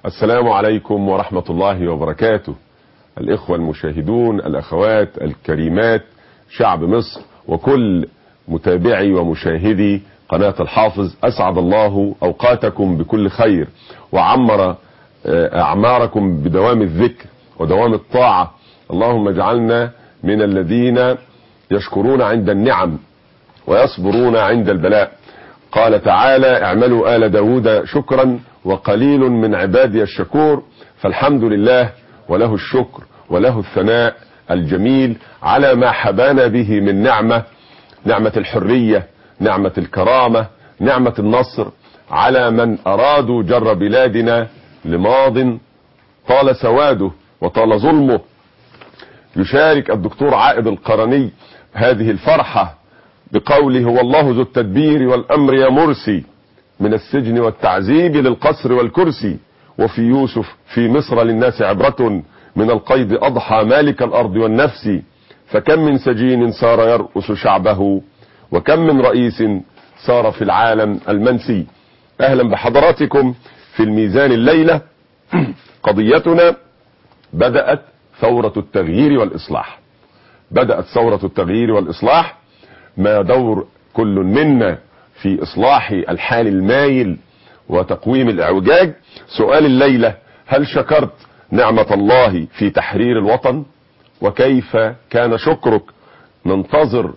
السلام عليكم ورحمة الله وبركاته الإخوة المشاهدون الأخوات الكريمات شعب مصر وكل متابعي ومشاهدي قناة الحافظ أسعد الله أوقاتكم بكل خير وعمر أعماركم بدوام الذكر ودوام الطاعة اللهم اجعلنا من الذين يشكرون عند النعم ويصبرون عند البلاء قال تعالى اعملوا آل داود شكرا وقليل من عبادي الشكور فالحمد لله وله الشكر وله الثناء الجميل على ما حبانا به من نعمة نعمة الحرية نعمة الكرامة نعمة النصر على من أرادوا جر بلادنا لماض طال سواده وطال ظلمه يشارك الدكتور عائد القرني هذه الفرحة بقوله هو الله ذو التدبير والأمر يا مرسي من السجن والتعذيب للقصر والكرسي وفي يوسف في مصر للناس عبرة من القيد أضحى مالك الأرض والنفس فكم من سجين صار يرأس شعبه وكم من رئيس صار في العالم المنسي أهلا بحضراتكم في الميزان الليلة قضيتنا بدأت ثورة التغيير والإصلاح بدأت ثورة التغيير والإصلاح ما دور كل منا في إصلاح الحال المايل وتقويم الإعوجاج سؤال الليلة هل شكرت نعمة الله في تحرير الوطن وكيف كان شكرك ننتظر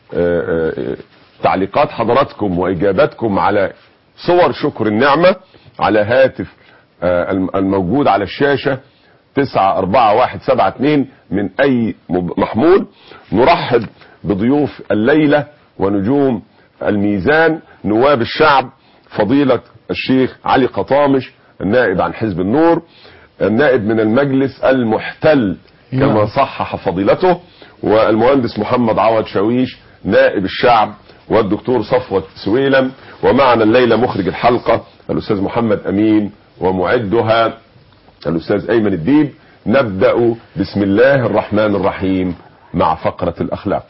تعليقات حضراتكم وإجاباتكم على صور شكر النعمة على هاتف الموجود على الشاشة تسعة أربعة واحد سبعة اتنين من أي محمول نرحب بضيوف الليلة ونجوم الميزان نواب الشعب فضيلة الشيخ علي قطامش النائب عن حزب النور النائب من المجلس المحتل كما صحح فضيلته والمهندس محمد عوض شاويش نائب الشعب والدكتور صفوت سويلم ومعنا الليلة مخرج الحلقة الأستاذ محمد أمين ومعدها الأستاذ أيمن الديب نبدأ بسم الله الرحمن الرحيم مع فقرة الأخلاق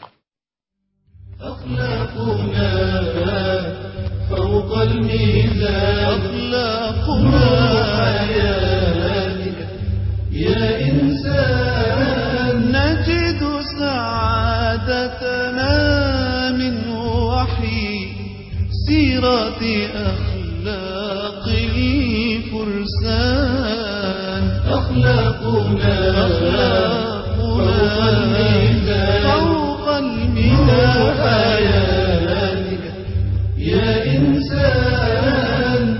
أخلاقنا فوق الميزان أخلاقنا حياتك يا إنسان نجد سعادتنا من وحي سيرة أخلاق الفرسان أخلاقنا فوق الميزان فوق الميزان حياتك يا إنسان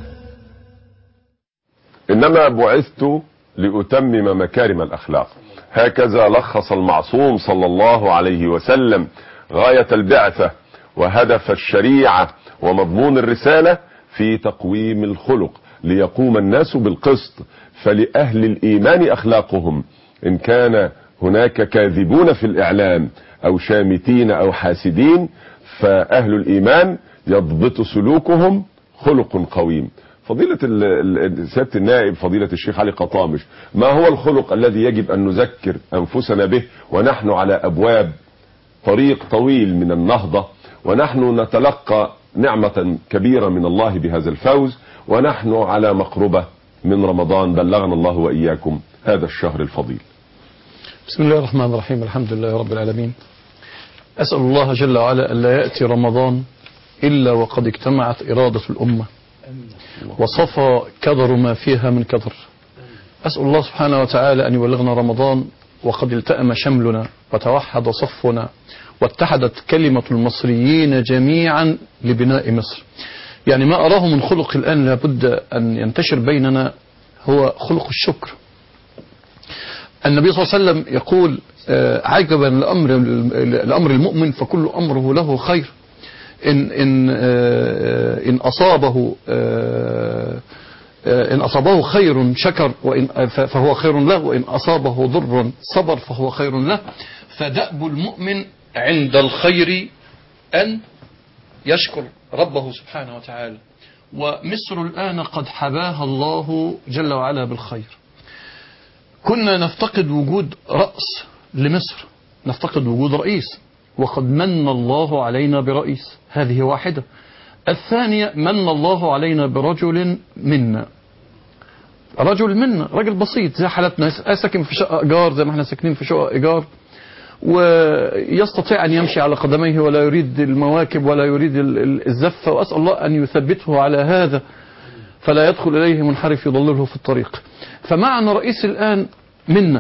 إنما بعثت لأتمم مكارم الأخلاق هكذا لخص المعصوم صلى الله عليه وسلم غاية البعثة وهدف الشريعة ومضمون الرسالة في تقويم الخلق ليقوم الناس بالقسط فلأهل الإيمان أخلاقهم إن كان هناك كاذبون في الإعلام أو شامتين أو حاسدين فأهل الإيمان يضبط سلوكهم خلق قويم فضيلة سيادة النائب فضيلة الشيخ علي قطامش ما هو الخلق الذي يجب أن نذكر أنفسنا به ونحن على أبواب طريق طويل من النهضة ونحن نتلقى نعمة كبيرة من الله بهذا الفوز ونحن على مقربة من رمضان بلغنا الله وإياكم هذا الشهر الفضيل بسم الله الرحمن الرحيم الحمد لله رب العالمين أسأل الله جل وعلا ألا يأتي رمضان إلا وقد اجتمعت إرادة الأمة وصفى كدر ما فيها من كدر أسأل الله سبحانه وتعالى أن يبلغنا رمضان وقد التأم شملنا وتوحد صفنا واتحدت كلمة المصريين جميعا لبناء مصر يعني ما أراه من خلق الآن لابد أن ينتشر بيننا هو خلق الشكر النبي صلى الله عليه وسلم يقول عجبا لأمر, لأمر المؤمن فكل أمره له خير إن, إن, إن أصابه إن أصابه خير شكر وإن فهو خير له وإن أصابه ضر صبر فهو خير له فدأب المؤمن عند الخير أن يشكر ربه سبحانه وتعالى ومصر الآن قد حباها الله جل وعلا بالخير كنا نفتقد وجود رأس لمصر نفتقد وجود رئيس وقد من الله علينا برئيس هذه واحدة الثانية من الله علينا برجل منا رجل منا راجل بسيط زي حالتنا ساكن في شقة إيجار زي ما احنا ساكنين في شقة إيجار ويستطيع أن يمشي على قدميه ولا يريد المواكب ولا يريد ال- ال- الزفة وأسأل الله أن يثبته على هذا فلا يدخل إليه منحرف يضلله في الطريق فمعنا رئيس الآن منا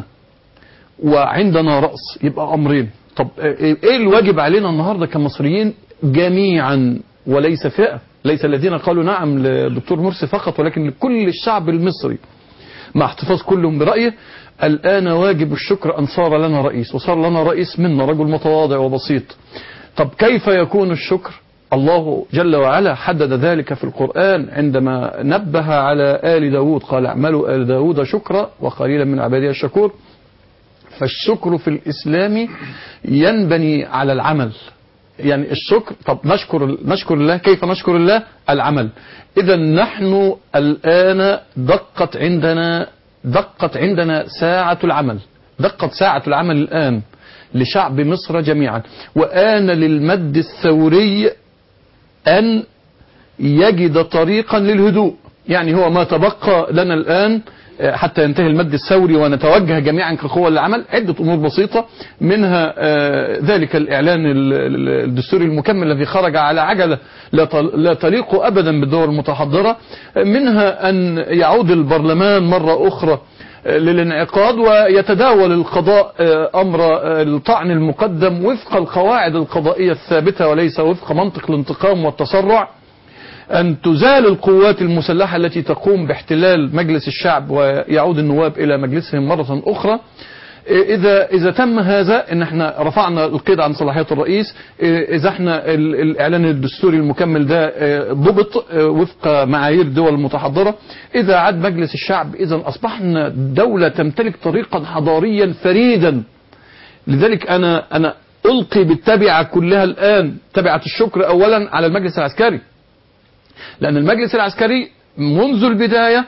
وعندنا رأس يبقى أمرين طب إيه الواجب علينا النهاردة كمصريين جميعا وليس فئة ليس الذين قالوا نعم للدكتور مرسي فقط ولكن لكل الشعب المصري مع احتفاظ كلهم برأيه الآن واجب الشكر أن صار لنا رئيس وصار لنا رئيس منا رجل متواضع وبسيط طب كيف يكون الشكر الله جل وعلا حدد ذلك في القرآن عندما نبه على آل داود قال اعملوا آل داود شكرا وقليلا من عبادي الشكور فالشكر في الإسلام ينبني على العمل يعني الشكر طب نشكر نشكر الله كيف نشكر الله العمل إذا نحن الآن دقت عندنا دقت عندنا ساعة العمل دقت ساعة العمل الآن لشعب مصر جميعا وآن للمد الثوري أن يجد طريقا للهدوء يعني هو ما تبقى لنا الآن آه، حتى ينتهي المد الثوري ونتوجه جميعا كقوة للعمل عدة أمور بسيطة منها آه، ذلك الإعلان ال- ال- الدستوري المكمل الذي خرج على عجلة لا تل- لا تليق أبدا بالدول المتحضرة آه، منها أن يعود البرلمان مرة أخرى آه، للانعقاد ويتداول القضاء آه، أمر آه، الطعن المقدم وفق القواعد القضائية الثابتة وليس وفق منطق الانتقام والتسرع أن تزال القوات المسلحة التي تقوم باحتلال مجلس الشعب ويعود النواب إلى مجلسهم مرة أخرى إذا إذا تم هذا إن احنا رفعنا القيد عن صلاحيات الرئيس إذا احنا ال- الإعلان الدستوري المكمل ده اه، ضبط اه، وفق معايير الدول المتحضرة إذا عاد مجلس الشعب إذا أصبحنا دولة تمتلك طريقا حضاريا فريدا لذلك أنا أنا ألقي بالتبعة كلها الآن تبعة الشكر أولا على المجلس العسكري لأن المجلس العسكري منذ البداية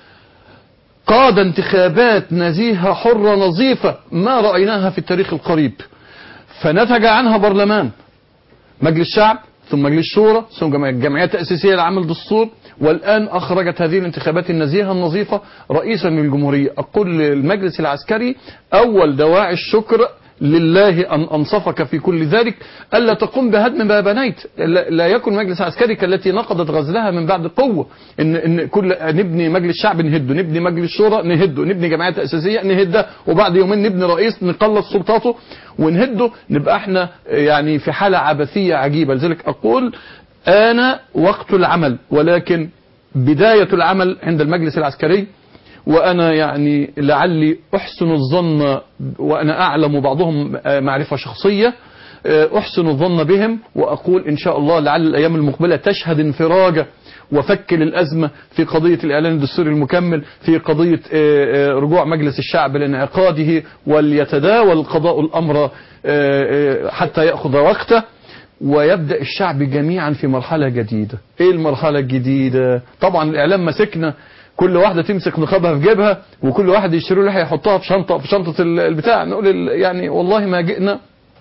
قاد انتخابات نزيهة حرة نظيفة ما رأيناها في التاريخ القريب فنتج عنها برلمان مجلس شعب ثم مجلس شورى ثم جمع- جمعية تأسيسية لعمل دستور والآن أخرجت هذه الانتخابات النزيهة النظيفة رئيسا للجمهورية أقول للمجلس العسكري أول دواعي الشكر لله أن أنصفك في كل ذلك ألا تقوم بهدم ما بنيت لا لا يكن مجلس عسكري كالتي نقضت غزلها من بعد قوة إن, إن كل نبني مجلس شعب نهده نبني مجلس شورى نهده نبني جمعيات أساسية نهده وبعد يومين نبني رئيس نقلص سلطاته ونهده نبقى احنا يعني في حالة عبثية عجيبة لذلك أقول آن وقت العمل ولكن بداية العمل عند المجلس العسكري وأنا يعني لعلي أحسن الظن وأنا أعلم بعضهم آه، معرفة شخصية آه، أحسن الظن بهم وأقول إن شاء الله لعل الأيام المقبلة تشهد انفراجة وفك للأزمة في قضية الإعلان الدستوري المكمل في قضية آه، آه، رجوع مجلس الشعب لانعقاده وليتداول قضاء الأمر آه، آه، حتى يأخذ وقته ويبدأ الشعب جميعا في مرحلة جديدة ايه المرحلة الجديدة طبعا الاعلام مسكنا كل واحدة تمسك نقابها في جيبها وكل واحد يشتري لها يحطها في شنطة في شنطة ال- البتاع نقول ال- يعني والله ما جئنا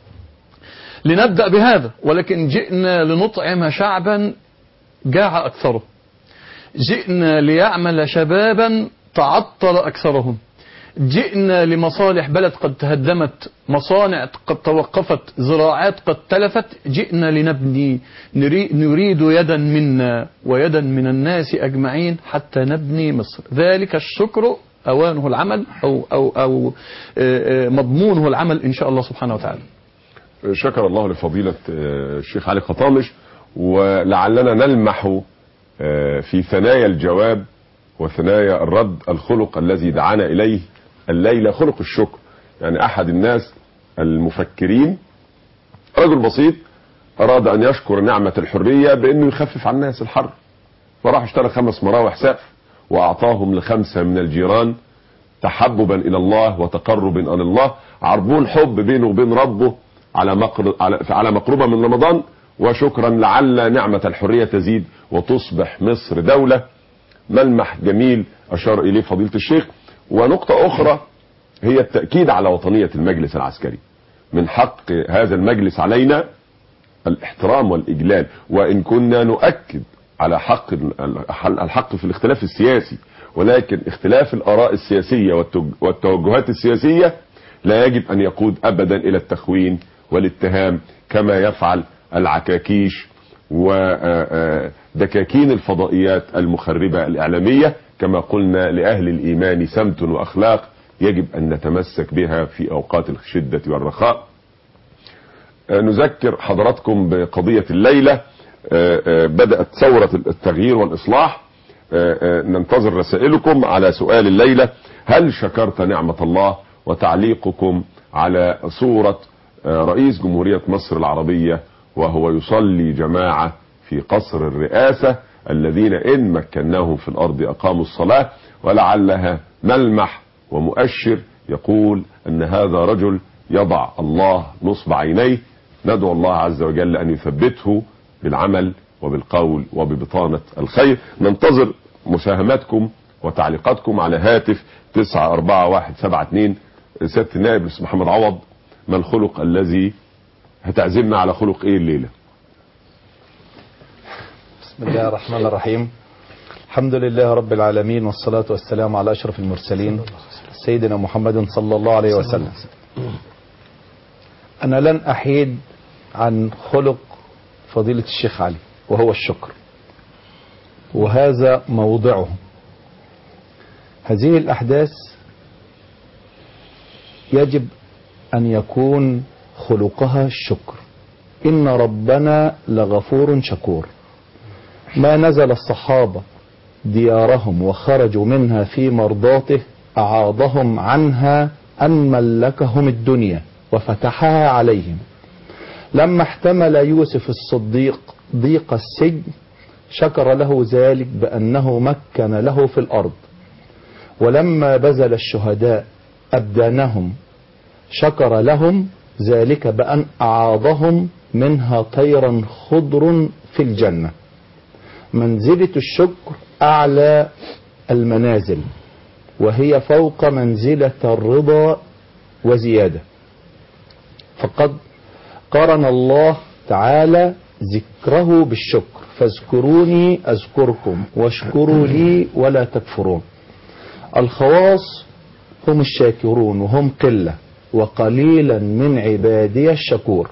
لنبدأ بهذا ولكن جئنا لنطعم شعبا جاع أكثره جئنا ليعمل شبابا تعطل أكثرهم جئنا لمصالح بلد قد تهدمت مصانع قد توقفت زراعات قد تلفت جئنا لنبني نري- نريد يدا منا ويدا من الناس أجمعين حتى نبني مصر ذلك الشكر أوانه العمل أو, أو, أو آه، آه، مضمونه العمل إن شاء الله سبحانه وتعالى شكر الله لفضيلة آه، الشيخ علي خطامش ولعلنا نلمح آه، في ثنايا الجواب وثنايا الرد الخلق الذي دعانا إليه الليلة خلق الشكر يعني أحد الناس المفكرين رجل بسيط أراد أن يشكر نعمة الحرية بأنه يخفف عن الناس الحر فراح اشترى خمس مراوح سقف وأعطاهم لخمسة من الجيران تحببا الى الله وتقربا الى الله عربون حب بينه وبين ربه على مقر على على مقربه من رمضان وشكرا لعل نعمه الحريه تزيد وتصبح مصر دوله ملمح جميل اشار اليه فضيله الشيخ ونقطه اخرى هي التاكيد على وطنيه المجلس العسكري من حق هذا المجلس علينا الاحترام والاجلال وان كنا نؤكد على حق الحق في الاختلاف السياسي ولكن اختلاف الآراء السياسية والتوج- والتوجهات السياسية لا يجب أن يقود أبدا إلى التخوين والاتهام كما يفعل العكاكيش ودكاكين الفضائيات المخربة الإعلامية كما قلنا لأهل الإيمان سمت وأخلاق يجب أن نتمسك بها في أوقات الشدة والرخاء آه، نذكر حضراتكم بقضية الليلة آه، آه، بدأت ثورة التغيير والإصلاح آه، آه، ننتظر رسائلكم على سؤال الليلة هل شكرت نعمة الله وتعليقكم على صورة آه، رئيس جمهورية مصر العربية وهو يصلي جماعة في قصر الرئاسة الذين إن مكناهم في الأرض أقاموا الصلاة ولعلها ملمح ومؤشر يقول أن هذا رجل يضع الله نصب عينيه ندعو الله عز وجل أن يثبته بالعمل وبالقول وببطانة الخير ننتظر مساهماتكم وتعليقاتكم على هاتف 94172 سيادة النائب الأستاذ محمد عوض ما الخلق الذي هتعزمنا على خلق ايه الليلة بسم الله الرحمن الرحيم الحمد لله رب العالمين والصلاة والسلام على أشرف المرسلين سيدنا محمد صلى الله عليه وسلم أنا لن أحيد عن خلق فضيلة الشيخ علي وهو الشكر وهذا موضعه هذه الأحداث يجب أن يكون خلقها الشكر إن ربنا لغفور شكور ما نزل الصحابة ديارهم وخرجوا منها في مرضاته أعاضهم عنها أن ملكهم الدنيا وفتحها عليهم لما احتمل يوسف الصديق ضيق السجن شكر له ذلك بأنه مكن له في الأرض ولما بذل الشهداء أبدانهم شكر لهم ذلك بأن أعاضهم منها طيرا خضر في الجنة منزلة الشكر أعلى المنازل وهي فوق منزلة الرضا وزيادة فقد قرن الله تعالى ذكره بالشكر فاذكروني أذكركم واشكروا لي ولا تكفرون الخواص هم الشاكرون وهم قلة وقليلا من عبادي الشكور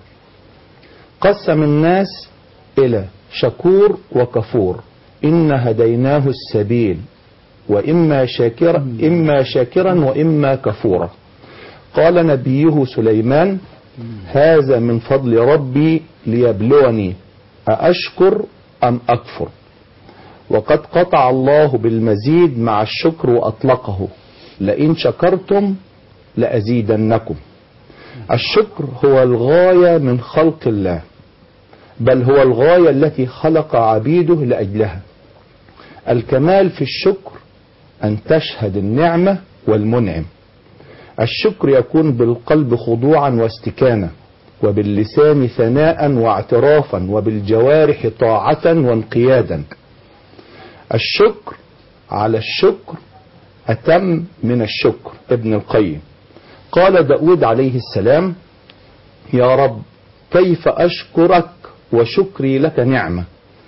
قسم الناس إلى شكور وكفور إن هديناه السبيل وإما شاكرا إما شاكرا وإما كفورا قال نبيه سليمان هذا من فضل ربي ليبلوني أأشكر أم أكفر وقد قطع الله بالمزيد مع الشكر وأطلقه لئن شكرتم لأزيدنكم الشكر هو الغاية من خلق الله بل هو الغاية التي خلق عبيده لأجلها الكمال في الشكر أن تشهد النعمة والمنعم الشكر يكون بالقلب خضوعا واستكانة وباللسان ثناء واعترافا وبالجوارح طاعة وانقيادا الشكر على الشكر أتم من الشكر ابن القيم قال داود عليه السلام يا رب كيف أشكرك وشكري لك نعمة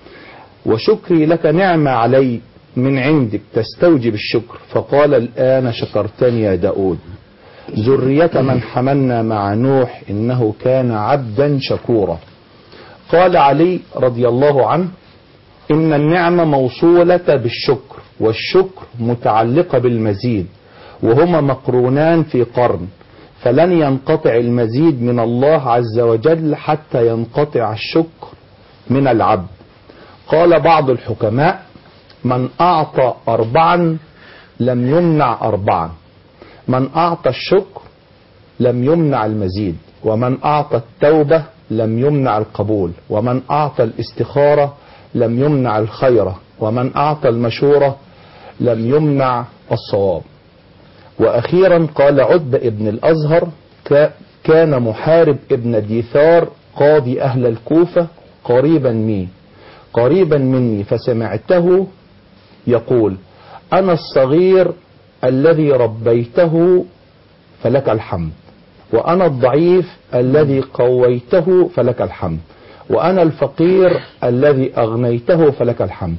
وشكري لك نعمة علي من عندك تستوجب الشكر فقال الآن شكرتني يا داود ذرية من حملنا مع نوح إنه كان عبدا شكورا قال علي رضي الله عنه إن النعمة موصولة بالشكر والشكر متعلقة بالمزيد وهما مقرونان في قرن فلن ينقطع المزيد من الله عز وجل حتى ينقطع الشكر من العبد قال بعض الحكماء من أعطى أربعا لم يمنع أربعا من أعطى الشكر لم يمنع المزيد ومن أعطى التوبة لم يمنع القبول ومن أعطى الاستخارة لم يمنع الخيرة ومن أعطى المشورة لم يمنع الصواب وأخيرا قال عتبة ابن الأزهر كان محارب ابن ديثار قاضي أهل الكوفة قريبا مني قريبا مني فسمعته يقول أنا الصغير الذي ربيته فلك الحمد وأنا الضعيف الذي قويته فلك الحمد وأنا الفقير الذي أغنيته فلك الحمد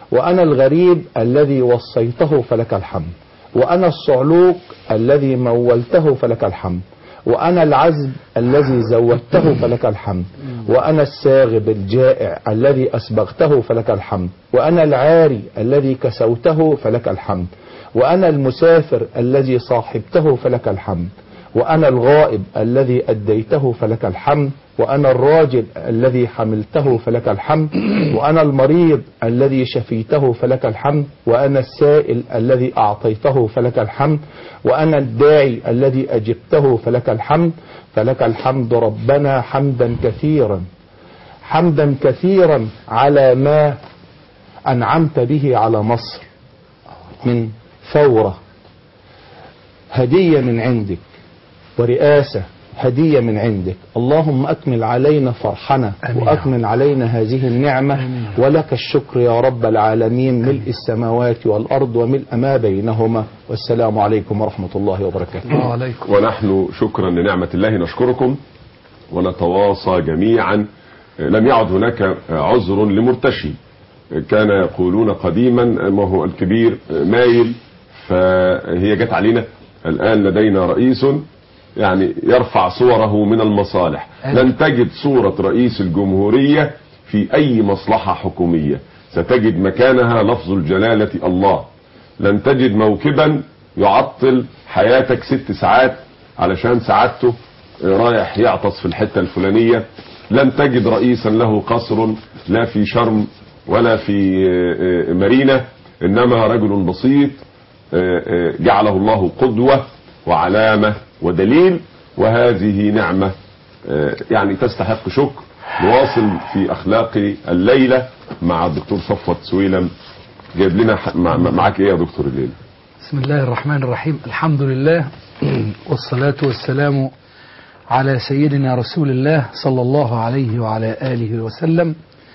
وأنا الغريب الذي وصيته فلك الحمد وأنا الصعلوك الذي مولته فلك الحمد وأنا العزب الذي زودته فلك الحمد وأنا الساغب الجائع الذي أسبغته فلك الحمد وأنا العاري الذي كسوته فلك الحمد وأنا المسافر الذي صاحبته فلك الحمد وأنا الغائب الذي أديته فلك الحمد وأنا الراجل الذي حملته فلك الحمد وأنا المريض الذي شفيته فلك الحمد وأنا السائل الذي أعطيته فلك الحمد وأنا الداعي الذي أجبته فلك الحمد فلك الحمد ربنا حمدا كثيرا حمدا كثيرا على ما أنعمت به على مصر من ثورة هدية من عندك ورئاسة هدية من عندك اللهم أكمل علينا فرحنا آمين. وأكمل علينا هذه النعمة ولك الشكر يا رب العالمين ملء السماوات والأرض وملء ما بينهما والسلام عليكم ورحمة الله وبركاته وعليكم ونحن شكرا لنعمة الله نشكركم ونتواصى جميعا لم يعد هناك عذر لمرتشي كان يقولون قديما ما هو الكبير مايل فهي جت علينا الآن لدينا رئيس يعني يرفع صوره من المصالح لن تجد صورة رئيس الجمهورية في أي مصلحة حكومية ستجد مكانها لفظ الجلالة الله لن تجد موكبا يعطل حياتك ست ساعات علشان سعادته رايح يعطس في الحتة الفلانية لن تجد رئيسا له قصر لا في شرم ولا في مارينا إنما رجل بسيط جعله الله قدوة وعلامة ودليل وهذه نعمة يعني تستحق شكر نواصل في أخلاق الليلة مع الدكتور صفوت سويلم جايب لنا ح- مع- معاك ايه يا دكتور الليلة بسم الله الرحمن الرحيم الحمد لله والصلاة والسلام على سيدنا رسول الله صلى الله عليه وعلى آله وسلم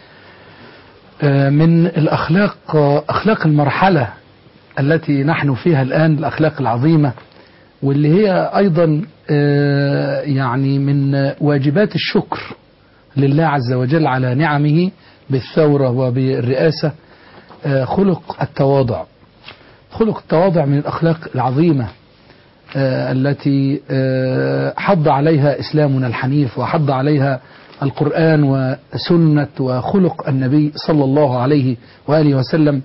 آه، من الأخلاق آه، أخلاق المرحلة التي نحن فيها الآن الأخلاق العظيمة واللي هي أيضا آه، يعني من واجبات الشكر لله عز وجل على نعمه بالثورة وبالرئاسة آه، خلق التواضع خلق التواضع من الأخلاق العظيمة آه، التي آه، حض عليها إسلامنا الحنيف وحض عليها القرآن وسنة وخلق النبي صلى الله عليه وآله وسلم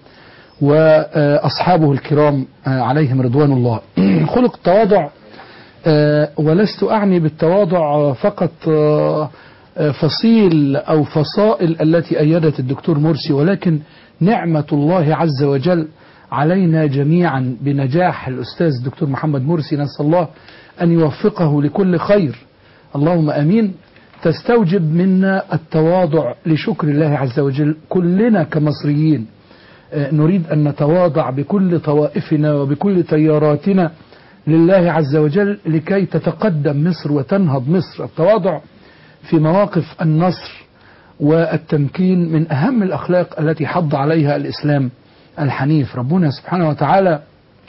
وأصحابه الكرام آه، عليهم رضوان الله خلق التواضع آه، ولست أعني بالتواضع فقط آه، آه، فصيل أو فصائل التي أيدت الدكتور مرسي ولكن نعمة الله عز وجل علينا جميعا بنجاح الأستاذ الدكتور محمد مرسي نسأل الله أن يوفقه لكل خير اللهم أمين تستوجب منا التواضع لشكر الله عز وجل كلنا كمصريين آه، نريد أن نتواضع بكل طوائفنا وبكل تياراتنا لله عز وجل لكي تتقدم مصر وتنهض مصر التواضع في مواقف النصر والتمكين من أهم الأخلاق التي حض عليها الإسلام الحنيف ربنا سبحانه وتعالى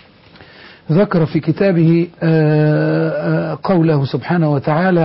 ذكر في كتابه آه، آه، قوله سبحانه وتعالى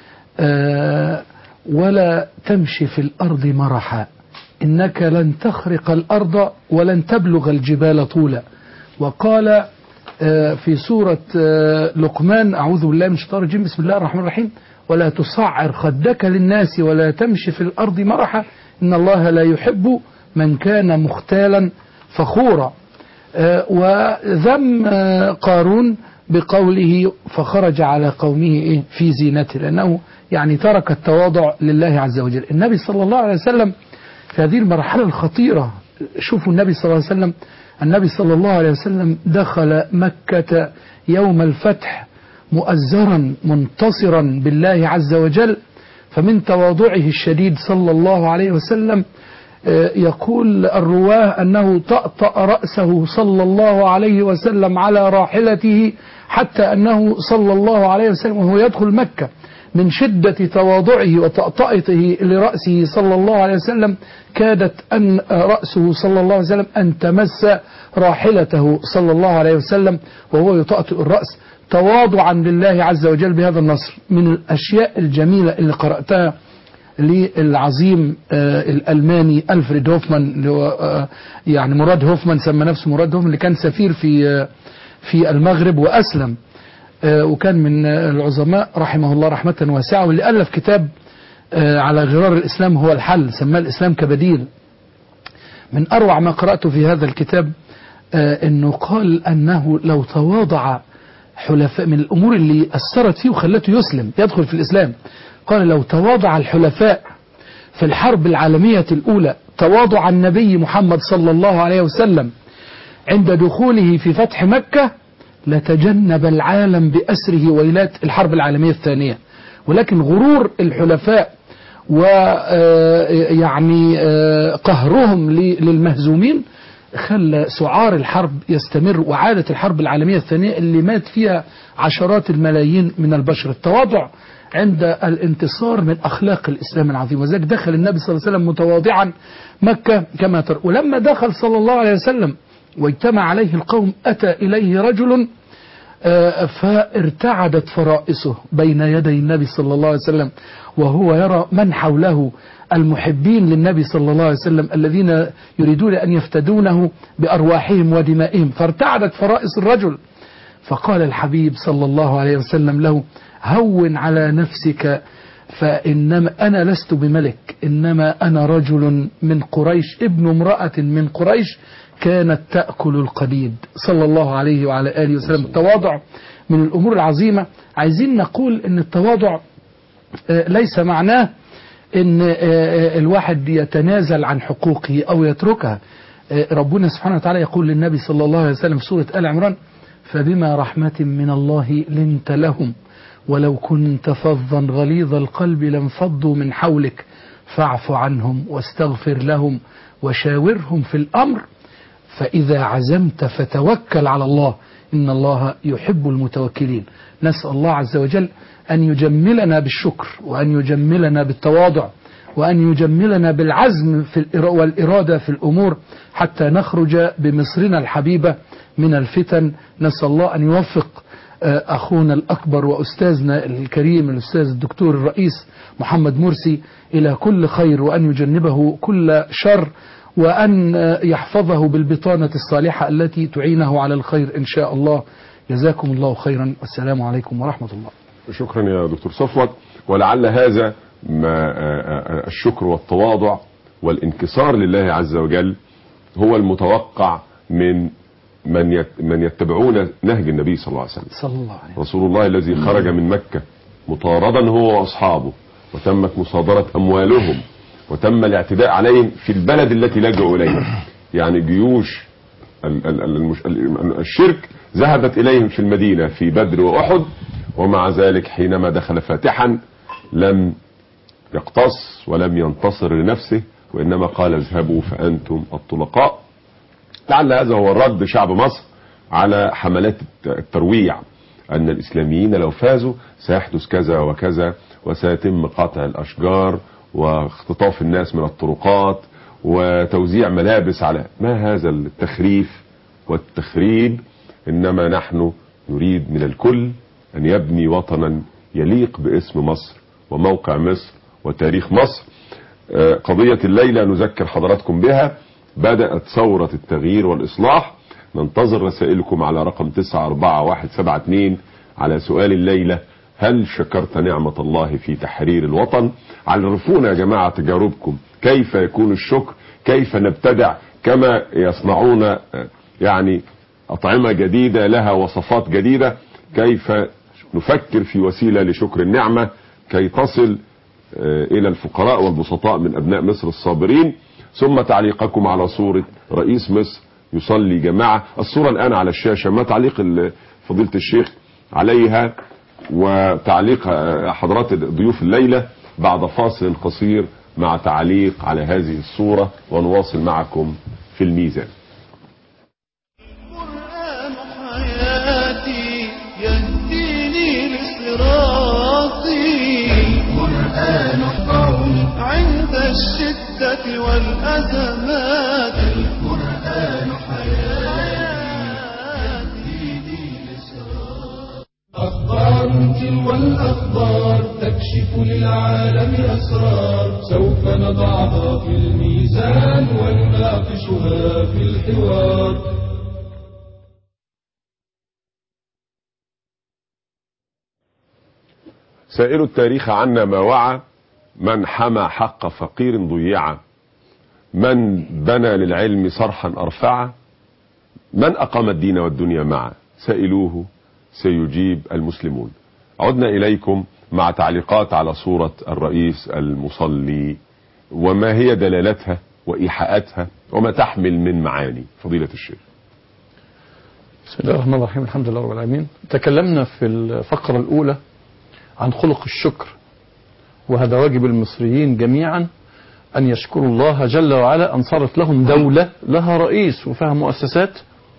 آه، ولا تمشي في الأرض مرحا إنك لن تخرق الأرض ولن تبلغ الجبال طولا وقال آه، في سورة آه، لقمان أعوذ بالله من الشيطان الرجيم بسم الله الرحمن الرحيم ولا تصعر خدك للناس ولا تمشي في الأرض مرحا إن الله لا يحب من كان مختالا فخورا آه، وذم آه، قارون بقوله فخرج على قومه إيه في زينته لأنه يعني ترك التواضع لله عز وجل النبي صلى الله عليه وسلم في هذه المرحلة الخطيرة شوفوا النبي صلى الله عليه وسلم النبي صلى الله عليه وسلم دخل مكة يوم الفتح مؤزرا منتصرا بالله عز وجل فمن تواضعه الشديد صلى الله عليه وسلم آه، يقول الرواه أنه طأطأ رأسه صلى الله عليه وسلم على راحلته حتى أنه صلى الله عليه وسلم وهو يدخل مكة من شدة تواضعه وطأطأته لرأسه صلى الله عليه وسلم كادت أن رأسه صلى الله عليه وسلم أن تمس راحلته صلى الله عليه وسلم وهو يطأطئ الرأس تواضعا لله عز وجل بهذا النصر من الأشياء الجميلة اللي قرأتها للعظيم آه، الألماني ألفريد هوفمان اللي هو آه، يعني مراد هوفمان سمى نفسه مراد هوفمان اللي كان سفير في آه، في المغرب وأسلم آه، وكان من آه، العظماء رحمه الله رحمة واسعة واللي ألف كتاب آه، على غرار الإسلام هو الحل سماه الإسلام كبديل من أروع ما قرأته في هذا الكتاب آه، أنه قال أنه لو تواضع حلفاء من الأمور اللي أثرت فيه وخلته يسلم يدخل في الإسلام قال لو تواضع الحلفاء في الحرب العالمية الأولى تواضع النبي محمد صلى الله عليه وسلم عند دخوله في فتح مكة لتجنب العالم بأسره ويلات الحرب العالمية الثانية ولكن غرور الحلفاء ويعني قهرهم ل- للمهزومين خلى سعار الحرب يستمر وعادت الحرب العالمية الثانية اللي مات فيها عشرات الملايين من البشر التواضع عند الانتصار من أخلاق الإسلام العظيم وذلك دخل النبي صلى الله عليه وسلم متواضعا مكة كما ترى ولما دخل صلى الله عليه وسلم واجتمع عليه القوم أتى إليه رجل آه، فارتعدت فرائصه بين يدي النبي صلى الله عليه وسلم وهو يرى من حوله المحبين للنبي صلى الله عليه وسلم الذين يريدون أن يفتدونه بأرواحهم ودمائهم فارتعدت فرائص الرجل فقال الحبيب صلى الله عليه وسلم له هون على نفسك فإنما أنا لست بملك إنما أنا رجل من قريش ابن امرأة من قريش كانت تأكل القديد صلى الله عليه وعلى آله وسلم التواضع من الأمور العظيمة عايزين نقول أن التواضع آه، ليس معناه ان آه، آه، الواحد يتنازل عن حقوقه او يتركها آه، ربنا سبحانه وتعالى يقول للنبي صلى الله عليه وسلم في سورة آل عمران فبما رحمة من الله لنت لهم ولو كنت فظا غليظ القلب لانفضوا من حولك فاعف عنهم واستغفر لهم وشاورهم في الأمر فإذا عزمت فتوكل على الله إن الله يحب المتوكلين نسأل الله عز وجل أن يجملنا بالشكر وأن يجملنا بالتواضع وأن يجملنا بالعزم في الإرا- والإرادة في الأمور حتى نخرج بمصرنا الحبيبة من الفتن نسأل الله أن يوفق آه، أخونا الأكبر وأستاذنا الكريم الأستاذ الدكتور الرئيس محمد مرسي إلى كل خير وأن يجنبه كل شر وأن آه، يحفظه بالبطانة الصالحة التي تعينه على الخير إن شاء الله جزاكم الله خيرا والسلام عليكم ورحمة الله شكرا يا دكتور صفوت ولعل هذا ما آه، آه، الشكر والتواضع والانكسار لله عز وجل هو المتوقع من من يت- من يتبعون نهج النبي صلى الله عليه وسلم صلى الله عليه وسلم رسول الله الذي خرج من مكة مطاردا هو وأصحابه وتمت مصادرة أموالهم وتم الاعتداء عليهم في البلد التي لجأوا إليها يعني جيوش ال- ال- ال- المش- ال- الشرك ذهبت إليهم في المدينة في بدر وأحد ومع ذلك حينما دخل فاتحا لم يقتص ولم ينتصر لنفسه وإنما قال اذهبوا فأنتم الطلقاء لعل هذا هو الرد شعب مصر على حملات الت- الترويع أن الإسلاميين لو فازوا سيحدث كذا وكذا وسيتم قطع الأشجار واختطاف الناس من الطرقات وتوزيع ملابس على ما هذا التخريف والتخريب إنما نحن نريد من الكل أن يبني وطنا يليق باسم مصر وموقع مصر وتاريخ مصر آه، قضية الليلة نذكر حضراتكم بها بدأت ثورة التغيير والإصلاح ننتظر رسائلكم على رقم 944172 على سؤال الليلة هل شكرت نعمة الله في تحرير الوطن عرفونا يا جماعة تجاربكم كيف يكون الشكر كيف نبتدع كما يصنعون آه، يعني أطعمة جديدة لها وصفات جديدة كيف نفكر في وسيلة لشكر النعمة كي تصل آه، إلى الفقراء والبسطاء من أبناء مصر الصابرين ثم تعليقكم على صورة رئيس مصر يصلي جماعة الصورة الآن على الشاشة ما تعليق ال- فضيلة الشيخ عليها وتعليق آه، حضرات ضيوف الليلة بعد فاصل قصير مع تعليق على هذه الصورة ونواصل معكم في الميزان القرآن حياتي يهديني لصراطي القرآن قومي عند الشدة والأزمات القرآن حياتي يهديني لصراطي أخبار تلو الأخبار تكشف للعالم أسرار سوف نضعها في الميزان ونناقشها في الحوار سائل التاريخ عنا ما وعى من حمى حق فقير ضيع من بنى للعلم صرحا أرفع من أقام الدين والدنيا معا سائلوه سيجيب المسلمون عدنا إليكم مع تعليقات على صورة الرئيس المصلي وما هي دلالتها وإيحاءاتها وما تحمل من معاني فضيلة الشيخ بسم الله الرحمن الرحيم الحمد لله رب العالمين تكلمنا في الفقرة الأولى عن خلق الشكر وهذا واجب المصريين جميعا أن يشكروا الله جل وعلا أن صارت لهم دولة لها رئيس وفيها مؤسسات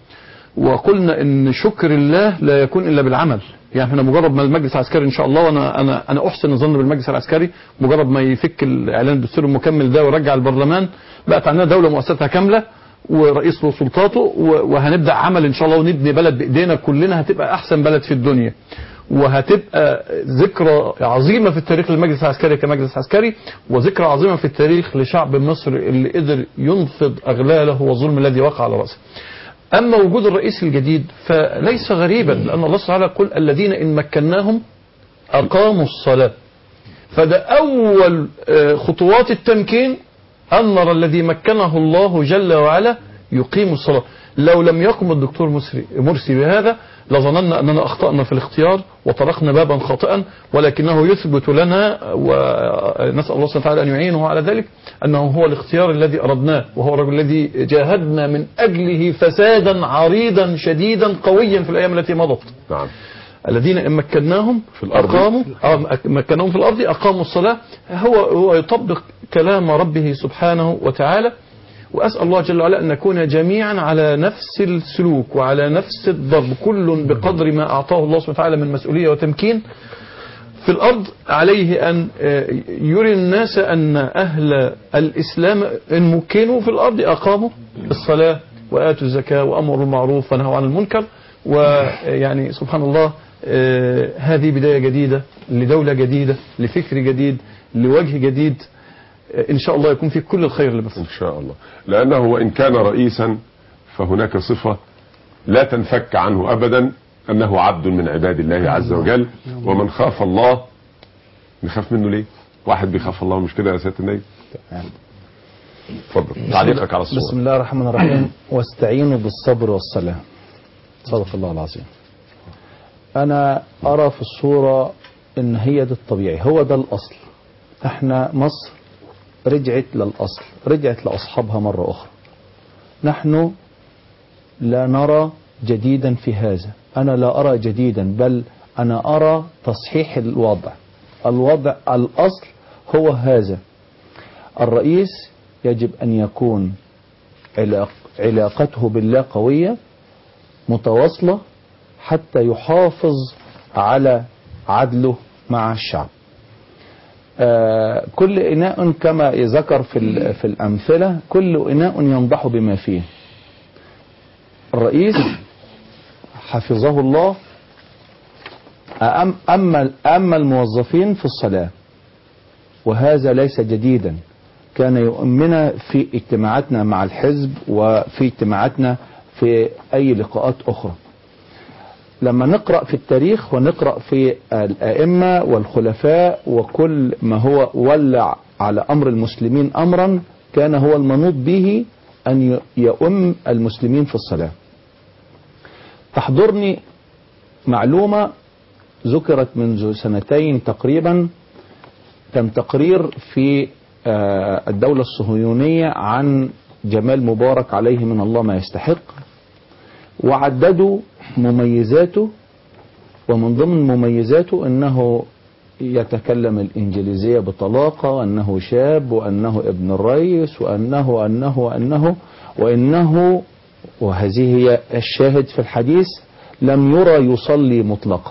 وقلنا ان شكر الله لا يكون الا بالعمل يعني احنا مجرد ما المجلس العسكري ان شاء الله وانا انا انا احسن الظن بالمجلس العسكري مجرد ما يفك الاعلان الدستوري المكمل ده ويرجع البرلمان بقت عندنا دوله مؤسساتها كامله ورئيس له سلطاته و- وهنبدا عمل ان شاء الله ونبني بلد بايدينا كلنا هتبقى احسن بلد في الدنيا وهتبقى ذكرى عظيمه في التاريخ للمجلس العسكري كمجلس عسكري وذكرى عظيمه في التاريخ لشعب مصر اللي قدر ينفض اغلاله والظلم الذي وقع على راسه. أما وجود الرئيس الجديد فليس غريبا لأن الله سبحانه وتعالى يقول الذين إن مكناهم أقاموا الصلاة فده أول آه، خطوات التمكين أن نرى الذي مكنه الله جل وعلا يقيم الصلاة لو لم يقم الدكتور مسري مرسي بهذا لظننا أننا أخطأنا في الاختيار وطرقنا بابا خاطئا ولكنه يثبت لنا ونسأل الله سبحانه وتعالى أن يعينه على ذلك أنه هو الاختيار الذي أردناه وهو الرجل الذي جاهدنا من أجله فسادا عريضا شديدا قويا في الأيام التي مضت نعم الذين إن مكناهم في الأرض. أقاموا آه، مكناهم في الأرض أقاموا الصلاة هو هو يطبق كلام ربه سبحانه وتعالى وأسأل الله جل وعلا أن نكون جميعا على نفس السلوك وعلى نفس الضرب كل بقدر ما أعطاه الله سبحانه وتعالى من مسؤولية وتمكين في الأرض عليه أن آه، يري الناس أن أهل الإسلام إن مكنوا في الأرض أقاموا الصلاة وآتوا الزكاة وأمروا بالمعروف ونهوا عن المنكر ويعني سبحان الله آه، هذه بداية جديدة لدولة جديدة لفكر جديد لوجه جديد آه، إن شاء الله يكون في كل الخير لمصر إن شاء الله لأنه وإن كان رئيسا فهناك صفة لا تنفك عنه أبدا أنه عبد من عباد الله عز وجل ومن خاف الله نخاف منه ليه واحد بيخاف الله مش كده يا سيادة النبي اتفضل تعليقك على بسم الصورة الله الرحمن الرحيم واستعينوا بالصبر والصلاة صدق الله العظيم أنا أرى في الصورة إن هي ده الطبيعي هو ده الأصل احنا مصر رجعت للأصل رجعت لأصحابها مرة أخرى نحن لا نرى جديدا في هذا أنا لا أرى جديدا بل أنا أرى تصحيح الوضع الوضع الأصل هو هذا الرئيس يجب أن يكون علاق علاقته بالله قوية متواصلة حتى يحافظ على عدله مع الشعب آه، كل إناء كما ذكر في ال- في الأمثلة كل إناء ينضح بما فيه الرئيس حفظه الله أم- أما أما الموظفين في الصلاة وهذا ليس جديدا كان يؤمنا في اجتماعاتنا مع الحزب وفي اجتماعاتنا في أي لقاءات أخرى لما نقرأ في التاريخ ونقرأ في الأئمة والخلفاء وكل ما هو ولع على أمر المسلمين أمرا كان هو المنوط به أن يؤم المسلمين في الصلاة تحضرني معلومة ذكرت منذ سنتين تقريبا كان تقرير في آه، الدولة الصهيونية عن جمال مبارك عليه من الله ما يستحق وعددوا مميزاته ومن ضمن مميزاته انه يتكلم الانجليزيه بطلاقه وانه شاب وانه ابن الرئيس وانه وانه وانه وانه وهذه هي الشاهد في الحديث لم يرى يصلي مطلقا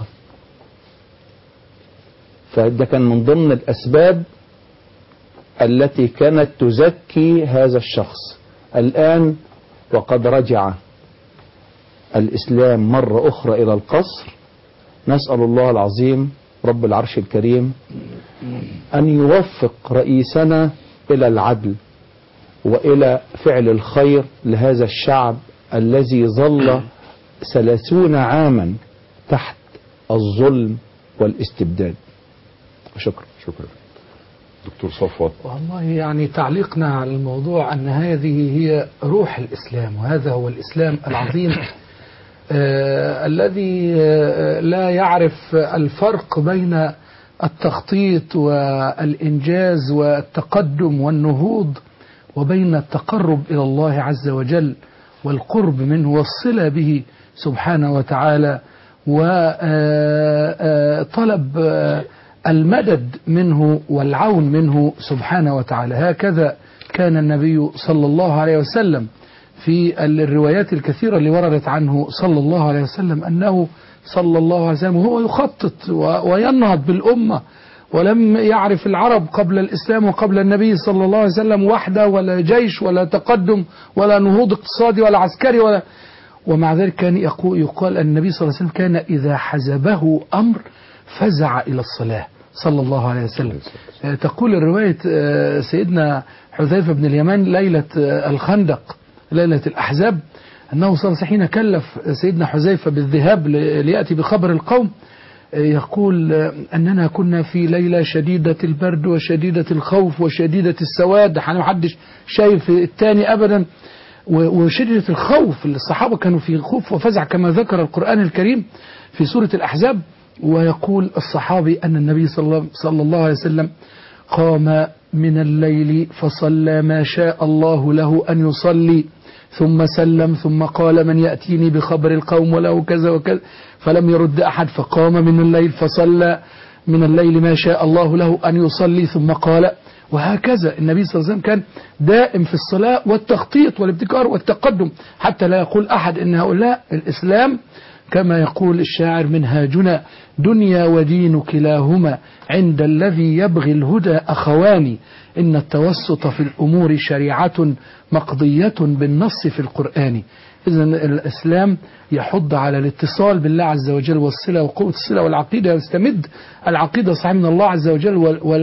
فده كان من ضمن الاسباب التي كانت تزكي هذا الشخص الان وقد رجع الإسلام مرة أخرى إلى القصر نسأل الله العظيم رب العرش الكريم أن يوفق رئيسنا إلى العدل وإلى فعل الخير لهذا الشعب الذي ظل ثلاثون عاما تحت الظلم والاستبداد شكرا شكرا دكتور صفوت والله يعني تعليقنا على الموضوع أن هذه هي روح الإسلام وهذا هو الإسلام العظيم آه الذي آه لا يعرف الفرق بين التخطيط والإنجاز والتقدم والنهوض وبين التقرب إلى الله عز وجل والقرب منه والصلة به سبحانه وتعالى وطلب المدد منه والعون منه سبحانه وتعالى هكذا كان النبي صلى الله عليه وسلم في الروايات الكثيرة اللي وردت عنه صلى الله عليه وسلم أنه صلى الله عليه وسلم هو يخطط وينهض بالأمة ولم يعرف العرب قبل الإسلام وقبل النبي صلى الله عليه وسلم وحده ولا جيش ولا تقدم ولا نهوض اقتصادي ولا عسكري ولا ومع ذلك كان يقول يقال أن النبي صلى الله عليه وسلم كان إذا حزبه أمر فزع إلى الصلاة صلى الله عليه وسلم تقول الرواية سيدنا حذيفة بن اليمان ليلة الخندق ليلة الأحزاب أنه صلى الله عليه وسلم حين كلف سيدنا حذيفة بالذهاب ليأتي بخبر القوم يقول أننا كنا في ليلة شديدة البرد وشديدة الخوف وشديدة السواد محدش شايف الثاني أبدا وشدة الخوف الصحابة كانوا في خوف وفزع كما ذكر القرآن الكريم في سورة الأحزاب ويقول الصحابي أن النبي صلى الله عليه وسلم قام من الليل فصلى ما شاء الله له أن يصلي ثم سلم ثم قال من يأتيني بخبر القوم وله كذا وكذا فلم يرد أحد فقام من الليل فصلى من الليل ما شاء الله له أن يصلي ثم قال وهكذا النبي صلى الله عليه وسلم كان دائم في الصلاة والتخطيط والابتكار والتقدم حتى لا يقول أحد إن هؤلاء الإسلام كما يقول الشاعر منهاجنا دنيا ودين كلاهما عند الذي يبغي الهدى أخوان إن التوسط في الأمور شريعة مقضية بالنص في القرآن إذا الإسلام يحض على الاتصال بالله عز وجل والصلة وقوة الصلة والعقيدة يستمد العقيدة صحيح من الله عز وجل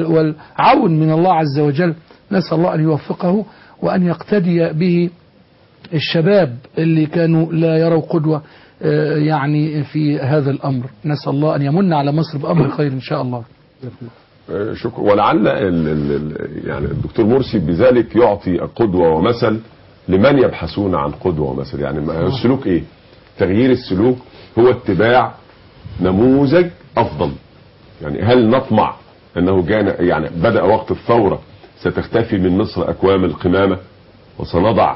والعون من الله عز وجل نسأل الله أن يوفقه وأن يقتدي به الشباب اللي كانوا لا يروا قدوة يعني في هذا الأمر نسأل الله أن يمن على مصر بأمر خير إن شاء الله شكرا ولعل ال ال يعني الدكتور مرسي بذلك يعطي قدوة ومثل لمن يبحثون عن قدوة ومثل يعني السلوك ايه تغيير السلوك هو اتباع نموذج افضل يعني هل نطمع انه كان يعني بدأ وقت الثورة ستختفي من مصر اكوام القمامة وسنضع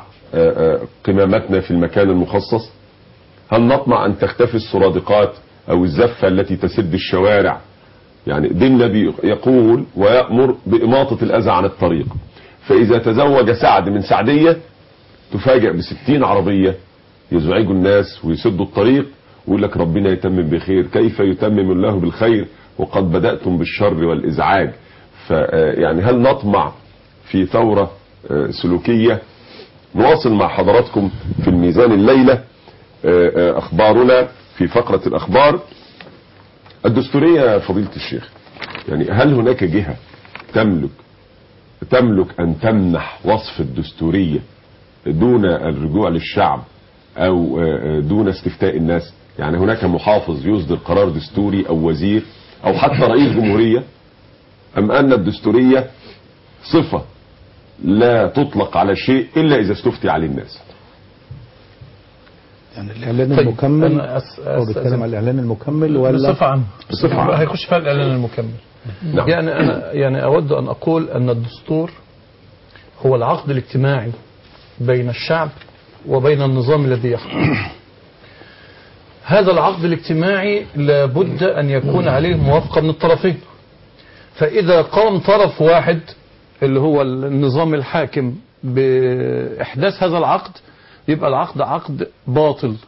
قمامتنا في المكان المخصص هل نطمع ان تختفي السرادقات او الزفة التي تسد الشوارع يعني ديننا يقول ويأمر بإماطة الأذى عن الطريق فإذا تزوج سعد من سعدية تفاجأ بستين عربية يزعجوا الناس ويسدوا الطريق ويقول لك ربنا يتمم بخير كيف يتمم الله بالخير وقد بدأتم بالشر والإزعاج فيعني هل نطمع في ثورة سلوكية نواصل مع حضراتكم في الميزان الليلة أخبارنا في فقرة الأخبار الدستورية يا فضيلة الشيخ يعني هل هناك جهة تملك تملك أن تمنح وصف الدستورية دون الرجوع للشعب أو دون استفتاء الناس يعني هناك محافظ يصدر قرار دستوري أو وزير أو حتى رئيس جمهورية أم أن الدستورية صفة لا تطلق على شيء إلا إذا استفتي عليه الناس يعني الإعلان طيب، المكمل أنا أس- هو أس- بيتكلم عن الإعلان المكمل ولا بصفة عامة بصفة عامة. هيخش فيها الإعلان المكمل نعم. يعني أنا يعني أود أن أقول أن الدستور هو العقد الاجتماعي بين الشعب وبين النظام الذي يحكم هذا العقد الاجتماعي لابد أن يكون عليه موافقة من الطرفين فإذا قام طرف واحد اللي هو النظام الحاكم بإحداث هذا العقد يبقى العقد عقد باطل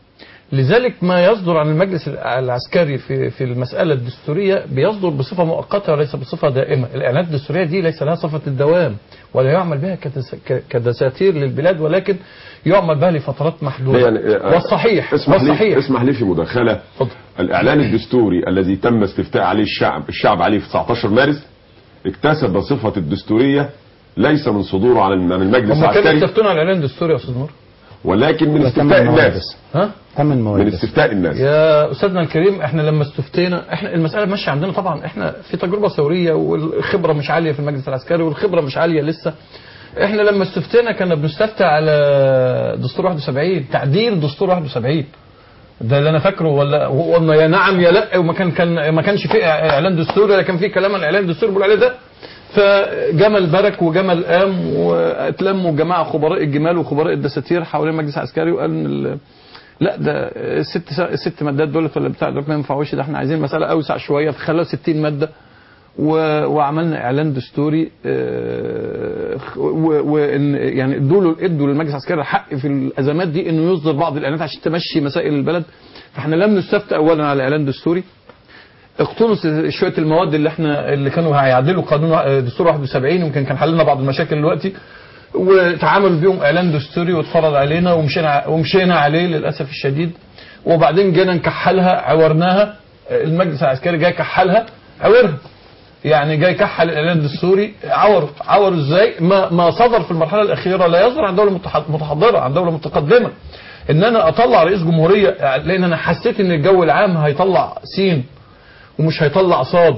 لذلك ما يصدر عن المجلس العسكري في في المسألة الدستورية بيصدر بصفة مؤقتة وليس بصفة دائمة الإعلانات الدستورية دي ليس لها صفة الدوام ولا يعمل بها كدس- ك- كدساتير للبلاد ولكن يعمل بها لفترات محدودة يعني آه، والصحيح اسمح لي والصحيح اسمح لي في مداخله اتفضل. الاعلان الدستوري الذي تم استفتاء عليه الشعب الشعب عليه في 19 مارس اكتسب صفه الدستوريه ليس من صدوره عن عن المجلس هم كانوا العسكري يستفتون على الإعلان الدستوري يا أستاذ نور ولكن من ثمان استفتاء مواد الناس بس. ها ثمان من مواد بس. استفتاء الناس يا استاذنا الكريم احنا لما استفتينا احنا المساله ماشيه عندنا طبعا احنا في تجربه ثوريه والخبره مش عاليه في المجلس العسكري والخبره مش عاليه لسه احنا لما استفتينا كنا بنستفتى على دستور 71 تعديل دستور 71 ده اللي انا فاكره ولا قلنا يا نعم يا لا وما كان كان ما كانش في اعلان دستوري ولا كان في كلام عن الاعلان الدستوري بيقول عليه ده فجمل برك وجمل قام واتلموا جماعه خبراء الجمال وخبراء الدساتير حوالين المجلس العسكري وقال ان ال- لا ده الست الست مادات دولت ولا بتاع دول ما ينفعوش ده احنا عايزين مساله اوسع شويه فخلوها 60 ماده و... وعملنا اعلان دستوري آه، و... وإن يعني ادوا له ادوا للمجلس العسكري الحق في الازمات دي انه يصدر بعض الاعلانات عشان تمشي مسائل البلد فاحنا لم نستفت اولا على اعلان دستوري اقتنص شويه المواد اللي احنا اللي كانوا هيعدلوا قانون دستور 71 يمكن كان حللنا بعض المشاكل دلوقتي وتعاملوا بيهم اعلان دستوري واتفرض علينا ومشينا ومشينا عليه للاسف الشديد وبعدين جينا نكحلها عورناها المجلس العسكري جاي كحلها عورها يعني جاي كحل الاعلان الدستوري عور عور ازاي ما ما صدر في المرحله الاخيره لا يصدر عن دوله متح- متحضره عن دوله متقدمه ان انا اطلع رئيس جمهوريه لان انا حسيت ان الجو العام هيطلع سين ومش هيطلع صاد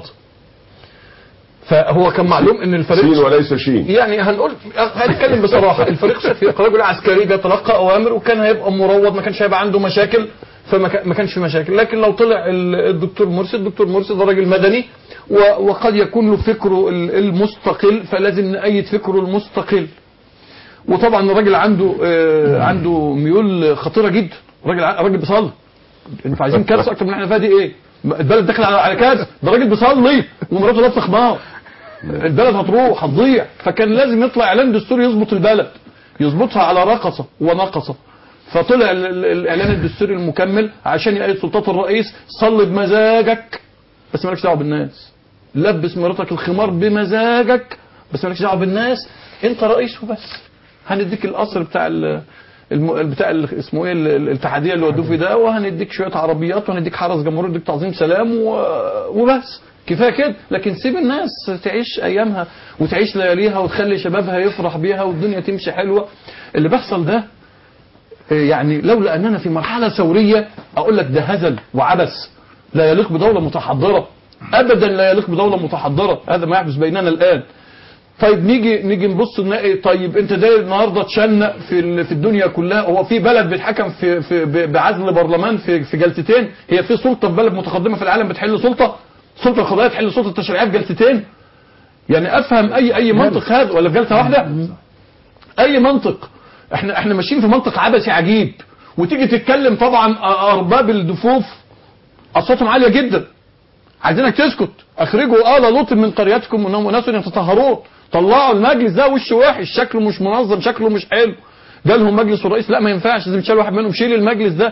فهو كان معلوم ان الفريق سين وليس شين يعني هنقول هنتكلم بصراحه الفريق شفيق رجل عسكري بيتلقى اوامر وكان هيبقى مروض ما كانش هيبقى عنده مشاكل فما كان- ما كانش في مشاكل لكن لو طلع ال- الدكتور مرسي الدكتور مرسي ده راجل مدني و- وقد يكون له فكره ال- المستقل فلازم نأيد فكره المستقل وطبعا الراجل عنده آه، عنده ميول خطيره جدا راجل ع- راجل بيصلي انتوا عايزين كارثه اكتر من اللي احنا فيها دي ايه البلد داخل على على كارثه ده راجل بيصلي ومراته لابسه خمار البلد هتروح هتضيع فكان لازم يطلع اعلان دستوري يظبط البلد يظبطها على رقصه ونقصه فطلع ال- ال- الاعلان الدستوري المكمل عشان يأيد سلطات الرئيس صلي بمزاجك بس مالكش دعوه بالناس لبس مراتك الخمار بمزاجك بس مالكش دعوه بالناس انت رئيس وبس هنديك القصر بتاع ال الم... بتاع ال... اسمه ايه ال- الاتحاديه اللي ودوه في ده وهنديك شويه عربيات وهنديك حرس جمهوري ونديك تعظيم سلام و... وبس كفايه كده لكن سيب الناس تعيش ايامها وتعيش لياليها وتخلي شبابها يفرح بيها والدنيا تمشي حلوه اللي بيحصل ده يعني لولا اننا في مرحله ثوريه اقول لك ده هزل وعبث لا يليق بدوله متحضره ابدا لا يليق بدوله متحضره هذا ما يحدث بيننا الان طيب نيجي نيجي نبص نلاقي طيب انت ده النهارده تشنق في ال- في الدنيا كلها هو في بلد بيتحكم في في ب- بعزل برلمان في في جلستين هي في سلطه في بلد متقدمه في العالم بتحل سلطه سلطه القضائيه تحل سلطه التشريعيه في جلستين يعني افهم اي اي منطق هذا ولا في جلسه واحده اي منطق احنا احنا ماشيين في منطق عبثي عجيب وتيجي تتكلم طبعا ارباب الدفوف اصواتهم عاليه جدا عايزينك تسكت اخرجوا آل لوط من قريتكم انهم اناس يتطهرون طلعوا المجلس ده وش وحش شكله مش منظم شكله مش حلو جالهم مجلس الرئيس لا ما ينفعش لازم تشيل واحد منهم شيل المجلس ده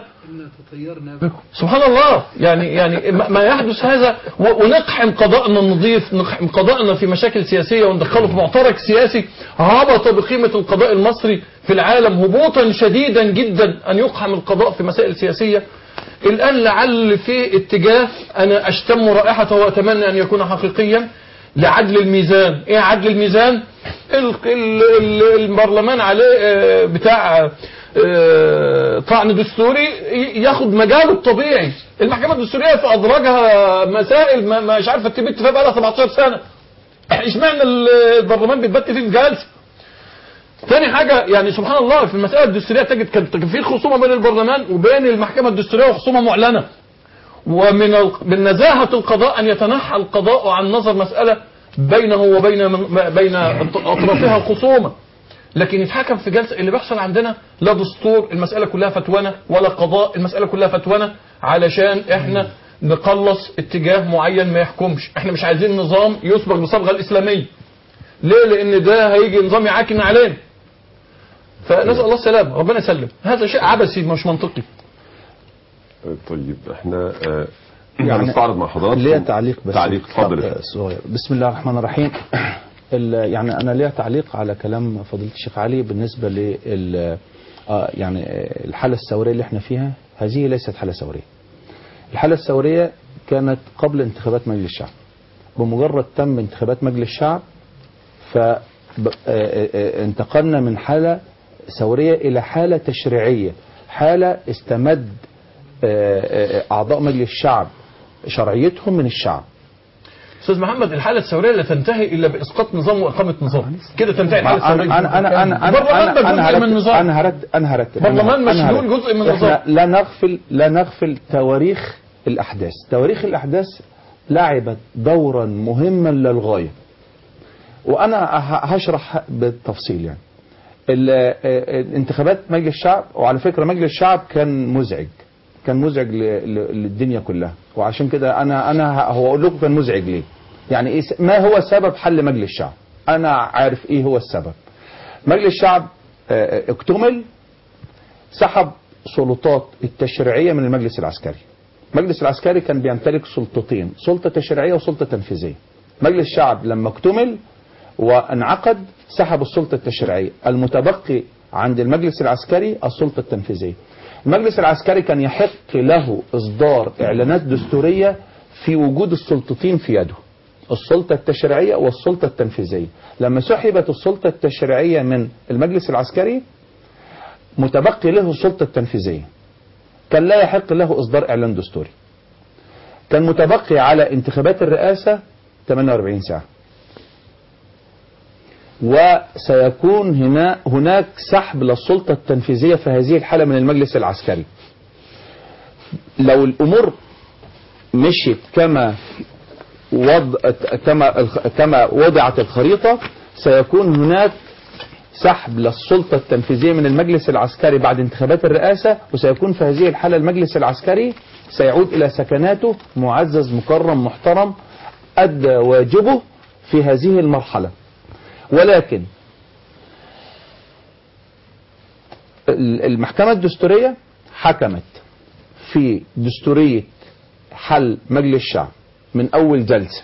سبحان الله يعني يعني ما ما يحدث هذا و- ونقحم قضاءنا النظيف نقحم قضاءنا في مشاكل سياسيه وندخله في معترك سياسي هبط بقيمه القضاء المصري في العالم هبوطا شديدا جدا ان يقحم القضاء في مسائل سياسيه الان لعل في اتجاه انا اشتم رائحته واتمنى ان يكون حقيقيا لعدل الميزان ايه عدل الميزان ال ال ال البرلمان عليه آه، بتاع آه، طعن دستوري ي- ياخد مجاله الطبيعي المحكمه الدستوريه في ادراجها مسائل ما مش عارفه تبت فيها بقى لها 17 سنه اشمعنى ال- البرلمان بيتبت فيه في جلسه تاني حاجة يعني سبحان الله في المسألة الدستورية تجد كان كان في خصومة بين البرلمان وبين المحكمة الدستورية وخصومة معلنة ومن ال- من نزاهة القضاء أن يتنحى القضاء عن نظر مسألة بينه وبين من بين أطرافها خصومة لكن يتحكم في جلسة اللي بيحصل عندنا لا دستور المسألة كلها فتوانة ولا قضاء المسألة كلها فتوانة علشان احنا نقلص اتجاه معين ما يحكمش احنا مش عايزين نظام يصبغ بالصبغة الإسلامية ليه لأن ده هيجي نظام يعاكن علينا فنسأل الله السلامة ربنا يسلم هذا شيء عبثي مش منطقي طيب احنا آه، يعني هنستعرض مع حضراتكم ليا تعليق بس تعليق اتفضل يا آه، فندم. صغير بسم الله الرحمن الرحيم ال- يعني انا ليا تعليق على كلام فضيله الشيخ علي بالنسبه لل آه، يعني آه، الحاله الثوريه اللي احنا فيها هذه ليست حاله ثوريه الحاله الثوريه كانت قبل انتخابات مجلس الشعب بمجرد تم انتخابات مجلس الشعب فانتقلنا من حالة ثورية إلى حالة تشريعية حالة استمد آه، آه، أعضاء مجلس الشعب شرعيتهم من الشعب استاذ محمد الحاله الثوريه لا تنتهي الا باسقاط نظام واقامه نظام كده تنتهي الحاله أنا الثوريه أنا أنا أنا أنا برلمان أنا ده جزء من هرتب النظام أنا هرتب أنا هرتب برلمان أنا- أنا مشلول هرتب. جزء من إحنا النظام. لا نغفل لا نغفل تواريخ الأحداث تواريخ الأحداث لعبت دورا مهما للغاية وأنا ه- هشرح بالتفصيل يعني ال- آه، انتخابات مجلس الشعب وعلى فكرة مجلس الشعب كان مزعج كان مزعج ل- ل- للدنيا كلها وعشان كده انا انا ه- هو اقول لكم كان مزعج ليه يعني ايه س- ما هو سبب حل مجلس الشعب انا عارف ايه هو السبب مجلس الشعب آه، آه، اكتمل سحب سلطات التشريعيه من المجلس العسكري المجلس العسكري كان بيمتلك سلطتين سلطه تشريعيه وسلطه تنفيذيه مجلس الشعب لما اكتمل وانعقد سحب السلطه التشريعيه المتبقي عند المجلس العسكري السلطه التنفيذيه المجلس العسكري كان يحق له اصدار اعلانات دستوريه في وجود السلطتين في يده السلطة التشريعية والسلطة التنفيذية لما سحبت السلطة التشريعية من المجلس العسكري متبقي له السلطة التنفيذية كان لا يحق له إصدار إعلان دستوري كان متبقي على انتخابات الرئاسة 48 ساعة وسيكون هنا هناك سحب للسلطة التنفيذية في هذه الحالة من المجلس العسكري لو الأمور مشيت كما وضع كما كما وضعت الخريطة سيكون هناك سحب للسلطة التنفيذية من المجلس العسكري بعد انتخابات الرئاسة وسيكون في هذه الحالة المجلس العسكري سيعود إلى سكناته معزز مكرم محترم أدى واجبه في هذه المرحلة ولكن المحكمة الدستورية حكمت في دستورية حل مجلس الشعب من أول جلسة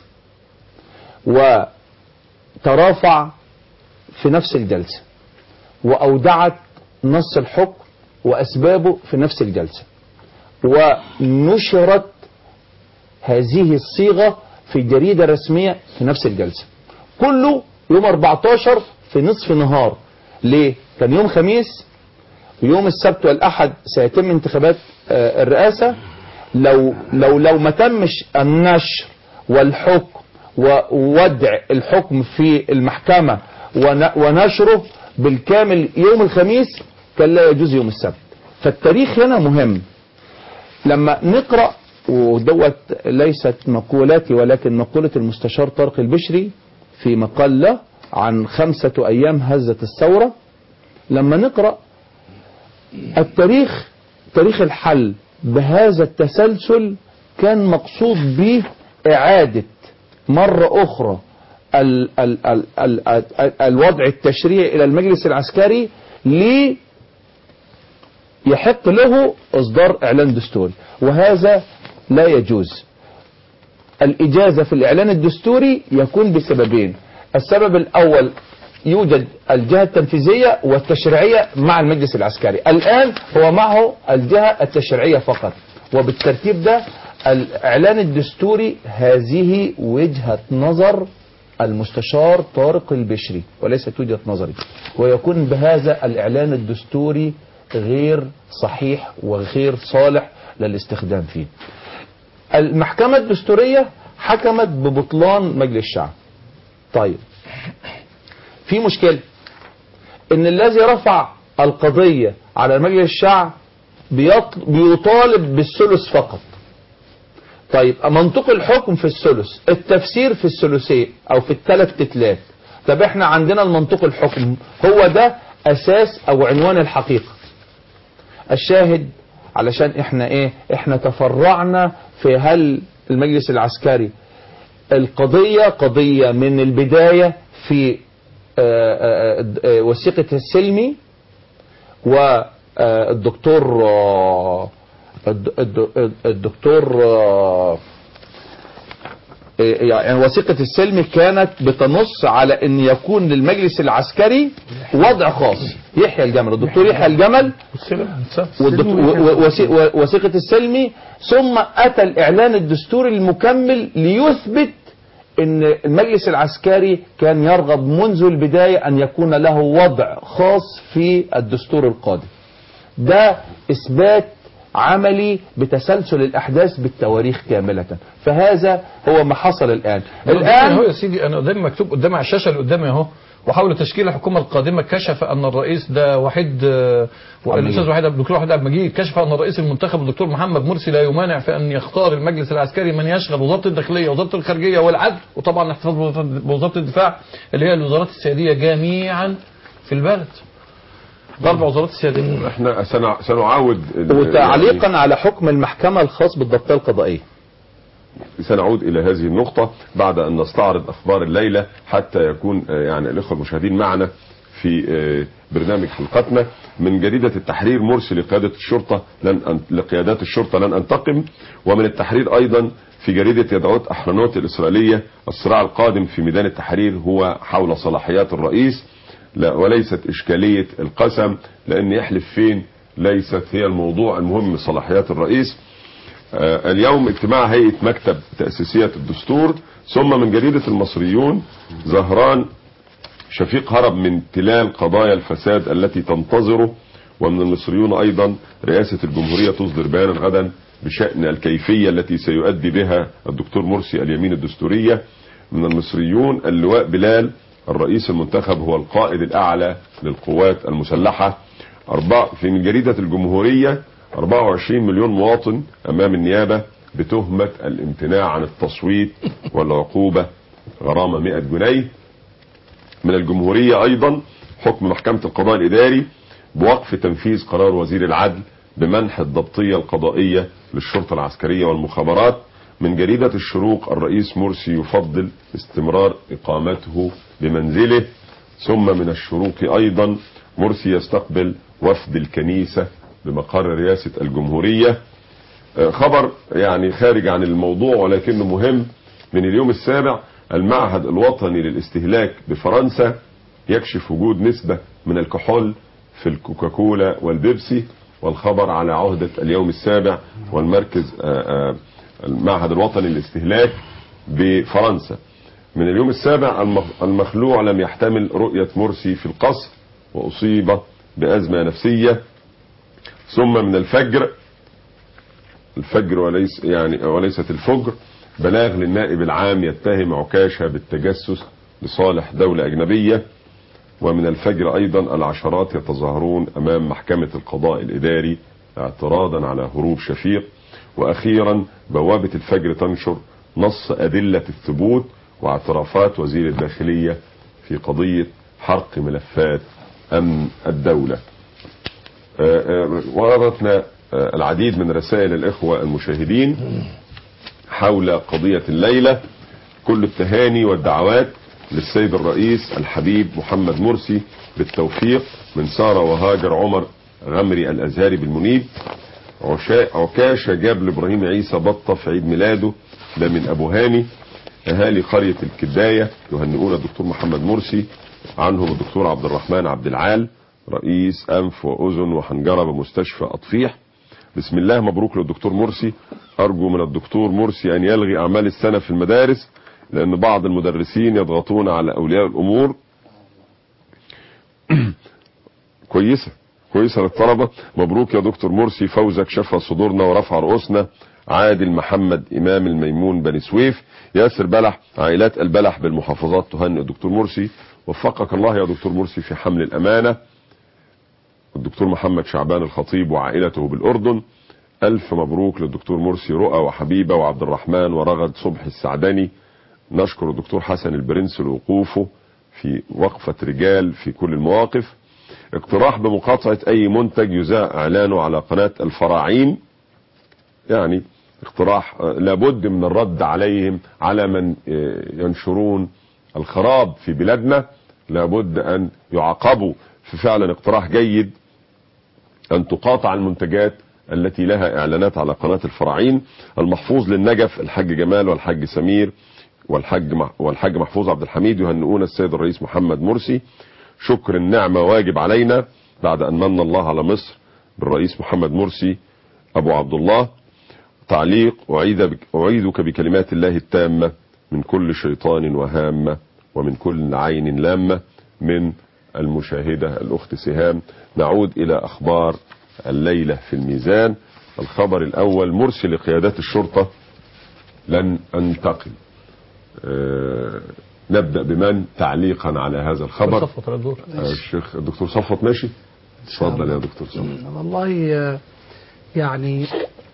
وترافع في نفس الجلسة وأودعت نص الحكم وأسبابه في نفس الجلسة ونشرت هذه الصيغة في جريدة رسمية في نفس الجلسة كله يوم 14 في نصف نهار ليه؟ كان يوم خميس ويوم السبت والأحد سيتم انتخابات آه، الرئاسة لو لو لو ما تمش النشر والحكم ووضع الحكم في المحكمة ون- ونشره بالكامل يوم الخميس كان لا يجوز يوم السبت فالتاريخ هنا مهم لما نقرأ ودوت ليست مقولاتي ولكن مقولة المستشار طارق البشري في مقال له عن خمسة أيام هزت الثورة لما نقرأ التاريخ تاريخ الحل بهذا التسلسل كان مقصود به إعادة مرة أخرى ال ال ال ال ال الوضع التشريعي إلى المجلس العسكري لي يحق له إصدار إعلان دستوري وهذا لا يجوز الإجازة في الإعلان الدستوري يكون بسببين السبب الأول يوجد الجهة التنفيذية والتشريعية مع المجلس العسكري الآن هو معه الجهة التشريعية فقط وبالترتيب ده الإعلان الدستوري هذه وجهة نظر المستشار طارق البشري وليست وجهة نظري ويكون بهذا الإعلان الدستوري غير صحيح وغير صالح للاستخدام فيه المحكمة الدستورية حكمت ببطلان مجلس الشعب طيب في مشكلة ان الذي رفع القضية على مجلس الشعب بيطل- بيطالب بالثلث فقط طيب منطق الحكم في الثلث التفسير في الثلثين او في الثلاث تتلات طب احنا عندنا المنطق الحكم هو ده اساس او عنوان الحقيقة الشاهد علشان احنا ايه احنا تفرعنا في هل المجلس العسكري القضية قضية من البداية في آه، آه، آه، وثيقة السلمي والدكتور الد- الد- الدكتور آه، يعني وثيقة السلم كانت بتنص على ان يكون للمجلس العسكري وضع خاص يحيى الجمل الدكتور يحيى الجمل والدك- و- و- وثي- و- وثيقة السلمي ثم اتى الاعلان الدستوري المكمل ليثبت ان المجلس العسكري كان يرغب منذ البداية ان يكون له وضع خاص في الدستور القادم ده اثبات عملي بتسلسل الاحداث بالتواريخ كاملة فهذا هو ما حصل الان الان هو الان يا سيدي انا قدامي مكتوب قدامي على الشاشه اللي قدامي اهو وحول تشكيل الحكومه القادمه كشف ان الرئيس ده وحيد آه، الاستاذ وحيد الدكتور وحيد عبد المجيد كشف ان الرئيس المنتخب الدكتور محمد مرسي لا يمانع في ان يختار المجلس العسكري من يشغل وزاره الداخليه ووزاره الخارجيه والعدل وطبعا الاحتفاظ بوزارة- بوزاره الدفاع اللي هي الوزارات السياديه جميعا في البلد ضرب وزارات السياديه احنا سنع- سنعاود ال- وتعليقا على حكم المحكمة الخاص بالضبطية القضائية سنعود إلى هذه النقطة بعد أن نستعرض أخبار الليلة حتى يكون آه، يعني الإخوة المشاهدين معنا في آه، برنامج حلقتنا من جريدة التحرير مرسي لقيادة الشرطة لن أن... لقيادات الشرطة لن أنتقم ومن التحرير أيضا في جريدة يدعوت أحرنوت الإسرائيلية الصراع القادم في ميدان التحرير هو حول صلاحيات الرئيس لا وليست إشكالية القسم لأن يحلف فين ليست هي الموضوع المهم صلاحيات الرئيس آه، اليوم اجتماع هيئة مكتب تأسيسية الدستور ثم من جريدة المصريون زهران شفيق هرب من تلال قضايا الفساد التي تنتظره ومن المصريون أيضا رئاسة الجمهورية تصدر بيانا غدا بشأن الكيفية التي سيؤدي بها الدكتور مرسي اليمين الدستورية من المصريون اللواء بلال الرئيس المنتخب هو القائد الأعلى للقوات المسلحة أربع في من جريدة الجمهورية 24 مليون مواطن أمام النيابة بتهمة الامتناع عن التصويت والعقوبة غرامة 100 جنيه من الجمهورية أيضا حكم محكمة القضاء الإداري بوقف تنفيذ قرار وزير العدل بمنح الضبطية القضائية للشرطة العسكرية والمخابرات من جريدة الشروق الرئيس مرسي يفضل استمرار إقامته بمنزله ثم من الشروق أيضا مرسي يستقبل وفد الكنيسة بمقر رئاسة الجمهورية آه، خبر يعني خارج عن الموضوع ولكنه مهم من اليوم السابع المعهد الوطني للاستهلاك بفرنسا يكشف وجود نسبة من الكحول في الكوكاكولا والبيبسي والخبر على عهدة اليوم السابع والمركز آه، آه، المعهد الوطني للاستهلاك بفرنسا من اليوم السابع المخ- المخلوع لم يحتمل رؤية مرسي في القصر وأصيب بأزمة نفسية ثم من الفجر الفجر وليس يعني وليست الفجر بلاغ للنائب العام يتهم عكاشة بالتجسس لصالح دولة أجنبية ومن الفجر أيضا العشرات يتظاهرون أمام محكمة القضاء الإداري اعتراضا على هروب شفيق وأخيرا بوابة الفجر تنشر نص أدلة الثبوت واعترافات وزير الداخلية في قضية حرق ملفات أمن الدولة آه، آه، وردتنا آه، العديد من رسائل الإخوة المشاهدين حول قضية الليلة كل التهاني والدعوات للسيد الرئيس الحبيب محمد مرسي بالتوفيق من سارة وهاجر عمر غمري الأزهري بالمنيب عشا- عكاشة جاب لإبراهيم عيسى بطة في عيد ميلاده ده من أبو هاني أهالي قرية الكداية يهنئون الدكتور محمد مرسي عنهم الدكتور عبد الرحمن عبد العال رئيس أنف وأذن وحنجرة بمستشفى أطفيح بسم الله مبروك للدكتور مرسي أرجو من الدكتور مرسي أن يلغي أعمال السنة في المدارس لأن بعض المدرسين يضغطون على أولياء الأمور كويسة كويسة للطلبة مبروك يا دكتور مرسي فوزك شفى صدورنا ورفع رؤوسنا عادل محمد إمام الميمون بني سويف ياسر بلح عائلات البلح بالمحافظات تهنئ الدكتور مرسي وفقك الله يا دكتور مرسي في حمل الأمانة الدكتور محمد شعبان الخطيب وعائلته بالأردن ألف مبروك للدكتور مرسي رؤى وحبيبة وعبد الرحمن ورغد صبحي السعدني نشكر الدكتور حسن البرنس لوقوفه في وقفة رجال في كل المواقف اقتراح بمقاطعة أي منتج يذاع إعلانه على قناة الفراعين يعني اقتراح آه، لابد من الرد عليهم على من آه، ينشرون الخراب في بلادنا لابد أن يعاقبوا في فعلا اقتراح جيد أن تقاطع المنتجات التي لها إعلانات على قناة الفراعين المحفوظ للنجف الحاج جمال والحاج سمير والحاج مح- والحاج محفوظ عبد الحميد يهنئون السيد الرئيس محمد مرسي شكر النعمة واجب علينا بعد أن من الله على مصر بالرئيس محمد مرسي أبو عبد الله تعليق أعيد بك أعيدك بكلمات الله التامة من كل شيطان وهامة ومن كل عين لامة من المشاهدة الأخت سهام نعود إلى أخبار الليلة في الميزان الخبر الأول مرسي لقيادات الشرطة لن أنتقل آه، نبدأ بمن تعليقا على هذا الخبر صفوت على الدور. آه، الشيخ الدكتور صفوت ماشي اتفضل يا دكتور صفوت والله آه، يعني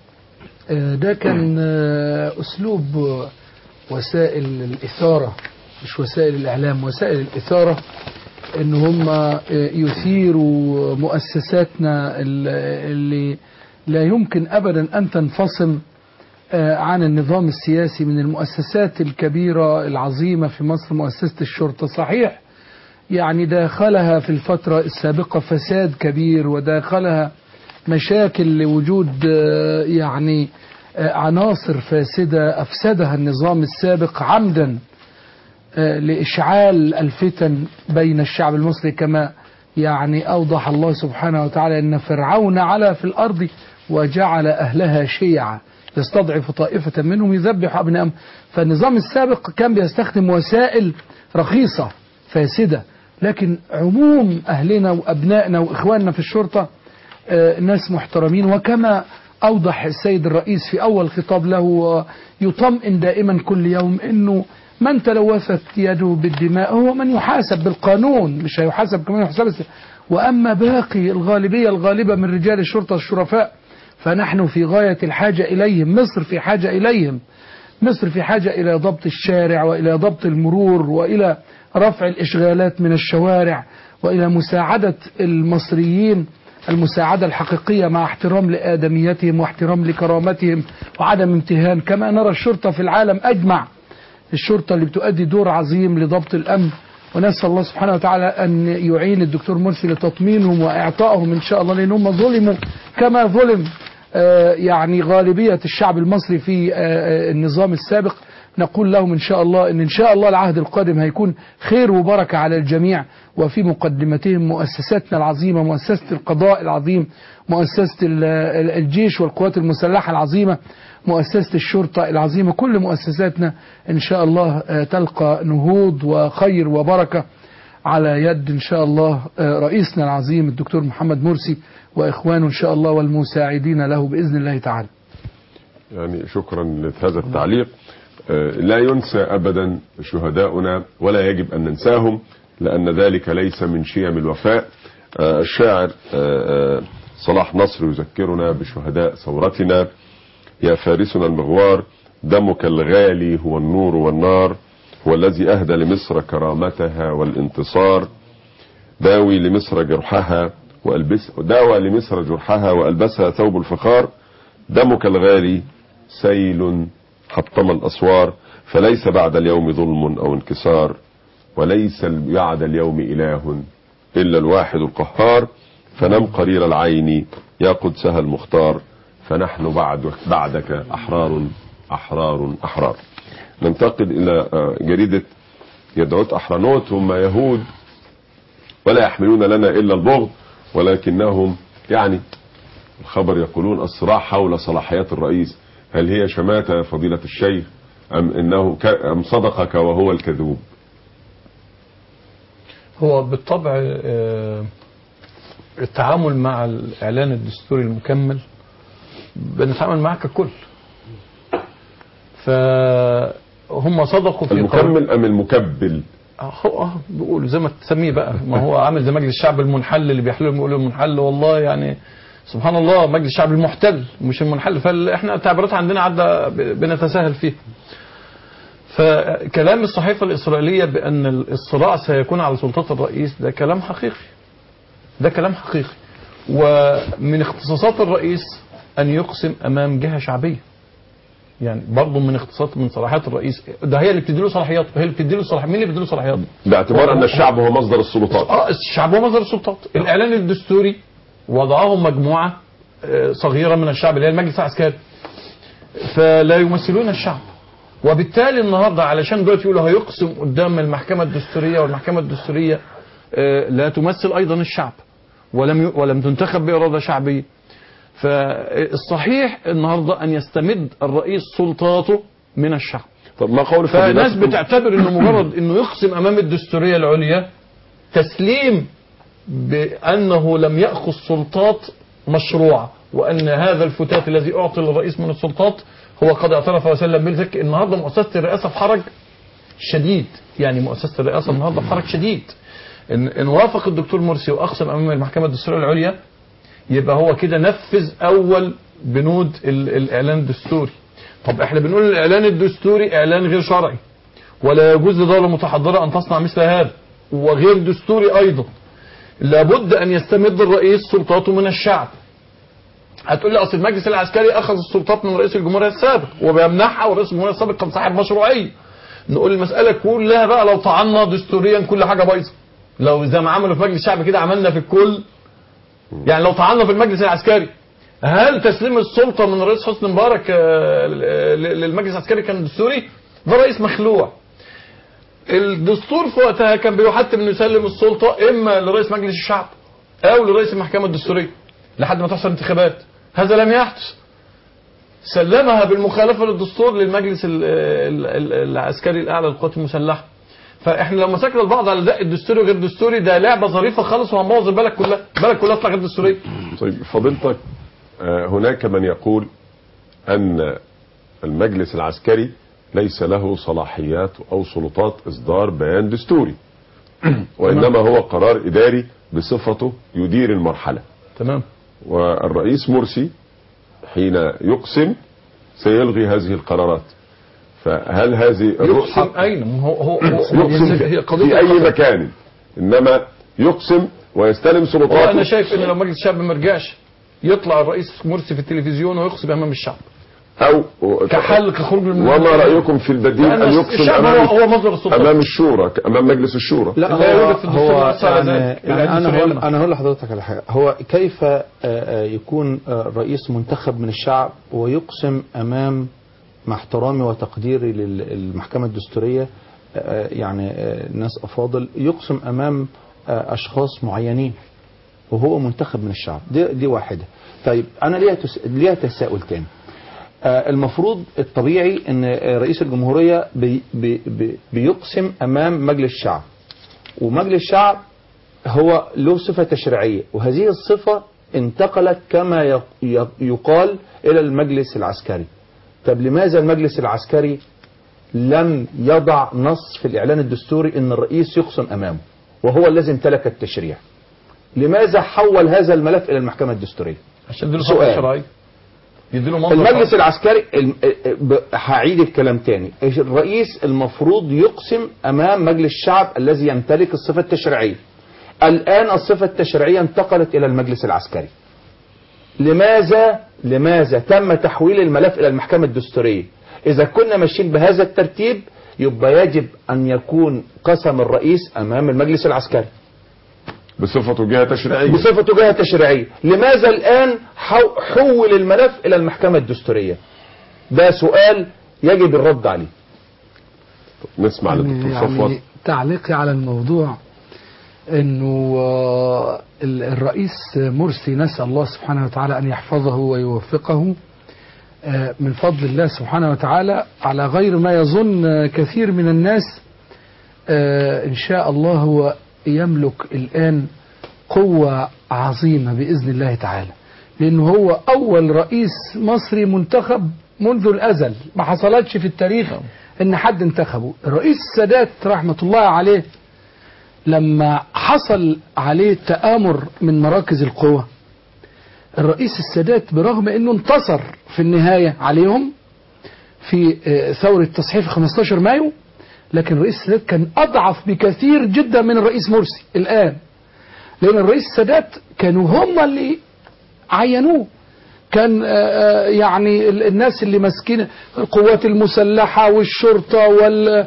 آه، ده كان آه، أسلوب آه، وسائل الإثارة مش وسائل الإعلام وسائل الإثارة إن هم آه، يثيروا مؤسساتنا ال- اللي لا يمكن أبدا أن تنفصم آه، عن النظام السياسي من المؤسسات الكبيرة العظيمة في مصر مؤسسة الشرطة صحيح يعني داخلها في الفترة السابقة فساد كبير وداخلها مشاكل لوجود آه، يعني آه، عناصر فاسدة أفسدها النظام السابق عمدا آه، لإشعال الفتن بين الشعب المصري كما يعني أوضح الله سبحانه وتعالى أن فرعون علا في الأرض وجعل أهلها شيعا يستضعف طائفة منهم يذبح أبنائهم فالنظام السابق كان بيستخدم وسائل رخيصة فاسدة لكن عموم أهلنا وأبنائنا وإخواننا في الشرطة آه، ناس محترمين وكما أوضح السيد الرئيس في أول خطاب له آه، يطمئن دائما كل يوم أنه من تلوثت يده بالدماء هو من يحاسب بالقانون مش هيحاسب كمان يحاسب وأما باقي الغالبية الغالبة من رجال الشرطة الشرفاء فنحن في غاية الحاجة إليهم مصر في حاجة إليهم مصر في حاجة إلى ضبط الشارع وإلى ضبط المرور وإلى رفع الإشغالات من الشوارع وإلى مساعدة المصريين المساعدة الحقيقية مع احترام لآدميتهم واحترام لكرامتهم وعدم امتهان كما نرى الشرطة في العالم أجمع الشرطة اللي بتؤدي دور عظيم لضبط الأمن ونسأل الله سبحانه وتعالى أن يعين الدكتور مرسي لتطمينهم وإعطائهم إن شاء الله لأنهم ظلموا كما ظلم آه، يعني غالبية الشعب المصري في آه، آه، النظام السابق نقول لهم إن شاء الله إن إن شاء الله العهد القادم هيكون خير وبركة على الجميع وفي مقدمتهم مؤسساتنا العظيمة مؤسسة القضاء العظيم مؤسسة ال- ال- الجيش والقوات المسلحة العظيمة مؤسسة الشرطة العظيمة كل مؤسساتنا إن شاء الله آه، تلقى نهوض وخير وبركة على يد إن شاء الله آه، رئيسنا العظيم الدكتور محمد مرسي وإخوانه إن شاء الله والمساعدين له بإذن الله تعالى يعني شكرا لهذا التعليق آه، لا ينسى ابدا شهداؤنا ولا يجب ان ننساهم لان ذلك ليس من شيم الوفاء آه، الشاعر آه، آه، صلاح نصر يذكرنا بشهداء ثورتنا يا فارسنا المغوار دمك الغالي هو النور والنار هو الذي اهدى لمصر كرامتها والانتصار داوي لمصر جرحها والبس داوى لمصر جرحها والبسها ثوب الفخار دمك الغالي سيل حطم الأسوار فليس بعد اليوم ظلم أو انكسار وليس بعد اليوم إله إلا الواحد القهار فنم قرير العين يا قدسها المختار فنحن بعد بعدك أحرار أحرار أحرار ننتقل إلى آه، جريدة يدعوت أحرانوت هم يهود ولا يحملون لنا إلا البغض ولكنهم يعني الخبر يقولون الصراع حول صلاحيات الرئيس هل هي شماتة يا فضيلة الشيخ أم إنه ك... أم صدقك وهو الكذوب هو بالطبع آه، التعامل مع الإعلان الدستوري المكمل بنتعامل معاه ككل فهم صدقوا في قول- المكمل أم المكبل هو اه بيقولوا زي ما تسميه بقى ما هو عامل زي مجلس الشعب المنحل اللي بيحلوا بيقولوا المنحل والله يعني سبحان الله مجلس الشعب المحتل مش المنحل فاحنا التعبيرات عندنا عدى ب- بنتساهل فيها فكلام الصحيفة الإسرائيلية بأن الصراع سيكون على سلطات الرئيس ده كلام حقيقي ده كلام حقيقي ومن اختصاصات الرئيس أن يقسم أمام جهة شعبية يعني برضه من اختصاصات من صلاحيات الرئيس ده هي اللي بتدي له صلاحيات هي اللي بتدي له صلاحيات مين اللي بيدي له صلاحيات باعتبار أن الشعب هو مصدر السلطات اه الشعب هو مصدر السلطات الاعلان الدستوري وضعه مجموعه آه، صغيرة من الشعب اللي هي المجلس العسكري فلا يمثلون الشعب وبالتالي النهارده علشان دلوقتي يقولوا هيقسم قدام المحكمة الدستورية والمحكمة الدستورية آه، لا تمثل أيضا الشعب ولم ي- ولم تنتخب بإرادة شعبية فالصحيح النهارده أن يستمد الرئيس سلطاته من الشعب طب ما قول فناس فضيلتكم بتعتبر انه مجرد انه يقسم امام الدستوريه العليا تسليم بانه لم ياخذ سلطات مشروعه وان هذا الفتات الذي اعطي للرئيس من السلطات هو قد اعترف وسلم بذلك النهارده مؤسسه الرئاسه في حرج شديد يعني مؤسسه الرئاسه النهارده في حرج شديد ان ان وافق الدكتور مرسي واقسم امام المحكمه الدستوريه العليا يبقى هو كده نفذ اول بنود ال- الاعلان الدستوري طب احنا بنقول الاعلان الدستوري اعلان غير شرعي ولا يجوز لدوله متحضره ان تصنع مثل هذا وغير دستوري ايضا لابد ان يستمد الرئيس سلطاته من الشعب هتقول لي اصل المجلس العسكري اخذ السلطات من رئيس الجمهوريه السابق وبيمنحها ورئيس الجمهوريه السابق كان صاحب مشروعيه نقول المساله كلها بقى لو طعنا دستوريا كل حاجه بايظه لو زي ما عملوا في مجلس الشعب كده عملنا في الكل يعني لو طعنا في المجلس العسكري هل تسليم السلطه من الرئيس حسني مبارك آه، ل- للمجلس العسكري كان دستوري؟ ده رئيس مخلوع. الدستور في وقتها كان بيحتم انه يسلم السلطه اما لرئيس مجلس الشعب او لرئيس المحكمه الدستوريه لحد ما تحصل انتخابات. هذا لم يحدث. سلمها بالمخالفه للدستور للمجلس ال- ال- ال- العسكري الاعلى للقوات المسلحه. فاحنا لو مسكنا البعض على دق الدستوري وغير دستوري ده لعبه ظريفه خالص وهنبوظ البلد كلها، البلد كلها تطلع غير دستوريه. طيب فضيلتك آه، هناك من يقول أن المجلس العسكري ليس له صلاحيات أو سلطات إصدار بيان دستوري وإنما هو قرار إداري بصفته يدير المرحلة تمام والرئيس مرسي حين يقسم سيلغي هذه القرارات فهل هذه الرخصة يقسم اين هو هو, هو يقسم هي في, قضيه في أي خطر. مكان إنما يقسم ويستلم هو انا سلطاته شايف ان لو مجلس الشعب ما رجعش يطلع الرئيس مرسي في التلفزيون ويقسم امام الشعب أو كحل كخروج من وما رأيكم في البديل لأن أن يقسم الشعب هو, أمام هو مصدر السلطه أمام الشورى أمام مجلس الشورى لا لا هو, يوجد في الدستور هو نص على يعني, ذلك. يعني العين انا هقول السورية. انا هقول لحضرتك على حاجه هو كيف آه، آه، يكون آه، رئيس منتخب من الشعب ويقسم امام مع احترامي وتقديري للمحكمه الدستوريه آه، يعني آه، ناس افاضل يقسم امام آه، اشخاص معينين وهو منتخب من الشعب دي دي واحده طيب انا ليها تس... ليها تساؤل تاني آه، المفروض الطبيعي ان آه، رئيس الجمهوريه بي بي بي بيقسم امام مجلس الشعب ومجلس الشعب هو له صفه تشريعيه وهذه الصفه انتقلت كما ي- ي- يقال الى المجلس العسكري طب لماذا المجلس العسكري لم يضع نص في الاعلان الدستوري ان الرئيس يقسم امامه وهو الذي امتلك التشريع لماذا حول هذا الملف الى المحكمه الدستوريه عشان يديله سؤال. سلطه شرعيه يديله منظر المجلس شرعي. العسكري الم- ب- هعيد الكلام تاني الرئيس المفروض يقسم امام مجلس الشعب الذي يمتلك الصفه التشريعيه الان الصفه التشريعيه انتقلت الى المجلس العسكري لماذا لماذا تم تحويل الملف الى المحكمه الدستوريه اذا كنا ماشيين بهذا الترتيب يبقى يجب ان يكون قسم الرئيس امام المجلس العسكري بصفته جهة تشريعية بصفته جهه تشريعيه لماذا الان حو- حول الملف الى المحكمه الدستوريه ده سؤال يجب الرد عليه نسمع للدكتور يعني صفوت تعليقي على الموضوع انه آه، ال- الرئيس مرسي نسال الله سبحانه وتعالى ان يحفظه ويوفقه آه، من فضل الله سبحانه وتعالى على غير ما يظن آه، كثير من الناس آه، ان شاء الله هو يملك الان قوه عظيمه باذن الله تعالى لانه هو اول رئيس مصري منتخب منذ الازل ما حصلتش في التاريخ ان حد انتخبه الرئيس السادات رحمه الله عليه لما حصل عليه تآمر من مراكز القوى الرئيس السادات برغم انه انتصر في النهاية عليهم في آه، ثورة تصحيح 15 مايو لكن الرئيس السادات كان أضعف بكثير جدا من الرئيس مرسي الآن لأن الرئيس السادات كانوا هم اللي عينوه كان آه، آه، يعني ال- الناس اللي ماسكين القوات المسلحة والشرطة وال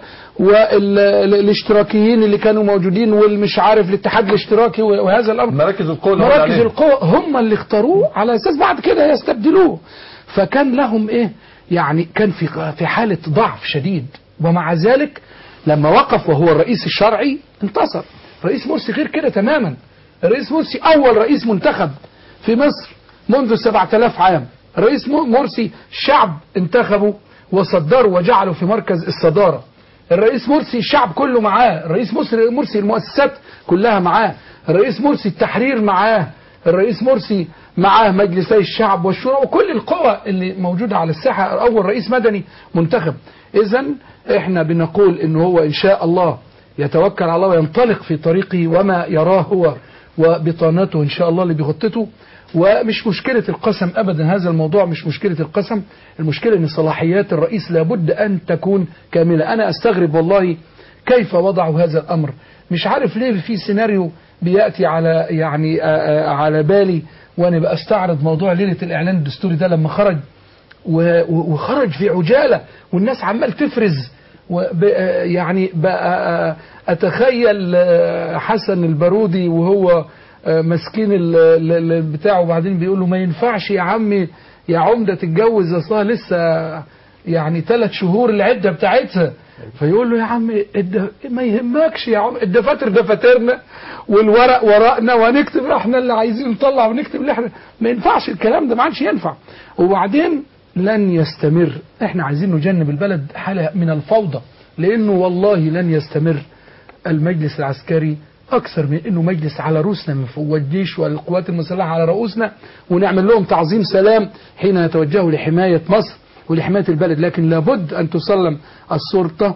والاشتراكيين اللي كانوا موجودين والمش عارف الاتحاد الاشتراكي وهذا الامر مراكز القوة اللي قلت مراكز عليها. القوة هم اللي اختاروه على اساس بعد كده يستبدلوه فكان لهم ايه يعني كان في في حالة ضعف شديد ومع ذلك لما وقف وهو الرئيس الشرعي انتصر رئيس مرسي غير كده تماما الرئيس مرسي اول رئيس منتخب في مصر منذ 7000 عام رئيس م- مرسي شعب انتخبه وصدره وجعله في مركز الصدارة الرئيس مرسي الشعب كله معاه الرئيس مرسي مرسي المؤسسات كلها معاه الرئيس مرسي التحرير معاه الرئيس مرسي معاه مجلسي الشعب والشورى وكل القوى اللي موجودة على الساحة أول رئيس مدني منتخب إذا إحنا بنقول إن هو إن شاء الله يتوكل على الله وينطلق في طريقه وما يراه هو وبطانته إن شاء الله اللي بيخطته ومش مشكلة القسم أبدا هذا الموضوع مش مشكلة القسم المشكلة أن صلاحيات الرئيس لابد أن تكون كاملة أنا أستغرب والله كيف وضعوا هذا الأمر مش عارف ليه في سيناريو بيأتي على يعني آه، آه، على بالي وأنا بستعرض موضوع ليلة الإعلان الدستوري ده لما خرج و- و- وخرج في عجالة والناس عمال تفرز وب- آه، يعني بقى آه، أتخيل آه، حسن البارودي وهو آه، ماسكين ال- ال- ال- بتاعه وبعدين بيقول له ما ينفعش يا عمي يا عمدة تتجوز اصلها لسه يعني ثلاث شهور العدة بتاعتها فيقول له يا عم الد- ما يهمكش يا عم الدفاتر دفاترنا والورق ورقنا وهنكتب احنا اللي عايزين نطلع ونكتب اللي احنا ما ينفعش الكلام ده ما عادش ينفع وبعدين لن يستمر احنا عايزين نجنب البلد حالة من الفوضى لانه والله لن يستمر المجلس العسكري اكثر من انه مجلس على رؤوسنا من فوق والجيش والقوات المسلحه على رؤوسنا ونعمل لهم تعظيم سلام حين يتوجهوا لحمايه مصر ولحمايه البلد لكن لابد ان تسلم السلطه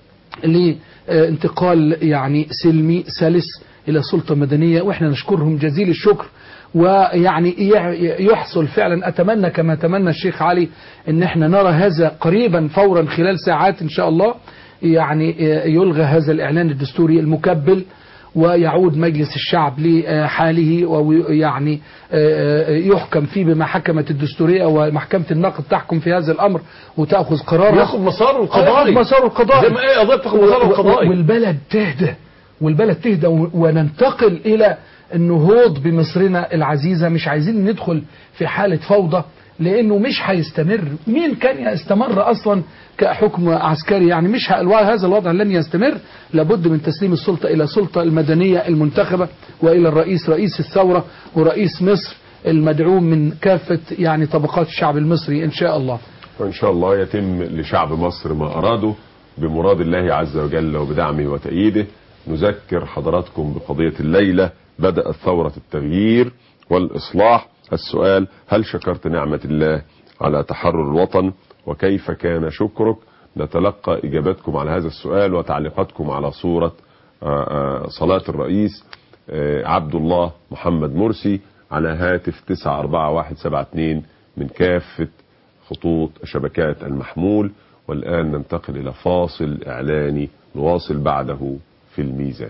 لانتقال يعني سلمي سلس الى سلطه مدنيه واحنا نشكرهم جزيل الشكر ويعني ي- يحصل فعلا اتمنى كما تمنى الشيخ علي ان احنا نرى هذا قريبا فورا خلال ساعات ان شاء الله يعني يلغى هذا الاعلان الدستوري المكبل ويعود مجلس الشعب لحاله ويعني يحكم فيه بما حكمت الدستورية ومحكمة النقد تحكم في هذا الأمر وتأخذ قرار ياخد مساره القضائي مساره القضائي زي ما ايه قضيه بتاخد مساره و- و- القضائي والبلد تهدى والبلد تهدى و- وننتقل إلى النهوض بمصرنا العزيزة مش عايزين ندخل في حالة فوضى لأنه مش هيستمر مين كان يستمر أصلا كحكم عسكري يعني مش ه- الوضع- هذا الوضع لن يستمر لابد من تسليم السلطة إلى سلطة المدنية المنتخبة وإلى الرئيس رئيس الثورة ورئيس مصر المدعوم من كافة يعني طبقات الشعب المصري إن شاء الله وإن شاء الله يتم لشعب مصر ما أرادوا بمراد الله عز وجل وبدعمه وتأييده نذكر حضراتكم بقضية الليلة بدأت ثورة التغيير والإصلاح السؤال هل شكرت نعمة الله على تحرر الوطن وكيف كان شكرك نتلقى إجاباتكم على هذا السؤال وتعليقاتكم على صورة آه، آه، صلاة الرئيس آه، عبد الله محمد مرسي على هاتف 94172 من كافة خطوط شبكات المحمول والآن ننتقل إلى فاصل إعلاني نواصل بعده في الميزان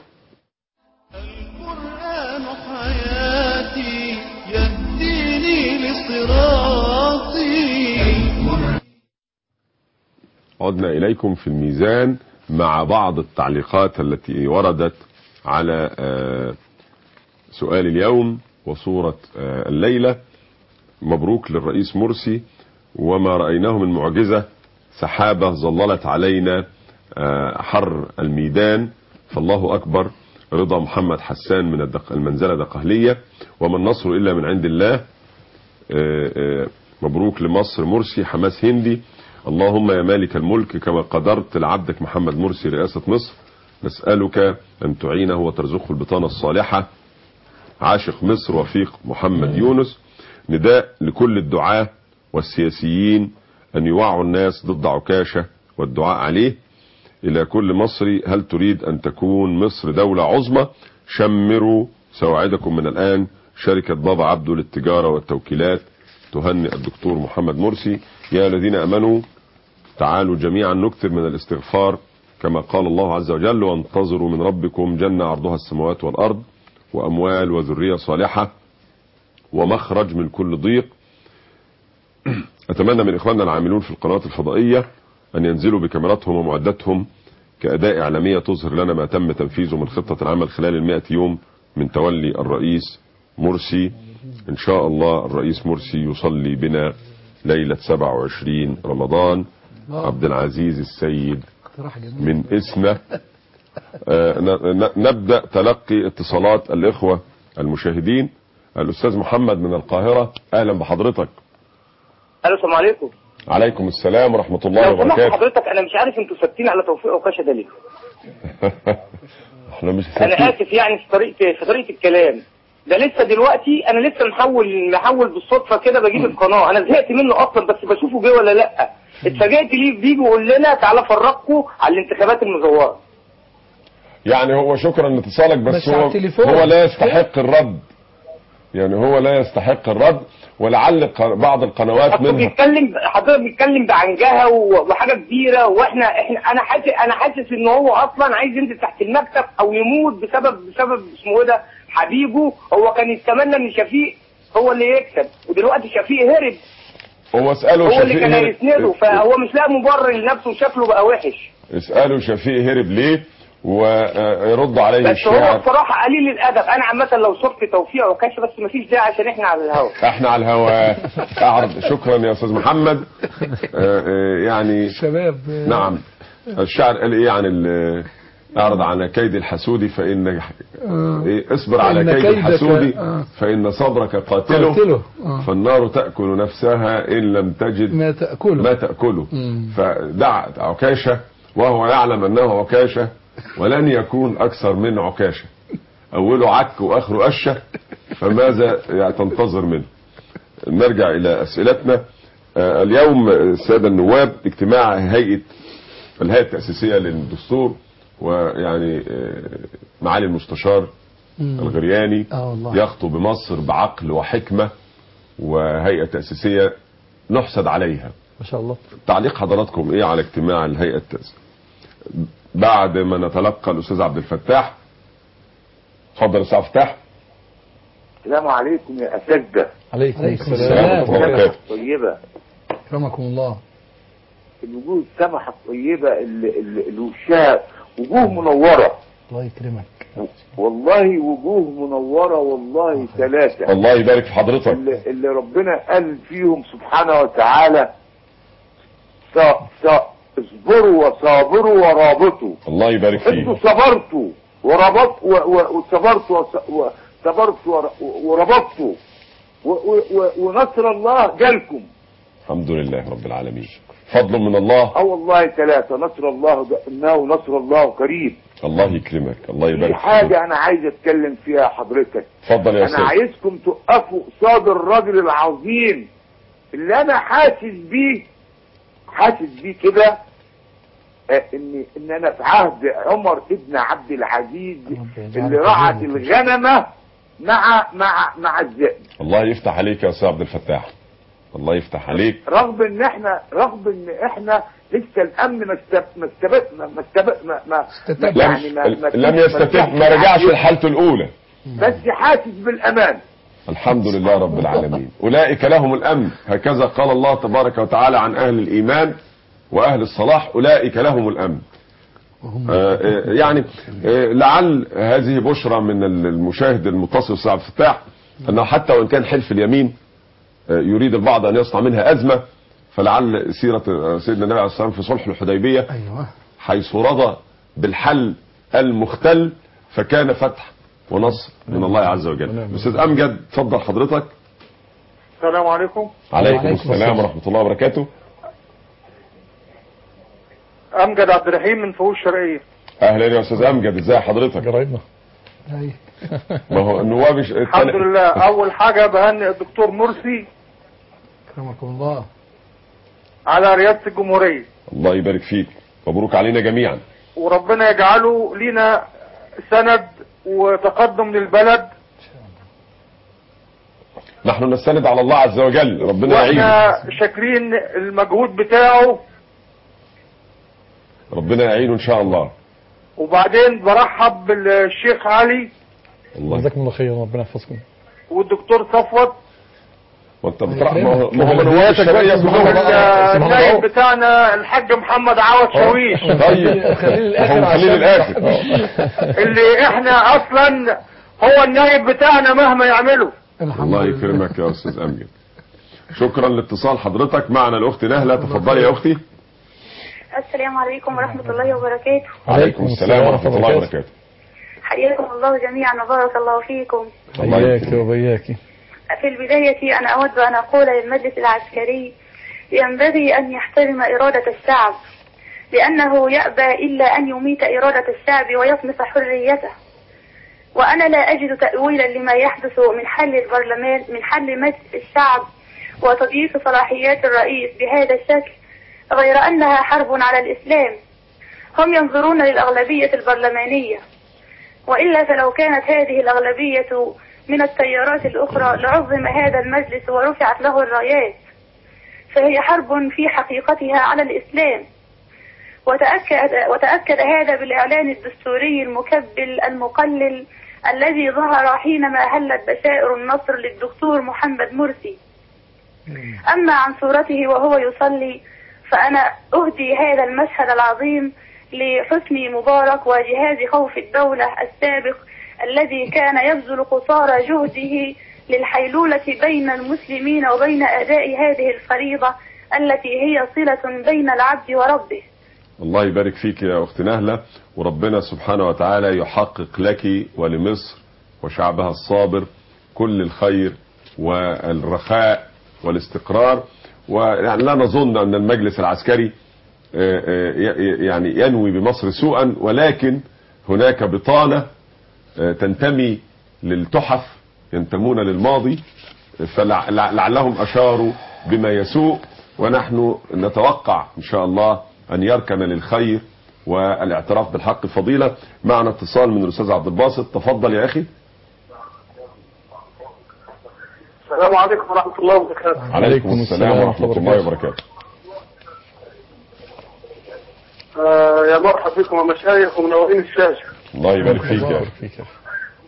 القرآن حياتي يهديني لصراطي عدنا إليكم في الميزان مع بعض التعليقات التي وردت على آه، سؤال اليوم وصورة آه، الليلة مبروك للرئيس مرسي وما رأيناه من معجزة سحابة ظللت علينا آه، حر الميدان فالله أكبر رضا محمد حسان من الدق... المنزلة دقهلية وما النصر إلا من عند الله آه، آه، مبروك لمصر مرسي حماس هندي اللهم يا مالك الملك كما قدرت لعبدك محمد مرسي رئاسة مصر نسألك أن تعينه وترزقه البطانة الصالحة عاشق مصر وفيق محمد يونس نداء لكل الدعاة والسياسيين أن يوعوا الناس ضد عكاشة والدعاء عليه إلى كل مصري هل تريد أن تكون مصر دولة عظمى شمروا سواعدكم من الآن شركة بابا عبده للتجارة والتوكيلات تهنئ الدكتور محمد مرسي يا الذين أمنوا تعالوا جميعا نكثر من الاستغفار كما قال الله عز وجل وانتظروا من ربكم جنة عرضها السماوات والأرض وأموال وذرية صالحة ومخرج من كل ضيق أتمنى من إخواننا العاملون في القنوات الفضائية أن ينزلوا بكاميراتهم ومعداتهم كأداء إعلامية تظهر لنا ما تم تنفيذه من خطة العمل خلال المائة يوم من تولي الرئيس مرسي إن شاء الله الرئيس مرسي يصلي بنا ليلة 27 رمضان عبد العزيز السيد اقتراح جميل من اسمه آه، ن- ن- نبدأ تلقي اتصالات الإخوة المشاهدين الأستاذ محمد من القاهرة أهلا بحضرتك الو السلام عليكم عليكم السلام ورحمة الله لو سمحت وبركاته حضرتك انا مش عارف انتوا ثابتين على توفيق عكاشه ده ليه احنا مش انا ثابتين. اسف يعني في طريقه في طريقه الكلام ده لسه دلوقتي انا لسه محول محول بالصدفه كده بجيب القناه انا زهقت منه اصلا بس بشوفه جه ولا لا اتفاجئت ليه بيجي يقول لنا تعالى فرجكوا على الانتخابات المزوره يعني هو شكرا لاتصالك بس, بس على هو التليفون. هو لا يستحق الرد يعني هو لا يستحق الرد ولعل ق- بعض القنوات اصله منها بيتكلم حضرتك بيتكلم بعنجهه و- وحاجه كبيره واحنا احنا انا حاسس انا حاسس ان هو اصلا عايز ينزل تحت المكتب او يموت بسبب بسبب اسمه ايه ده حبيبه هو كان يتمنى ان شفيق هو اللي يكسب ودلوقتي شفيق هرب هو اسأله هو اللي شفيق كان هرب هيسنده فهو مش لاقي مبرر لنفسه وشكله بقى وحش اسأله شفيق هرب ليه ويرد عليه بس هو الشاعر بصراحه قليل الادب انا عامه لو شفت توفيق وكاش بس مفيش داعي عشان احنا على الهوا احنا على الهواء اعرض شكرا يا استاذ محمد آه، آه، يعني شباب نعم الشعر قال ايه عن ال- اعرض عن كيد الحسود فان إيه اصبر على إن كيد كيدك- الحسود آه. فان صبرك قاتله قاتله آه. فالنار تاكل نفسها ان لم تجد ما تأكله ما تاكله مم. فدع عكاشه وهو يعلم انه عكاشه ولن يكون اكثر من عكاشه اوله عك واخره قشه فماذا يعني تنتظر منه نرجع الى اسئلتنا آه، اليوم الساده النواب اجتماع هيئه الهيئه التاسيسيه للدستور ويعني آه، معالي المستشار الغرياني آه والله. يخطب مصر بعقل وحكمه وهيئه تاسيسيه نحسد عليها ما شاء الله تعليق حضراتكم ايه على اجتماع الهيئه التاسيسيه بعد ما نتلقى الاستاذ عبد الفتاح اتفضل يا استاذ عبد الفتاح السلام عليكم يا اساتذه عليكم عليكم السلام ورحمه الله وبركاته طيبه أكرمكم الله الوجوه السمحه الطيبه اللي, اللي اللي وشها وجوه منوره الله يكرمك والله وجوه منوره والله ثلاثه الله يبارك في حضرتك اللي, اللي ربنا قال فيهم سبحانه وتعالى ص- ص- اصبروا وصابروا ورابطوا الله يبارك انتوا فيك صبرتوا وربط و- و- وصبرتوا وص- وصبرتوا ور- وربطتوا و- و- و- ونصر الله جالكم الحمد لله رب العالمين فضل من الله اه والله ثلاثة نصر الله انه نصر الله قريب الله يكرمك الله في يبارك فيك حاجة انا عايز اتكلم فيها حضرتك اتفضل يا انا استاذ عايزكم تقفوا قصاد الراجل العظيم اللي انا حاسس بيه حاسس بيه كده آه، ان ان انا في عهد عمر ابن عبد العزيز اللي رعت الغنمة مع مع مع الذئب الله يفتح عليك يا استاذ عبد الفتاح الله يفتح عليك رغم ان احنا رغم ان احنا لسه الامن ما استب ما استب ما ما استب ما ما استتب. لم, يعني ما ما لم يستتب ما رجعش لحالته الاولى بس حاسس بالامان الحمد لله رب العالمين أولئك لهم الأمن هكذا قال الله تبارك وتعالى عن أهل الإيمان وأهل الصلاح أولئك لهم الأمن آه، آه، يعني آه، لعل هذه بشرى من المشاهد المتصل أستاذ عبد الفتاح أنه حتى وإن كان حلف اليمين آه، يريد البعض أن يصنع منها أزمة فلعل سيرة آه، سيدنا النبي عليه الصلاة والسلام في صلح الحديبية أيوة حيث رضى بالحل المختل فكان فتح ونصر من الله عز وجل أستاذ أمجد تفضل حضرتك السلام عليكم عليكم وعليكم السلام السلام. ورحمة الله وبركاته امجد عبد الرحيم من فوق الشرقيه أهلا يا أستاذ أمجد إزاي حضرتك قرايبنا أيوة. ما هو النواب الش- الحمد لله اول حاجه بهنئ الدكتور مرسي أكرمكم الله على رئاسه الجمهوريه الله يبارك فيك مبروك علينا جميعا وربنا يجعله لينا سند وتقدم للبلد نحن نستند على الله عز وجل ربنا يعينه واحنا شاكرين المجهود بتاعه ربنا يعينه إن شاء الله وبعدين برحب بالشيخ علي الله جزاكم الله خير ربنا يحفظكم والدكتور صفوت وانت بترا ما هو ما هو من هواة الشرعية كلهم بقى. النائب بتاعنا الحاج محمد عوض شاويش طيب خليل ما هو الآخر خليل عشان- الاخر اللي احنا اصلا هو النائب بتاعنا مهما يعملوا الحمد الله لله. يكرمك يا استاذ امجد شكرا لاتصال حضرتك معنا الاخت نهله تفضلي يا اختي السلام عليكم ورحمة الله وبركاته عليكم السلام ورحمه الله وبركاته حياكم الله جميعا وبارك الله فيكم الله إياك يكرمك. وبياك في البداية أنا أود أن أقول للمجلس العسكري ينبغي أن يحترم إرادة الشعب لأنه يأبى إلا أن يميت إرادة الشعب ويطمس حريته وأنا لا أجد تأويلا لما يحدث من حل البرلمان من حل مجلس الشعب وتضييق صلاحيات الرئيس بهذا الشكل غير أنها حرب على الإسلام هم ينظرون للأغلبية البرلمانية وإلا فلو كانت هذه الأغلبية من التيارات الأخرى لعظم هذا المجلس ورفعت له الرايات فهي حرب في حقيقتها على الإسلام وتأكد, وتأكد هذا بالإعلان الدستوري المكبل المقلل الذي ظهر حينما هلت بشائر النصر للدكتور محمد مرسي أما عن صورته وهو يصلي فأنا أهدي هذا المشهد العظيم لحسني مبارك وجهاز خوف الدولة السابق الذي كان يبذل قصارى جهده للحيلولة بين المسلمين وبين أداء هذه الفريضة التي هي صلة بين العبد وربه الله يبارك فيك يا اخت نهله وربنا سبحانه وتعالى يحقق لك ولمصر وشعبها الصابر كل الخير والرخاء والاستقرار ويعني لا نظن ان المجلس العسكري آه، آه، ي- يعني ينوي بمصر سوءا ولكن هناك بطانه آه، تنتمي للتحف ينتمون للماضي فلعلهم اشاروا بما يسوء ونحن نتوقع ان شاء الله ان يركن للخير والاعتراف بالحق فضيله معنا اتصال من الاستاذ عبد الباسط تفضل يا اخي السلام عليكم ورحمة الله وبركاته عليكم السلام ورحمه الله وبركاته آه يا مرحبا بكم يا مشايخ ومنورين الشاشة الله يبارك فيك يا اخي فيك يا أخي.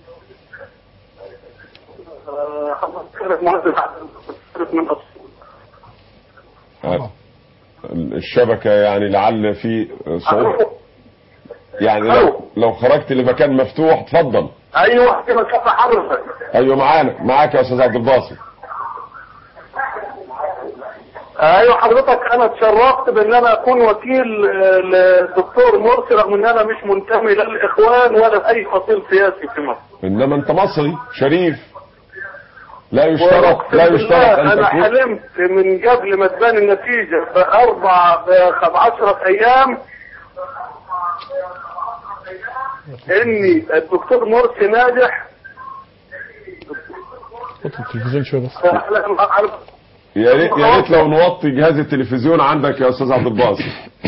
آه حضرتك مهندس عبد من أصل آه. الشبكه يعني لعل في صعوبه يعني لو لو خرجت لمكان مفتوح تفضل أيوة كده كفى حضرتك ايوه معانا معاك يا استاذ عبد الباسط ايوه حضرتك انا اتشرفت بان انا اكون وكيل آه، للدكتور مرسي رغم ان انا مش منتمي لا للاخوان ولا لاي فصيل سياسي في مصر انما انت مصري شريف لا يشترط وأقسم لا بالله يشترط ان انا تكون حلمت من قبل ما تبان النتيجة باربع ب 10 ايام اني الدكتور مرسي ناجح حط التلفزيون شويه بس يا ريت يا ريت لو نوطي جهاز التلفزيون عندك يا استاذ عبد الباسط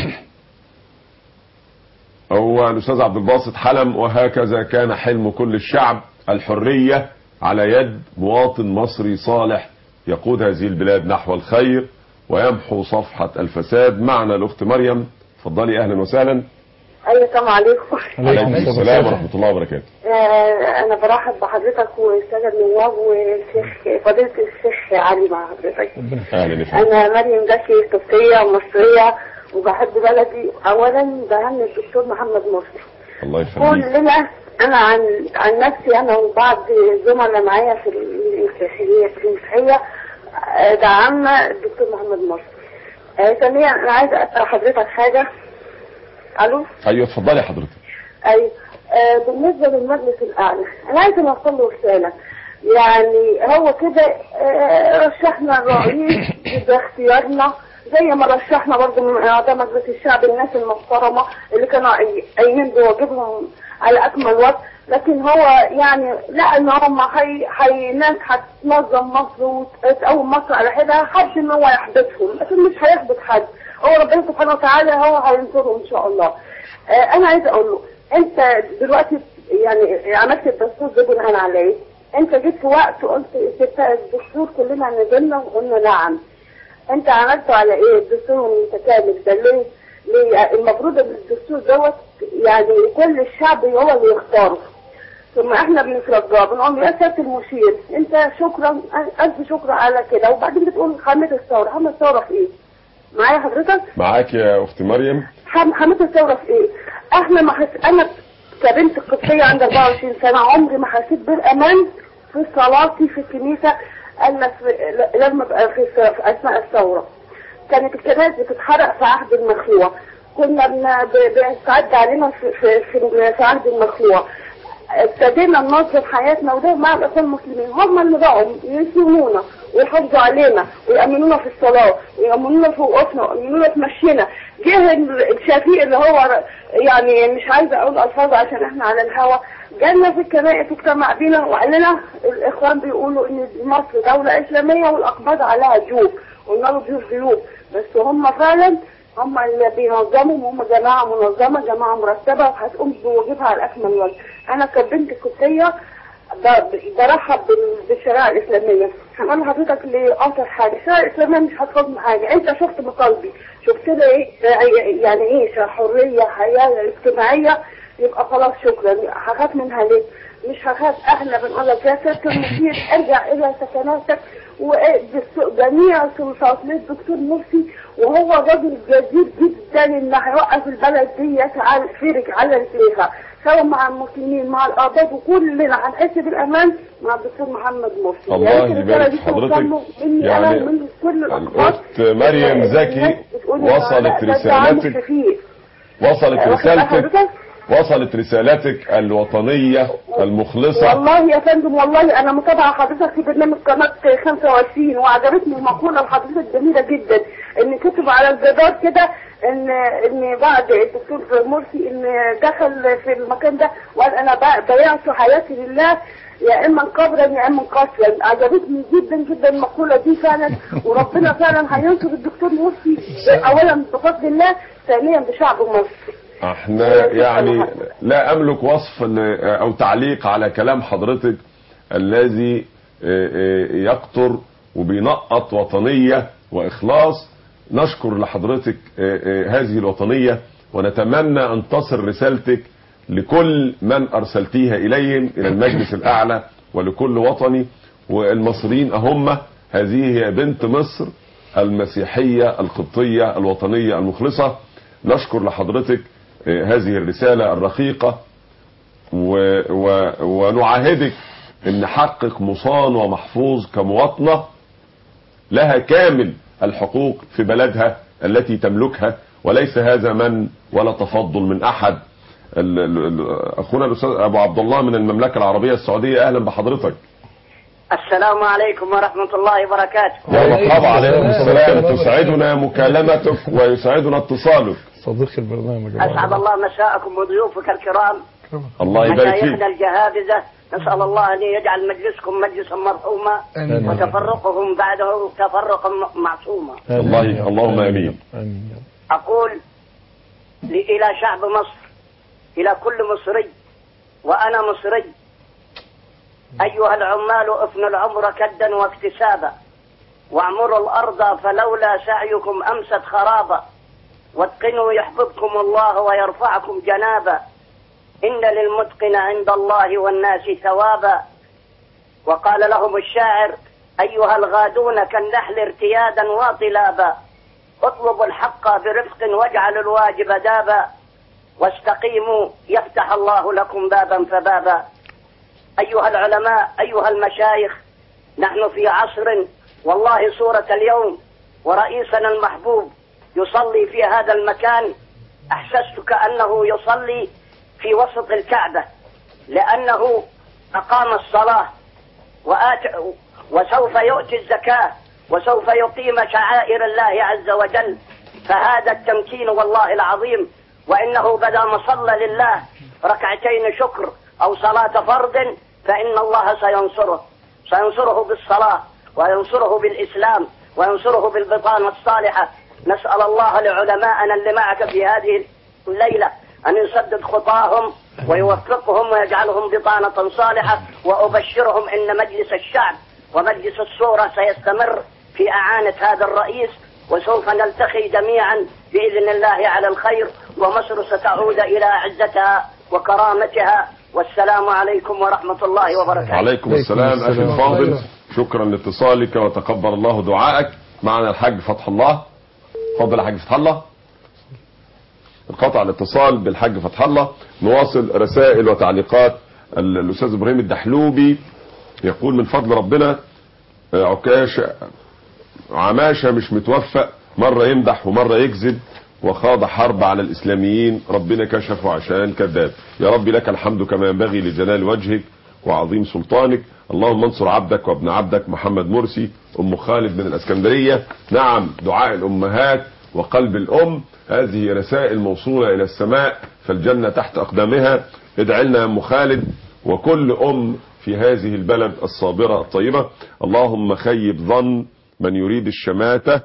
هو الاستاذ عبد الباسط حلم وهكذا كان حلم كل الشعب الحريه على يد مواطن مصري صالح يقود هذه البلاد نحو الخير ويمحو صفحه الفساد معنا الاخت مريم اتفضلي اهلا وسهلا أيوة السلام عليكم عليكم السلام ورحمه الله وبركاته آه، أنا برحب بحضرتك والسادة النواب والشيخ فضيلة الشيخ علي مع حضرتك اهلا يا فندم أنا مريم زكي قبطية مصرية وبحب بلدي أولا بهني الدكتور محمد مرسي الله يخليك كلنا أنا عن عن نفسي أنا وبعض زملاء معايا في المسيحية في المسيحية آه، دعمنا الدكتور محمد مرسي آه، ثانيا أنا عايزة أسأل حضرتك حاجة ألو ايوه اتفضلي حضرتك اي آه بالنسبه للمجلس الاعلى انا عايزه نوصل له رساله يعني هو كده آه رشحنا الرئيس ده اختيارنا زي ما رشحنا برضه من اعضاء مجلس الشعب الناس المحترمه اللي كانوا قاي- قايمين بواجبهم على اكمل وجه لكن هو يعني لا ان هم حي حي ناس هتنظم مصر وتقوم مصر على حدها حد ان هو يحبطهم لكن مش هيحبط حد هو ربنا سبحانه وتعالى هو هينصره ان شاء الله آه انا عايزه اقول له انت دلوقتي يعني عملت الدستور ده بناء على ايه؟ انت جيت في وقت وقلت ست- الدستور كلنا نزلنا وقلنا نعم انت عملته على ايه الدستور المتكامل ده ليه؟ ليه المفروض ان الدستور دوت يعني كل الشعب هو اللي يختاره ثم احنا بنترجاه بنقول له يا سياده المشير انت شكرا الف شكر على كده وبعدين بتقول حمله الثوره حمله الثوره في ايه؟ معايا حضرتك؟ معاك يا اخت مريم حم- حمله الثوره في ايه؟ احنا ما حس... انا كبنت قبطيه عندي 24 سنه عمري ما حسيت بالامان في صلاتي في الكنيسه الا في... لما بقى في... في اثناء الثوره كانت الكنائس بتتحرق في عهد المخلوع كنا بن... ب- بيتعدى علينا في في في, في عهد المخلوع ابتدينا ننظم حياتنا وده مع الاخوان المسلمين هم اللي بقوا يسلمونا ويحافظوا علينا ويأمنونا في الصلاة ويأمنونا في وقوفنا ويأمنونا في مشينا جه ال- الشفيق اللي هو ر- يعني مش عايزة اقول الفاظ عشان احنا على الهوا جالنا في الكنائس واجتمع بينا وقال لنا الاخوان بيقولوا ان مصر دولة اسلامية والاقباض عليها جيوب قلنا له جيوب جيوب بس هم فعلا هم اللي بينظموا هم جماعة منظمة جماعة مرتبة وهتقوم بواجبها على أكمل وجه أنا كبنت قبطية ب- برحب بال- بالشريعة الإسلامية هقول لحضرتك لأكتر حاجة الشريعة الإسلامية مش هتخدم حاجة أنت شفت مطالبي شفت لي إيه يعني إيه حرية حياة اجتماعية يبقى خلاص شكرا هخاف منها ليه؟ مش هخاف احنا بنقول لك يا سيادة المشير ارجع الى سكناتك وجميع السلطات للدكتور مرسي وهو راجل جدير جدا ان هيوقف البلد دي على فرج على رجليها سواء مع المسلمين مع الاباء وكلنا هنحس بالامان مع الدكتور محمد مرسي الله يا ريت الرسالة يبارك دي في حضرتك. توصل له مني يعني انا ومن كل الاخبار الاخت مريم زكي وصلت رسالتك وصلت واخد بال رسالتك حضرتك؟ وصلت رسالتك الوطنية المخلصة والله يا فندم والله انا متابعه حضرتك في برنامج قناه 25 وعجبتني المقوله لحضرتك جميله جدا ان كتب على الجدار كده ان ان بعد الدكتور مرسي ان دخل في المكان ده وقال انا بع- بيعت حياتي لله يا اما قبرا يا اما قتلا عجبتني جدا جدا المقوله دي فعلا وربنا فعلا هينصر الدكتور مرسي اولا بفضل الله ثانيا بشعب مصر احنا يعني لا املك وصف ل- او تعليق على كلام حضرتك الذي اه، اه، يقطر وبينقط وطنية واخلاص نشكر لحضرتك اه، اه، هذه الوطنية ونتمنى ان تصل رسالتك لكل من ارسلتيها اليهم الى المجلس الاعلى ولكل وطني والمصريين اهم هذه هي بنت مصر المسيحية القبطية الوطنية المخلصة نشكر لحضرتك آه، هذه الرسالة الرقيقة و و ونعاهدك ان حقك مصان ومحفوظ كمواطنة لها كامل الحقوق في بلدها التي تملكها وليس هذا من ولا تفضل من احد ال- ال- ال- اخونا الاستاذ ابو عبد الله من المملكة العربية السعودية اهلا بحضرتك السلام عليكم ورحمة الله وبركاته يا مرحبا عليكم السلام تسعدنا مكالمتك ويسعدنا اتصالك صديق البرنامج أسعد الله مساءكم وضيوفك الكرام الله يبارك فيك مشايخنا الجهابذة نسأل الله أن يجعل مجلسكم مجلسا مرحوما آمين. وتفرقهم بعده تفرقا م- معصوما الله اللهم امين امين أقول ل- إلى شعب مصر إلى كل مصري وأنا مصري أيها العمال افنوا العمر كدا واكتسابا واعمروا الأرض فلولا سعيكم أمست خرابا واتقنوا يحببكم الله ويرفعكم جنابا إن للمتقن عند الله والناس ثوابا وقال لهم الشاعر أيها الغادون كالنحل ارتيادا وطلابا اطلبوا الحق برفق واجعلوا الواجب دابا واستقيموا يفتح الله لكم بابا فبابا أيها العلماء أيها المشايخ نحن في عصر والله صورة اليوم ورئيسنا المحبوب يصلي في هذا المكان أحسست كأنه يصلي في وسط الكعبة لأنه أقام الصلاة وآت وسوف يؤتي الزكاة وسوف يقيم شعائر الله عز وجل فهذا التمكين والله العظيم وإنه بدا مصلى لله ركعتين شكر أو صلاة فرض فإن الله سينصره سينصره بالصلاة وينصره بالإسلام وينصره بالبطانة الصالحة نسأل الله لعلماءنا اللي معك في هذه الليلة أن يسدد خطاهم ويوفقهم ويجعلهم بطانة صالحة وأبشرهم أن مجلس الشعب ومجلس الشورى سيستمر في أعانة هذا الرئيس وسوف نلتقي جميعا بإذن الله على الخير ومصر ستعود إلى عزتها وكرامتها والسلام عليكم ورحمة الله وبركاته وعليكم السلام السلام. اخي الفاضل شكرا لاتصالك وتقبل الله دعائك معنا الحاج فتح الله اتفضل يا حاج فتح الله انقطع الاتصال بالحاج فتح الله نواصل رسائل وتعليقات ال- الاستاذ ابراهيم الدحلوبي يقول من فضل ربنا آه، عكاش عماشه مش متوفق مره يمدح ومره يكذب وخاض حرب على الاسلاميين ربنا كشفه عشان كذاب يا رب لك الحمد كما ينبغي لجلال وجهك وعظيم سلطانك اللهم انصر عبدك وابن عبدك محمد مرسي ام خالد من الاسكندريه نعم دعاء الامهات وقلب الام هذه رسائل موصوله الى السماء فالجنه تحت اقدامها ادع لنا يا ام خالد وكل ام في هذه البلد الصابره الطيبه اللهم خيب ظن من يريد الشماته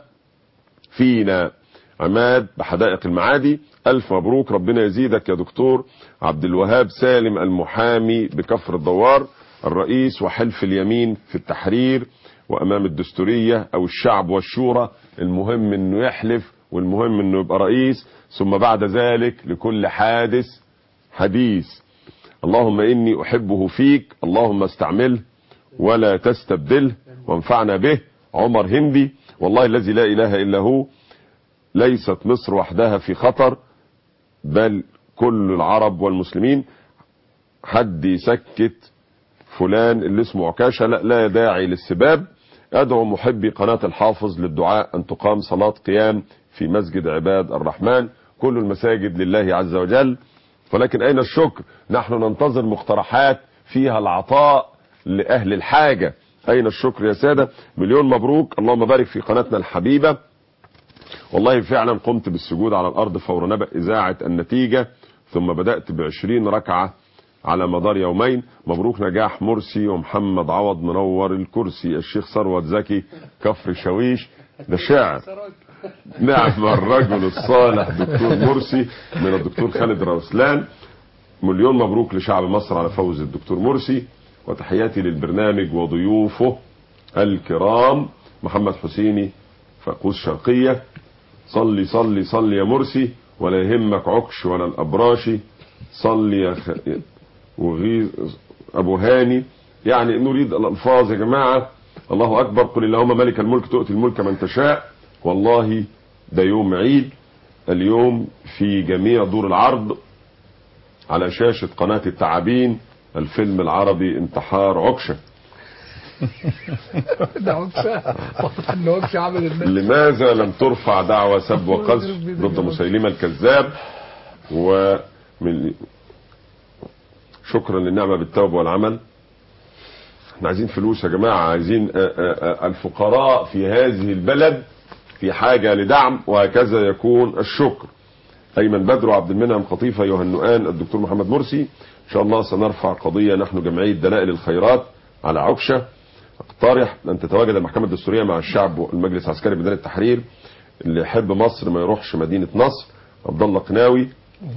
فينا عماد بحدائق المعادي ألف مبروك ربنا يزيدك يا دكتور عبد الوهاب سالم المحامي بكفر الدوار الرئيس وحلف اليمين في التحرير وأمام الدستورية أو الشعب والشورى المهم أنه يحلف والمهم أنه يبقى رئيس ثم بعد ذلك لكل حادث حديث اللهم إني أحبه فيك اللهم استعمله ولا تستبدله وانفعنا به عمر هندي والله الذي لا إله إلا هو ليست مصر وحدها في خطر بل كل العرب والمسلمين حد يسكت فلان اللي اسمه عكاشة لا, لا داعي للسباب أدعو محبي قناة الحافظ للدعاء أن تقام صلاة قيام في مسجد عباد الرحمن كل المساجد لله عز وجل ولكن أين الشكر نحن ننتظر مقترحات فيها العطاء لأهل الحاجة أين الشكر يا سادة مليون مبروك اللهم بارك في قناتنا الحبيبة والله فعلا قمت بالسجود على الأرض فور نبأ إذاعة النتيجة ثم بدأت بعشرين ركعة على مدار يومين مبروك نجاح مرسي ومحمد عوض منور الكرسي الشيخ ثروت زكي كفر شويش ده شاعر نعم الرجل الصالح دكتور مرسي من الدكتور خالد روسلان مليون مبروك لشعب مصر على فوز الدكتور مرسي وتحياتي للبرنامج وضيوفه الكرام محمد حسيني فقوس شرقية صلي صلي صلي يا مرسي ولا يهمك عكش ولا الأبراشي صلي يا خ... وغيظ أبو هاني يعني نريد الألفاظ يا جماعة الله أكبر قل اللهم ملك الملك تؤتي الملك من تشاء والله ده يوم عيد اليوم في جميع دور العرض على شاشة قناة التعابين الفيلم العربي انتحار عكشة ده عكسة واضح ان عكسة عمل الناس لماذا لم ترفع دعوى سب وقذف ضد مسيلمة الكذاب ومن شكرا للنعمة بالتوبة والعمل احنا عايزين فلوس يا جماعة عايزين آه، آه، آه، الفقراء في هذه البلد في حاجة لدعم وهكذا يكون الشكر أيمن بدر وعبد المنعم خطيفة يهنؤان الدكتور محمد مرسي إن شاء الله سنرفع قضية نحن جمعية دلائل الخيرات على عكشة اقترح أن تتواجد المحكمة الدستورية مع الشعب والمجلس العسكري بدار التحرير اللي يحب مصر ما يروحش مدينة نصر عبد الله قناوي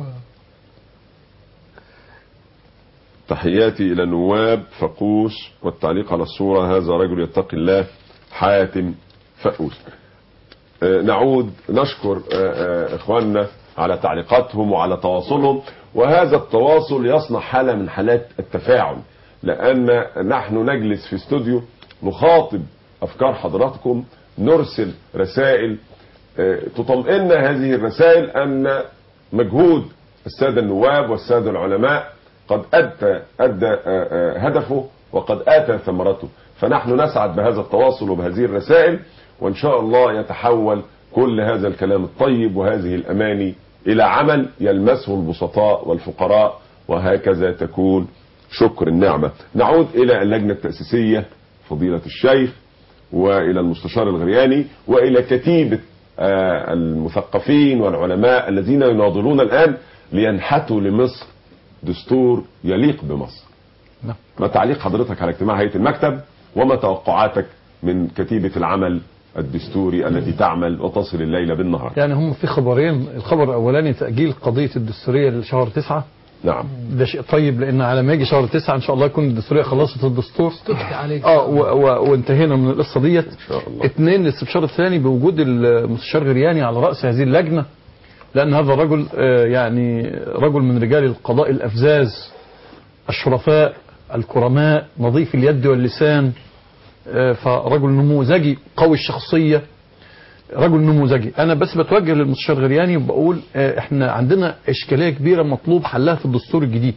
تحياتي إلى نواب فقوس والتعليق على الصورة هذا رجل يتقي الله حاتم فقوس آه، نعود نشكر آه، آه، إخواننا على تعليقاتهم وعلى تواصلهم وهذا التواصل يصنع حالة من حالات التفاعل لأن نحن نجلس في استوديو نخاطب أفكار حضراتكم نرسل رسائل آه، تطمئن هذه الرسائل أن مجهود السادة النواب والسادة العلماء قد أدى, أدى آه، آه، هدفه وقد آتى ثمرته فنحن نسعد بهذا التواصل وبهذه الرسائل وإن شاء الله يتحول كل هذا الكلام الطيب وهذه الأماني إلى عمل يلمسه البسطاء والفقراء وهكذا تكون شكر النعمة نعود إلى اللجنة التأسيسية فضيلة الشيخ وإلى المستشار الغرياني وإلى كتيبة آه، المثقفين والعلماء الذين يناضلون الآن لينحتوا لمصر دستور يليق بمصر نعم. ما تعليق حضرتك على اجتماع هيئة المكتب وما توقعاتك من كتيبة العمل الدستوري التي تعمل وتصل الليل بالنهار يعني هم في خبرين الخبر الاولاني تاجيل قضيه الدستوريه لشهر تسعة نعم ده شيء طيب لان على ما يجي شهر تسعة ان شاء الله يكون الدستوريه خلصت الدستور تفتح عليك اه و و وانتهينا من القصه ديت ان شاء الله اثنين الاستبشار الثاني بوجود المستشار غرياني على راس هذه اللجنه لان هذا الرجل آه، يعني رجل من رجال القضاء الافزاز الشرفاء الكرماء نظيف اليد واللسان آه، فرجل نموذجي قوي الشخصية رجل نموذجي انا بس بتوجه للمستشار غرياني وبقول آه، احنا عندنا اشكاليه كبيره مطلوب حلها في الدستور الجديد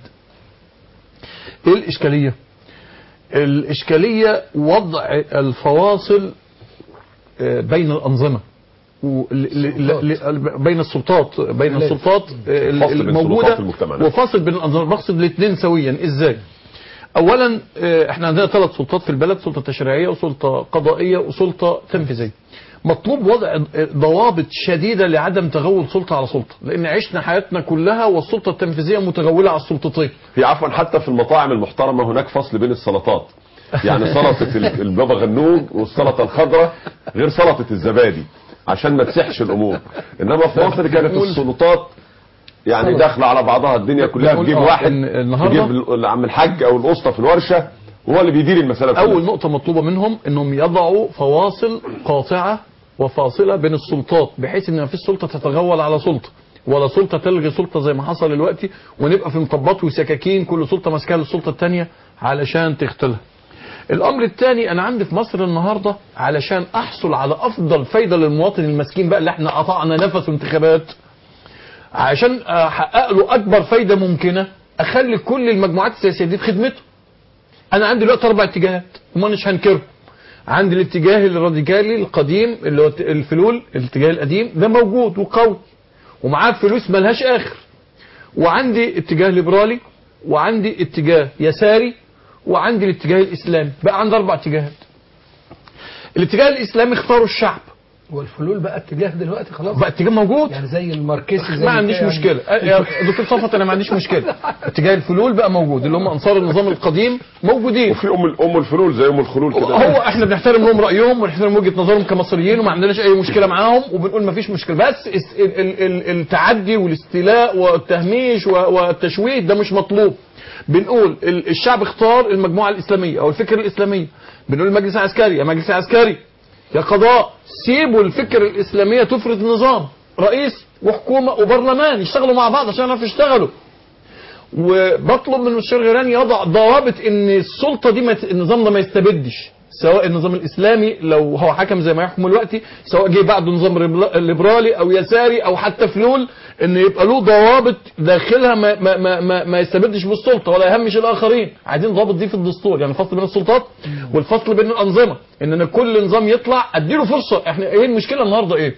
ايه الاشكاليه الاشكاليه وضع الفواصل آه، بين الانظمه و- ل- ل- ل- بين السلطات بين لا. السلطات آه، ال- فصل بين الموجوده سلطات المجتمع. وفاصل بين الانظمه بقصد الاثنين سويا ازاي اولا آه، احنا عندنا ثلاث سلطات في البلد سلطه تشريعيه وسلطه قضائيه وسلطه تنفيذيه مطلوب وضع ضوابط شديده لعدم تغول سلطه على سلطه لان عشنا حياتنا كلها والسلطه التنفيذيه متغوله على السلطتين في عفوا حتى في المطاعم المحترمة هناك فصل بين السلطات يعني سلطة ال- البابا غنوج والسلطة الخضراء غير سلطة الزبادي عشان ما تسحش الأمور إنما في مصر كانت السلطات يعني داخلة على بعضها الدنيا كلها بنقول تجيب آه، واحد إن النهاردة- تجيب ال- عم الحاج أو الأسطى في الورشة وهو اللي بيدير المسألة كلها اول نقطه مطلوبه منهم انهم يضعوا فواصل قاطعه وفاصله بين السلطات بحيث ان ما فيش سلطه تتغول على سلطه ولا سلطه تلغي سلطه زي ما حصل دلوقتي ونبقى في مطبات وسكاكين كل سلطه ماسكاها للسلطه الثانيه علشان تختلها الامر الثاني انا عندي في مصر النهارده علشان احصل على افضل فايده للمواطن المسكين بقى اللي احنا قطعنا نفسه انتخابات عشان احقق له اكبر فايده ممكنه اخلي كل المجموعات السياسيه دي في خدمته انا عندي دلوقتي اربع اتجاهات وما مش هنكرهم عندي الاتجاه الراديكالي القديم اللي هو الفلول الاتجاه القديم ده موجود وقوي ومعاه فلوس ملهاش اخر وعندي اتجاه ليبرالي وعندي اتجاه يساري وعندي الاتجاه الاسلامي بقى عندي اربع اتجاهات الاتجاه الاسلامي اختاروا الشعب والفلول بقى اتجاه دلوقتي خلاص بقى اتجاه موجود يعني زي الماركسي زي ما عنديش يعني مشكله أه، يا دكتور صفوت انا ما عنديش مشكله اتجاه الفلول بقى موجود اللي هم انصار النظام القديم موجودين وفي أم ال- أم الفلول زي أم الخلول كده هو احنا بنحترم لهم رايهم ونحترم وجهه نظرهم كمصريين وما عندناش اي مشكله معاهم وبنقول ما فيش مشكله بس اس- ال- ال- ال- التعدي والاستيلاء والتهميش و- والتشويه ده مش مطلوب بنقول ال- الشعب اختار المجموعه الاسلاميه او الفكر الاسلاميه بنقول المجلس العسكري يا مجلس عسكري يا قضاء سيبوا الفكر الاسلاميه تفرض نظام رئيس وحكومه وبرلمان يشتغلوا مع بعض عشان يعرفوا يشتغلوا وبطلب من المستشار غيراني يضع ضوابط ان السلطه دي ما ت- النظام ده ما يستبدش سواء النظام الاسلامي لو هو حكم زي ما يحكم دلوقتي سواء جه بعده نظام ريبلا- ليبرالي او يساري او حتى فلول ان يبقى له ضوابط داخلها ما ما ما ما, ما يستبدش بالسلطه ولا يهمش الاخرين عايزين ضابط دي في الدستور يعني الفصل بين السلطات والفصل بين الانظمه ان أنا كل نظام يطلع اديله فرصه احنا ايه المشكله النهارده ايه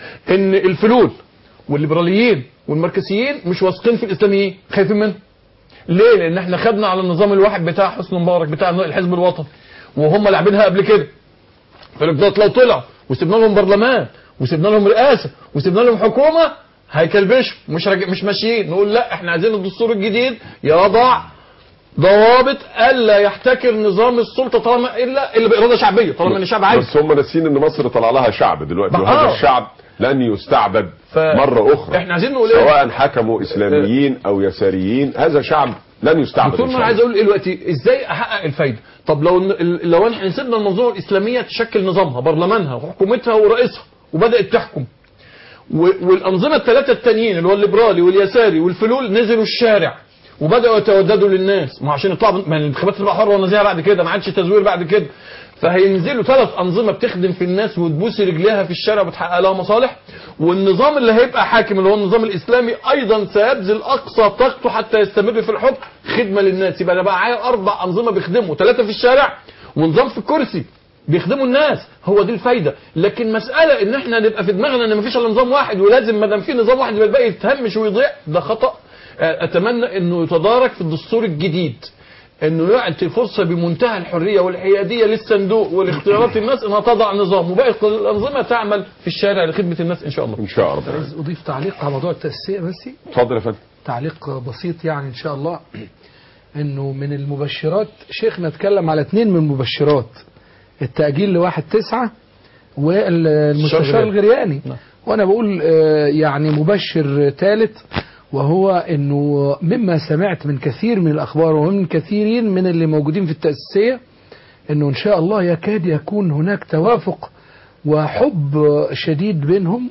ان الفلول والليبراليين والماركسيين مش واثقين في الاسلاميين خايفين منهم ليه؟ لان احنا خدنا على النظام الواحد بتاع حسني مبارك بتاع الحزب الوطني وهم لاعبينها قبل كده فالإقباط لو طلعوا وسيبنا لهم برلمان وسيبنا لهم رئاسه وسيبنا لهم حكومه هيكلبشوا مش راج... مش ماشيين نقول لا احنا عايزين الدستور الجديد يضع ضوابط الا يحتكر نظام السلطه طالما الا الا باراده شعبيه طالما ان الشعب عايز بس هم ناسيين ان مصر طلع لها شعب دلوقتي بقى- وهذا آه. الشعب لن يستعبد ف- مرة أخرى احنا عايزين نقول ايه؟ سواء حكموا إسلاميين أو يساريين هذا شعب لن يستعبد دكتور إن ما شاء انا عايز الله. اقول ايه دلوقتي ازاي احقق الفايده طب لو لو احنا سيبنا المنظومه الاسلاميه تشكل نظامها برلمانها وحكومتها ورئيسها وبدات تحكم و- والانظمه الثلاثه التانيين اللي هو الليبرالي واليساري والفلول نزلوا الشارع وبداوا يتوددوا للناس ما عشان يطلعوا ما الانتخابات تبقى حره ونزيهه بعد كده ما عادش تزوير بعد كده فهينزلوا ثلاث انظمه بتخدم في الناس وتبوس رجليها في الشارع وبتحقق لها مصالح والنظام اللي هيبقى حاكم اللي هو النظام الاسلامي ايضا سيبذل اقصى طاقته حتى يستمر في الحكم خدمه للناس يبقى انا بقى معايا اربع انظمه بيخدموا ثلاثه في الشارع ونظام في الكرسي بيخدموا الناس هو دي الفايده لكن مساله ان احنا نبقى في دماغنا ان مفيش الا نظام واحد ولازم ما دام في نظام واحد يبقى الباقي يتهمش ويضيع ده خطا آه، اتمنى انه يتدارك في الدستور الجديد انه يعطي فرصه بمنتهى الحريه والحياديه للصندوق والاختيارات الناس انها تضع نظام وباقي الانظمه تعمل في الشارع لخدمه الناس ان شاء الله إن شاء الله عايز اضيف تعليق على موضوع التاسيس بس اتفضل يا فندم تعليق بسيط يعني ان شاء الله انه من المبشرات شيخنا اتكلم على اثنين من المبشرات التأجيل لواحد تسعة والمستشار الشرغراني. الغرياني نعم. وانا بقول آه، يعني مبشر ثالث وهو انه مما سمعت من كثير من الاخبار ومن كثيرين من اللي موجودين في التأسيسية انه ان شاء الله يكاد يكون هناك توافق وحب شديد بينهم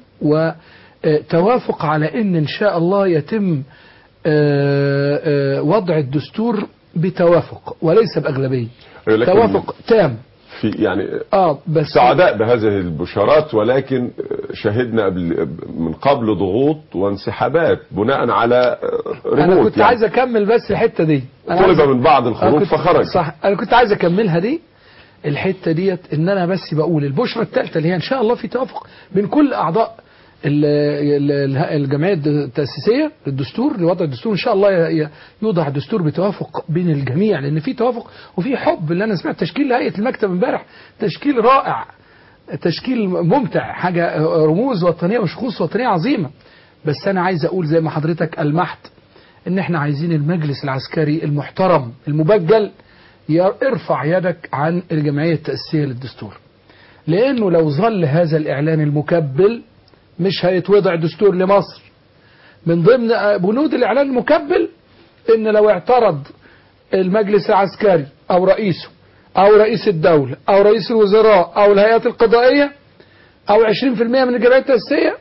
وتوافق على ان ان شاء الله يتم آه، آه، وضع الدستور بتوافق وليس بأغلبية لكن توافق تام في يعني اه بس سعداء بهذه البشارات ولكن شهدنا قبل من قبل ضغوط وانسحابات بناء على انا ريموت كنت عايز اكمل بس الحته دي أنا طلب عايز- من بعض أنا الخروج كنت- فخرج صح انا كنت عايز اكملها دي الحته ديت ان انا بس بقول البشرى الثالثه اللي هي ان شاء الله في توافق بين كل اعضاء ال- ال- ال- الجمعيه التاسيسيه للدستور لوضع الدستور ان شاء الله ي- ي- يوضع الدستور بتوافق بين الجميع لان في توافق وفي حب اللي انا سمعت تشكيل هيئه المكتب امبارح تشكيل رائع تشكيل ممتع حاجه رموز وطنيه وشخوص وطنيه عظيمه بس انا عايز اقول زي ما حضرتك المحت ان احنا عايزين المجلس العسكري المحترم المبجل ير- ارفع يدك عن الجمعيه التاسيسيه للدستور لانه لو ظل هذا الاعلان المكبل مش هيتوضع دستور لمصر من ضمن آه، بنود الاعلان المكبل ان لو اعترض المجلس العسكري او رئيسه او رئيس الدوله او رئيس الوزراء او الهيئات القضائيه او 20% من الجمعيه التاسيسيه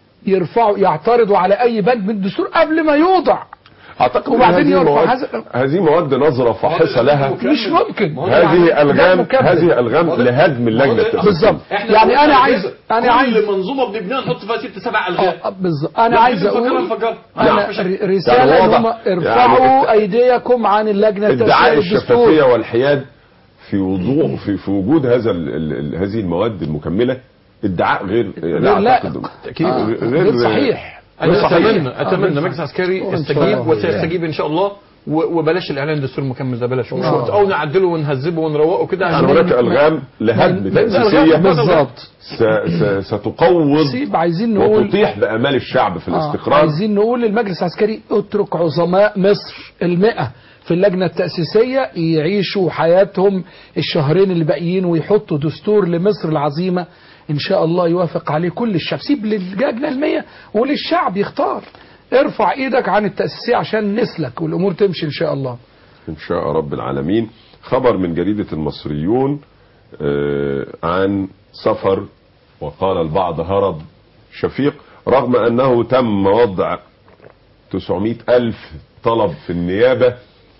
يرفعوا يعترضوا على اي بند من الدستور قبل ما يوضع اعتقد وبعدين هذه يرفع مواد هذا- هذه مواد نظره فاحصه لها مش ممكن هذه الغام مكبل. هذه الغام لهدم اللجنه التاسيسيه بالظبط احنا يعني لو انا قلنا عايز كده، انا كل عايز منظومه بنبنيها نحط فيها ست سبع الغام آه، بالظبط انا لو عايز نفكرها اقول نفكرها. انا نعم. ر- رساله يعني ان هم واضح. ارفعوا يعني ايديكم عن اللجنه ادعاء التاسيسيه الشفافيه للدستور والحياد في وضوح في, في وجود هذا ال ال هذه المواد المكمله ادعاء غير غير لا لائق. أعتقد- تأكيد. آه، غير صحيح انا صحيح. اتمنى آه، اتمنى بالفعل. مجلس عسكري وإن شاء يستجيب الله. وسيستجيب ان شاء الله و- وبلاش الاعلان الدستور المكمل ده بلاش مش آه. وقت او نعدله ونهذبه ونروقه كده يعني عشان هناك الغام لهدم لا، لا، تاسيسيه بالظبط س- س- ستقوض سيب عايزين نقول وتطيح بامال الشعب في آه، الاستقرار عايزين نقول للمجلس العسكري اترك عظماء مصر المئة في اللجنة التأسيسية يعيشوا حياتهم الشهرين اللي باقيين ويحطوا دستور لمصر العظيمة إن شاء الله يوافق عليه كل الشعب سيب للجنة المية وللشعب يختار ارفع ايدك عن التأسيسية عشان نسلك والأمور تمشي إن شاء الله ان شاء رب العالمين خبر من جريده المصريون آه، عن سفر وقال البعض هرب شفيق رغم انه تم وضع 900 الف طلب في النيابه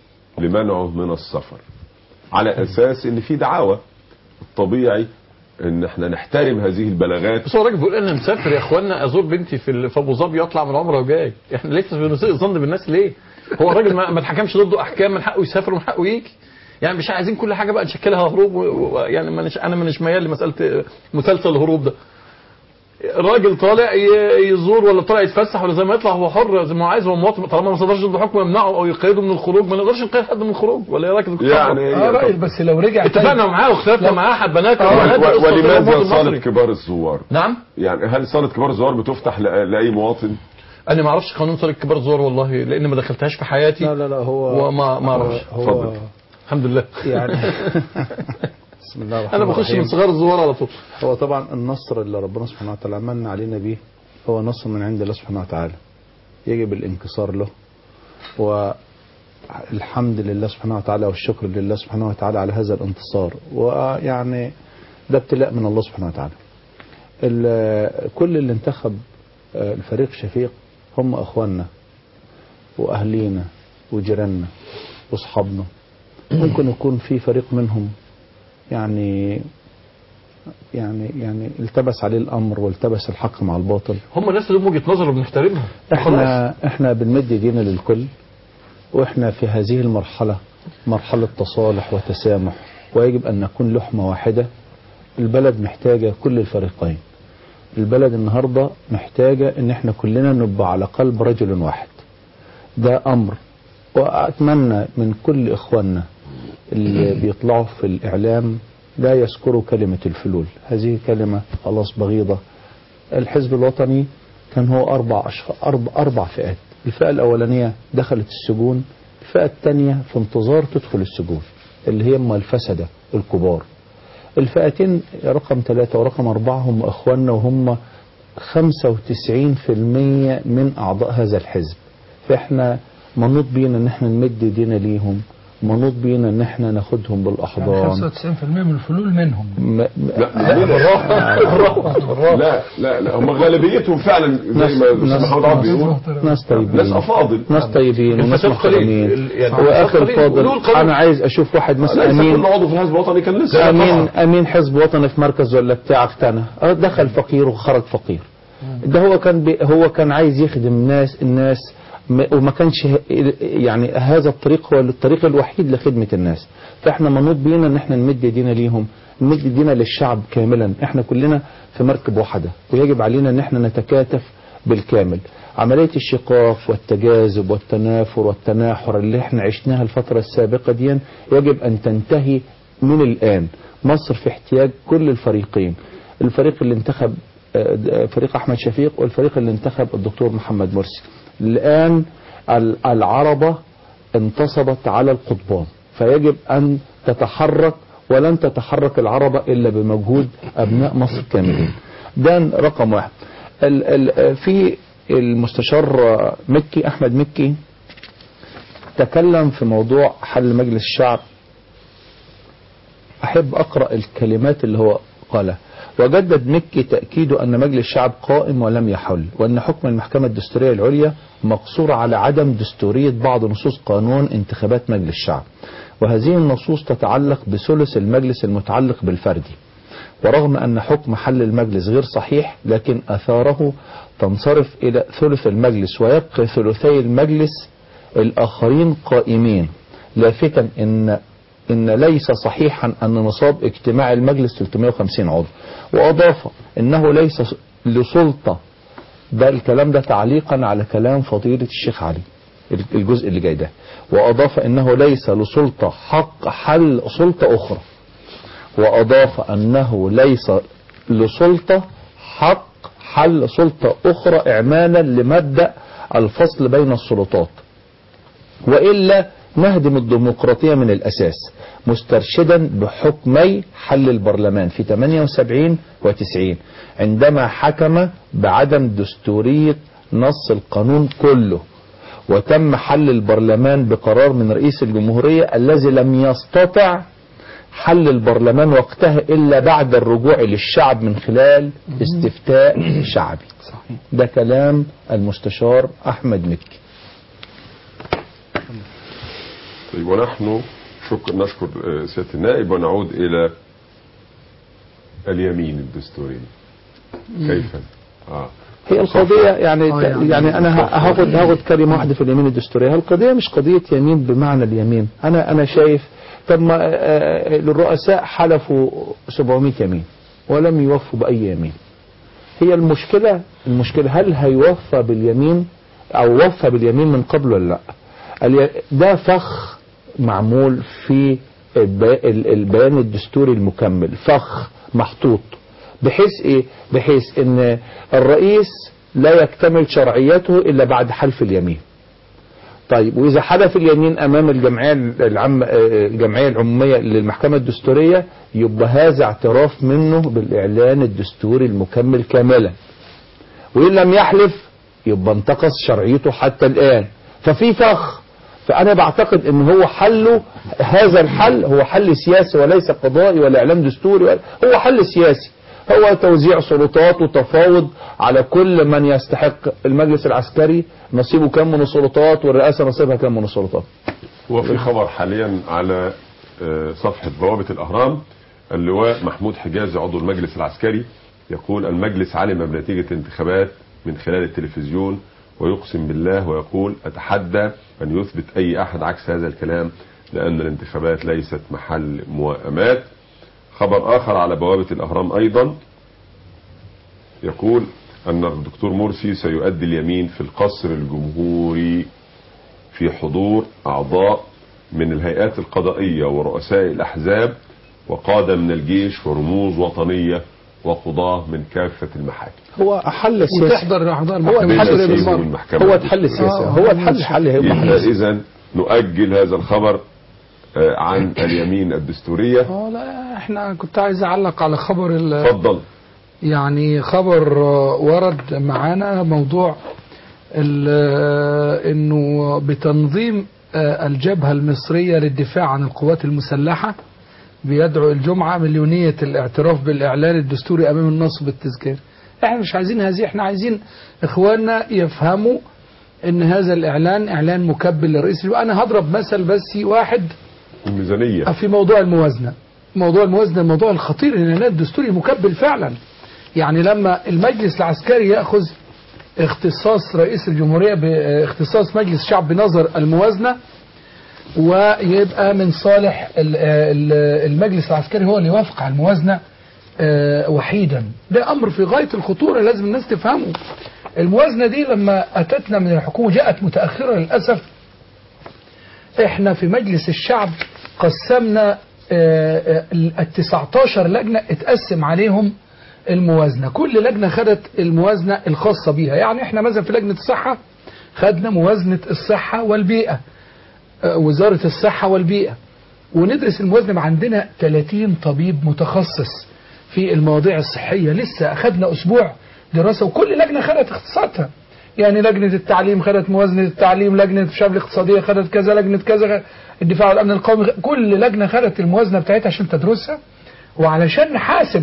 لمنعه من السفر على اساس ان في دعاوى الطبيعي ان احنا نحترم هذه البلاغات بس هو الراجل بيقول انا مسافر يا اخوانا ازور بنتي في ال- في ابو ظبي واطلع من العمره وجاي احنا لسه بنسيء الظن بالناس ليه؟ هو الراجل ما ما اتحكمش ضده احكام من حقه يسافر ومن حقه يجي يعني مش عايزين كل حاجه بقى نشكلها هروب و- و- يعني مانيش انا مانيش ميال لمساله مسلسل الهروب ده الراجل طالع ي- يزور ولا طالع يتفسح ولا زي ما يطلع هو حر زي ما هو عايز هو مواطن طالما ما صدرش ضده حكم يمنعه او يقيده من الخروج ما نقدرش نقيد حد من الخروج ولا ايه رايك يا دكتور يعني آه رأيي بس لو رجع اتفقنا معاه واختلفنا معاه حبناك و- وبنات و- قصة ولماذا المواطن صالة المصري. كبار الزوار نعم يعني هل صالة كبار الزوار بتفتح لأ- لأي مواطن انا ما اعرفش قانون صالة كبار الزوار والله لان ما دخلتهاش في حياتي لا لا لا هو وما ما اعرفش هو اتفضل. الحمد لله يعني بسم الله الرحمن انا بخش الرحيم. من صغار الزوار على طول هو طبعا النصر اللي ربنا سبحانه وتعالى من علينا به هو نصر من عند الله سبحانه وتعالى يجب الانكسار له والحمد لله سبحانه وتعالى والشكر لله سبحانه وتعالى على هذا الانتصار ويعني ده ابتلاء من الله سبحانه وتعالى ال- كل اللي انتخب آه، الفريق شفيق هم اخواننا واهلينا وجيراننا واصحابنا ممكن يكون في فريق منهم يعني يعني يعني التبس عليه الامر والتبس الحق مع الباطل هم الناس لهم وجهه نظر وبنحترمها خلاص. احنا احنا بنمد ايدينا للكل واحنا في هذه المرحله مرحله تصالح وتسامح ويجب ان نكون لحمه واحده البلد محتاجه كل الفريقين البلد النهارده محتاجه ان احنا كلنا نبقى على قلب رجل واحد ده امر واتمنى من كل اخواننا اللي بيطلعوا في الاعلام لا يذكروا كلمه الفلول هذه كلمه خلاص بغيضه الحزب الوطني كان هو أربع أشخاص أربع, أربع فئات الفئة الأولانية دخلت السجون الفئة الثانية في انتظار تدخل السجون اللي هي هم الفسدة الكبار الفئتين رقم ثلاثة ورقم أربعة هم أخواننا وهم 95% من أعضاء هذا الحزب فإحنا منوط بينا إن إحنا نمد إيدينا ليهم منوط بينا ان احنا ناخدهم بالاحضان 95% من الفلول منهم م- م- لا لا لا لا هم غالبيتهم فعلا زي ناس ما الاستاذ محمد عبد بيقول ناس طيبين ناس افاضل ناس طيبين وناس الفساد قليل. محترمين ال- يعني واخر الفساد قليل. ودول الفاضل قليل. انا عايز اشوف واحد مثلا ليس امين كل عضو في الحزب الوطني كان لسه امين امين حزب وطني في مركز ولا بتاع اقتنع اه دخل فقير وخرج فقير ده هو كان بي هو كان عايز يخدم الناس الناس م- وما كانش ه- يعني هذا الطريق هو الطريق الوحيد لخدمة الناس فاحنا منوط بينا ان احنا نمد ايدينا ليهم نمد ايدينا للشعب كاملا احنا كلنا في مركب واحدة ويجب علينا ان احنا نتكاتف بالكامل عملية الشقاق والتجاذب والتنافر والتناحر اللي احنا عشناها الفترة السابقة دي يجب ان تنتهي من الآن مصر في احتياج كل الفريقين الفريق اللي انتخب آه، فريق أحمد شفيق والفريق اللي انتخب الدكتور محمد مرسي الآن ال- العربة انتصبت على القضبان فيجب أن تتحرك ولن تتحرك العربة إلا بمجهود أبناء مصر كاملين ده رقم واحد ال ال في المستشار مكي أحمد مكي تكلم في موضوع حل مجلس الشعب أحب أقرأ الكلمات اللي هو قالها وجدد مكي تأكيده أن مجلس الشعب قائم ولم يحل وأن حكم المحكمة الدستورية العليا مقصور على عدم دستورية بعض نصوص قانون انتخابات مجلس الشعب وهذه النصوص تتعلق بثلث المجلس المتعلق بالفردي ورغم أن حكم حل المجلس غير صحيح لكن أثاره تنصرف إلى ثلث المجلس ويبقى ثلثي المجلس الآخرين قائمين لافتا إن إن ليس صحيحا أن نصاب اجتماع المجلس 350 عضو وأضاف إنه ليس لسلطة ده الكلام ده تعليقا على كلام فضيلة الشيخ علي الجزء اللي جاي ده وأضاف إنه ليس لسلطة حق حل سلطة أخرى وأضاف أنه ليس لسلطة حق حل سلطة أخرى إعمالا لمبدأ الفصل بين السلطات وإلا نهدم الديمقراطية من الأساس مسترشدا بحكمي حل البرلمان في 78 و 90 عندما حكم بعدم دستورية نص القانون كله وتم حل البرلمان بقرار من رئيس الجمهورية الذي لم يستطع حل البرلمان وقتها إلا بعد الرجوع للشعب من خلال استفتاء شعبي ده كلام المستشار أحمد مكي طيب ونحن شكر نشكر آه، سيادة النائب ونعود إلى اليمين الدستوري كيف آه. هي القضية يعني آه يعني يعني أنا ه- هاخد هاخد كلمة واحدة في اليمين الدستورية القضية مش قضية يمين بمعنى اليمين أنا أنا شايف طب ما آه، الرؤساء حلفوا 700 يمين ولم يوفوا بأي يمين هي المشكلة المشكلة هل هيوفى باليمين أو وفى باليمين من قبل ولا لا الي- ده فخ معمول في الب- ال- البيان الدستوري المكمل فخ محطوط بحيث ايه بحيث ان الرئيس لا يكتمل شرعيته الا بعد حلف اليمين طيب واذا حلف اليمين امام الجمعيه العام الجمعيه العموميه للمحكمه الدستوريه يبقى هذا اعتراف منه بالاعلان الدستوري المكمل كاملا وان لم يحلف يبقى انتقص شرعيته حتى الان ففي فخ فانا بعتقد ان هو حله هذا الحل هو حل سياسي وليس قضائي ولا اعلان دستوري ولا هو حل سياسي هو توزيع سلطات وتفاوض على كل من يستحق المجلس العسكري نصيبه كم من السلطات والرئاسه نصيبها كم من السلطات وفي خبر حاليا على آه، صفحة بوابة الأهرام اللواء محمود حجازي عضو المجلس العسكري يقول المجلس علم بنتيجة الانتخابات من خلال التلفزيون ويقسم بالله ويقول أتحدى أن يثبت أي أحد عكس هذا الكلام لأن الانتخابات ليست محل موائمات خبر آخر على بوابة الأهرام أيضا يقول أن الدكتور مرسي سيؤدي اليمين في القصر الجمهوري في حضور أعضاء من الهيئات القضائية ورؤساء الأحزاب وقادة من الجيش ورموز وطنية وقضاة من كافة المحاكم هو حل سياسي وتحضر اعضاء هو المحكمة الحل الدستورية سياسي بالمرة. المحكمة هو الحل سياسي آه، هو الحل حل هيبقى حل يبقى سياسي. إذا نؤجل هذا الخبر آه، عن اليمين الدستورية اه لا احنا كنت عايز اعلق على خبر ال- اتفضل يعني خبر آه، ورد معانا موضوع ال- آه، انه بتنظيم آه، الجبهة المصرية للدفاع عن القوات المسلحة بيدعو الجمعة مليونية الاعتراف بالإعلان الدستوري أمام النصب بالتذكير احنا مش عايزين هذه احنا عايزين اخواننا يفهموا ان هذا الاعلان اعلان مكبل للرئيس انا هضرب مثل بس واحد الميزانية في موضوع الموازنة موضوع الموازنة الموضوع الخطير ان الإعلان الدستوري مكبل فعلا يعني لما المجلس العسكري يأخذ اختصاص رئيس الجمهورية باختصاص مجلس الشعب بنظر الموازنة ويبقى من صالح ال- ال- المجلس العسكري هو اللي يوافق على الموازنة آه، وحيدا ده أمر في غاية الخطورة لازم الناس تفهمه الموازنة دي لما أتتنا من الحكومة جاءت متأخرة للأسف احنا في مجلس الشعب قسمنا ال 19 لجنة اتقسم عليهم الموازنة كل لجنة خدت الموازنة الخاصة بيها يعني احنا مثلا في لجنة الصحة خدنا موازنة الصحة والبيئة آه، وزارة الصحة والبيئة وندرس الموازنة عندنا 30 طبيب متخصص في المواضيع الصحية لسه أخدنا أسبوع دراسة وكل لجنة خدت اختصاصاتها يعني لجنة التعليم خدت موازنة التعليم لجنة الشباب الاقتصادية خدت كذا لجنة كذا الدفاع والأمن القومي كل لجنة خدت الموازنة بتاعتها عشان تدرسها وعلشان نحاسب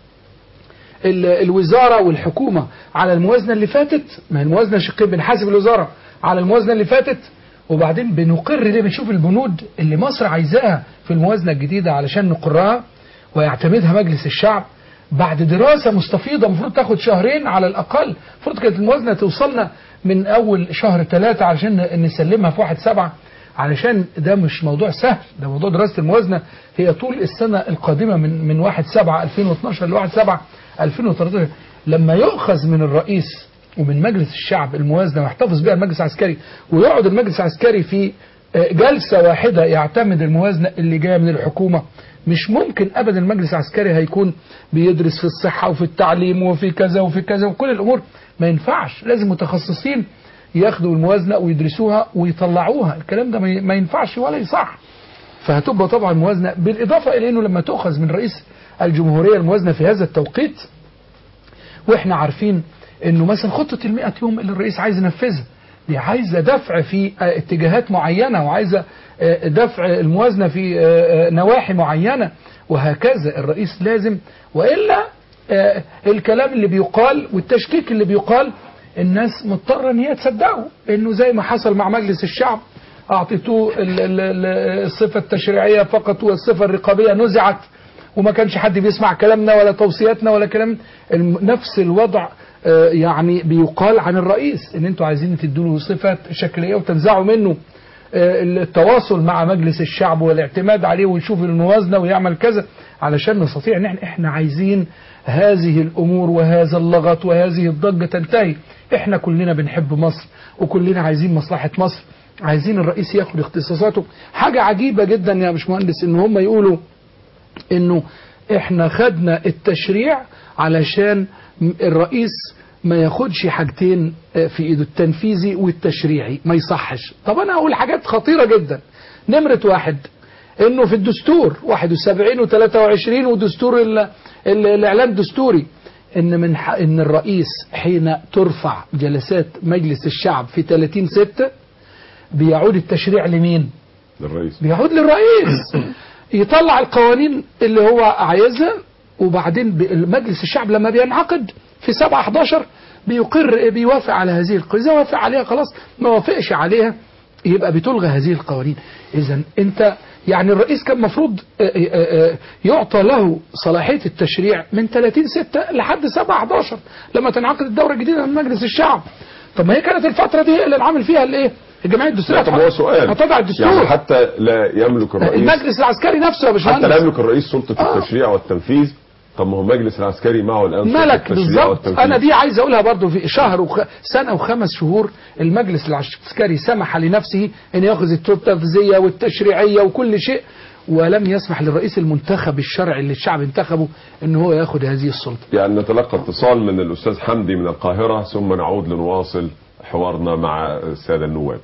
ال- الوزارة والحكومة على الموازنة اللي فاتت ما هي الموازنة شقين بنحاسب الوزارة على الموازنة اللي فاتت وبعدين بنقر ليه بنشوف البنود اللي مصر عايزاها في الموازنة الجديدة علشان نقرها ويعتمدها مجلس الشعب بعد دراسة مستفيضة المفروض تاخد شهرين على الأقل المفروض كانت الموازنة توصلنا من أول شهر ثلاثة علشان نسلمها في واحد سبعة علشان ده مش موضوع سهل ده موضوع دراسة الموازنة هي طول السنة القادمة من من 1 7 2012 ل 1 7 2013 لما يؤخذ من الرئيس ومن مجلس الشعب الموازنة ويحتفظ بها المجلس العسكري ويقعد المجلس العسكري في آه، جلسة واحدة يعتمد الموازنة اللي جاية من الحكومة مش ممكن ابدا المجلس العسكري هيكون بيدرس في الصحة وفي التعليم وفي كذا وفي كذا وكل الامور ما ينفعش لازم متخصصين ياخدوا الموازنة ويدرسوها ويطلعوها الكلام ده ما ي- ما ينفعش ولا يصح فهتبقى طبعا موازنة بالإضافة إلى أنه لما تؤخذ من رئيس الجمهورية الموازنة في هذا التوقيت وإحنا عارفين أنه مثلا خطة المئة يوم اللي الرئيس عايز ينفذها دي عايزة دفع في آه، اتجاهات معينة وعايزة آه، دفع الموازنة في آه، آه، نواحي معينة وهكذا الرئيس لازم وإلا آه، الكلام اللي بيقال والتشكيك اللي بيقال الناس مضطرة ان هي تصدقه انه زي ما حصل مع مجلس الشعب اعطيتوه ال- ال- ال- الصفة التشريعية فقط والصفة الرقابية نزعت وما كانش حد بيسمع كلامنا ولا توصياتنا ولا كلام الم- نفس الوضع آه، يعني بيقال عن الرئيس ان انتوا عايزين تدوا له صفات شكلية وتنزعوا منه آه، التواصل مع مجلس الشعب والاعتماد عليه ويشوف الموازنة ويعمل كذا علشان نستطيع ان احنا احنا عايزين هذه الامور وهذا اللغط وهذه الضجة تنتهي احنا كلنا بنحب مصر وكلنا عايزين مصلحة مصر عايزين الرئيس ياخد اختصاصاته حاجة عجيبة جدا يا باشمهندس ان هم يقولوا انه احنا خدنا التشريع علشان م- الرئيس ما ياخدش حاجتين آه، في ايده التنفيذي والتشريعي ما يصحش طب انا اقول حاجات خطيرة جدا نمرة واحد انه في الدستور 71 و23 ودستور ال- ال- الاعلان الدستوري ان من ح- ان الرئيس حين ترفع جلسات مجلس الشعب في 30 6 بيعود التشريع لمين؟ للرئيس بيعود للرئيس يطلع القوانين اللي هو عايزها وبعدين ب- مجلس الشعب لما بينعقد في 7 11 بيقر بيوافق على هذه القوانين إذا وافق عليها خلاص ما وافقش عليها يبقى بتلغى هذه القوانين اذا انت يعني الرئيس كان المفروض يعطى له صلاحيه التشريع من 30 6 لحد 7 11 لما تنعقد الدوره الجديده من مجلس الشعب طب ما هي كانت الفتره دي اللي العامل فيها الايه الجمعيه الدستوريه لا طب هو سؤال هتضع الدستور يعني حتى لا يملك الرئيس المجلس العسكري نفسه يا حتى باشمهندس لا يملك الرئيس سلطة التشريع والتنفيذ طب ما هو المجلس العسكري معه الآن سلطة ملك التشريع بالظبط والتنفيذ انا دي عايز اقولها برضو في شهر وخ... سنه وخمس شهور المجلس العسكري سمح لنفسه ان ياخذ السلطه التنفيذيه والتشريعيه وكل شيء ولم يسمح للرئيس المنتخب الشرعي اللي الشعب انتخبه ان هو ياخذ هذه السلطه يعني نتلقى اتصال من الأستاذ حمدي من القاهرة ثم نعود لنواصل حوارنا مع السادة النواب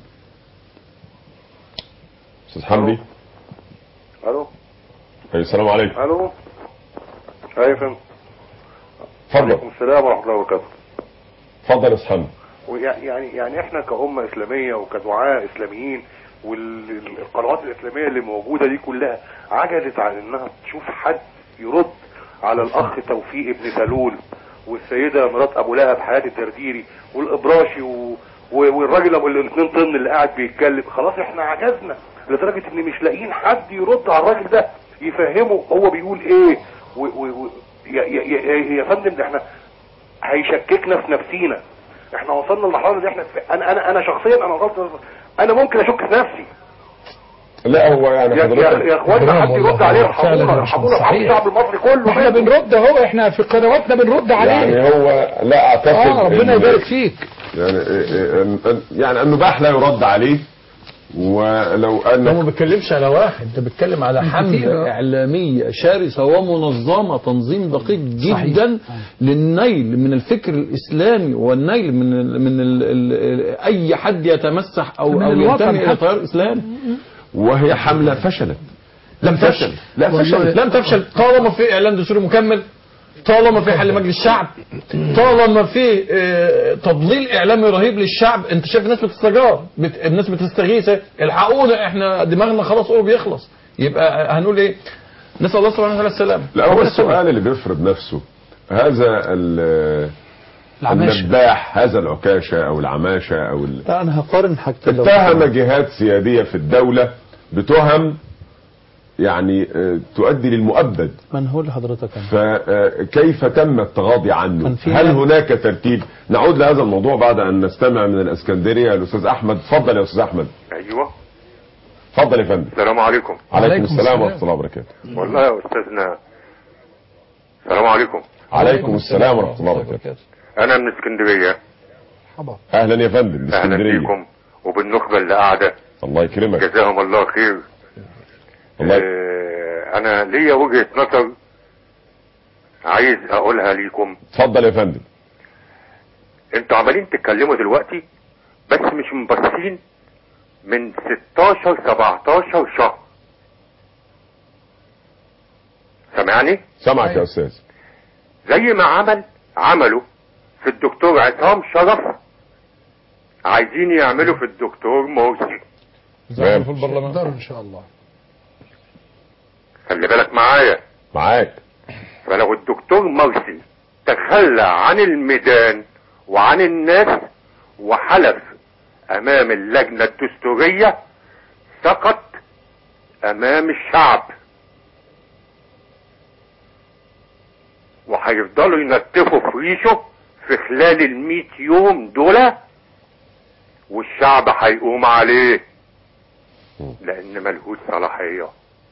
أستاذ حمدي الو أي السلام عليكم الو ايوه يا فندم اتفضل وعليكم السلام ورحمه الله وبركاته اتفضل يا أستاذ حمدي ويع- يعني يعني احنا كأمة إسلامية وكدعاء إسلاميين والقنوات الاسلاميه اللي موجوده دي كلها عجزت عن انها تشوف حد يرد على الاخ توفيق ابن سلول والسيده مرات ابو لهب حياه الدرديري والابراشي و... و- والراجل ابو الاثنين طن اللي قاعد بيتكلم خلاص احنا عجزنا لدرجه ان مش لاقيين حد يرد على الراجل ده يفهمه هو بيقول ايه و... و... و... يا... يا... يا... يا فندم ده احنا هيشككنا في نفسينا احنا وصلنا للمرحله دي احنا انا انا انا شخصيا انا وصلت انا ممكن اشك في نفسي لا هو يعني يا, يا, حضرتك يا اخوانا حد يرد عليه ارحمونا ارحمونا ارحموا الشعب المصري كله احنا بنرد اهو احنا في قنواتنا بنرد عليه يعني هو لا اعتقد اه ربنا إن- يبارك فيك يعني إن- إن- يعني النباح لا يرد عليه ولو ان هو ما بيتكلمش على واحد ده بيتكلم على كتير، حملة آه. إعلامية شرسة ومنظمة تنظيم دقيق جدا للنيل من الفكر الإسلامي والنيل من ال من ال ال أي حد يتمسح أو من أو الوطن ينتمي إلى حتى. تيار إسلامي وهي حملة فشلت لم تفشل لا فشلت لم تفشل طالما في إعلان دستوري مكمل طالما في حل مجلس الشعب طالما في آه، تضليل اعلامي رهيب للشعب انت شايف الناس بتستجار بت... الناس بتستغيث الحقونا احنا دماغنا خلاص قرب يخلص يبقى هنقول ايه نسال الله سبحانه وتعالى السلامه لا هو السؤال اللي بيفرض نفسه هذا ال- العماشة. النباح هذا العكاشة او العماشة او ال... لا انا هقارن حاجتين لو اتهم جهات سيادية في الدولة بتهم يعني آه، تؤدي للمؤبد ما انا هقول لحضرتك انا فكيف تم التغاضي عنه كان في هل ناس- هناك ترتيب نعود لهذا الموضوع بعد ان نستمع من الاسكندريه الاستاذ احمد اتفضل يا استاذ احمد ايوه اتفضل يا فندم السلام عليكم عليكم عليكم السلام السلام. ورحمه الله وبركاته والله يا استاذنا السلام عليكم عليكم السلام ورحمه الله وبركاته انا من اسكندريه اهلا يا فندم اهلا الاسكندريه بيكم وبالنخبه اللي قاعده الله يكرمك جزاهم الله خير الله ي- آه، انا ليا وجهه نظر عايز اقولها ليكم اتفضل يا فندم انتوا عمالين تتكلموا دلوقتي بس مش مبصين من 16 17 شهر سامعني سامعك يا استاذ زي ما عمل عملوا في الدكتور عصام شرف عايزين يعملوا في الدكتور مرسي تمام. في البرلمان نقدر ان شاء الله خلي بالك معايا معاك فلو الدكتور مرسي تخلى عن الميدان وعن الناس وحلف امام اللجنة الدستورية سقط امام الشعب وهيفضلوا ينتفوا في ريشه في خلال الميت يوم دول والشعب هيقوم عليه لان ملهوش صلاحيه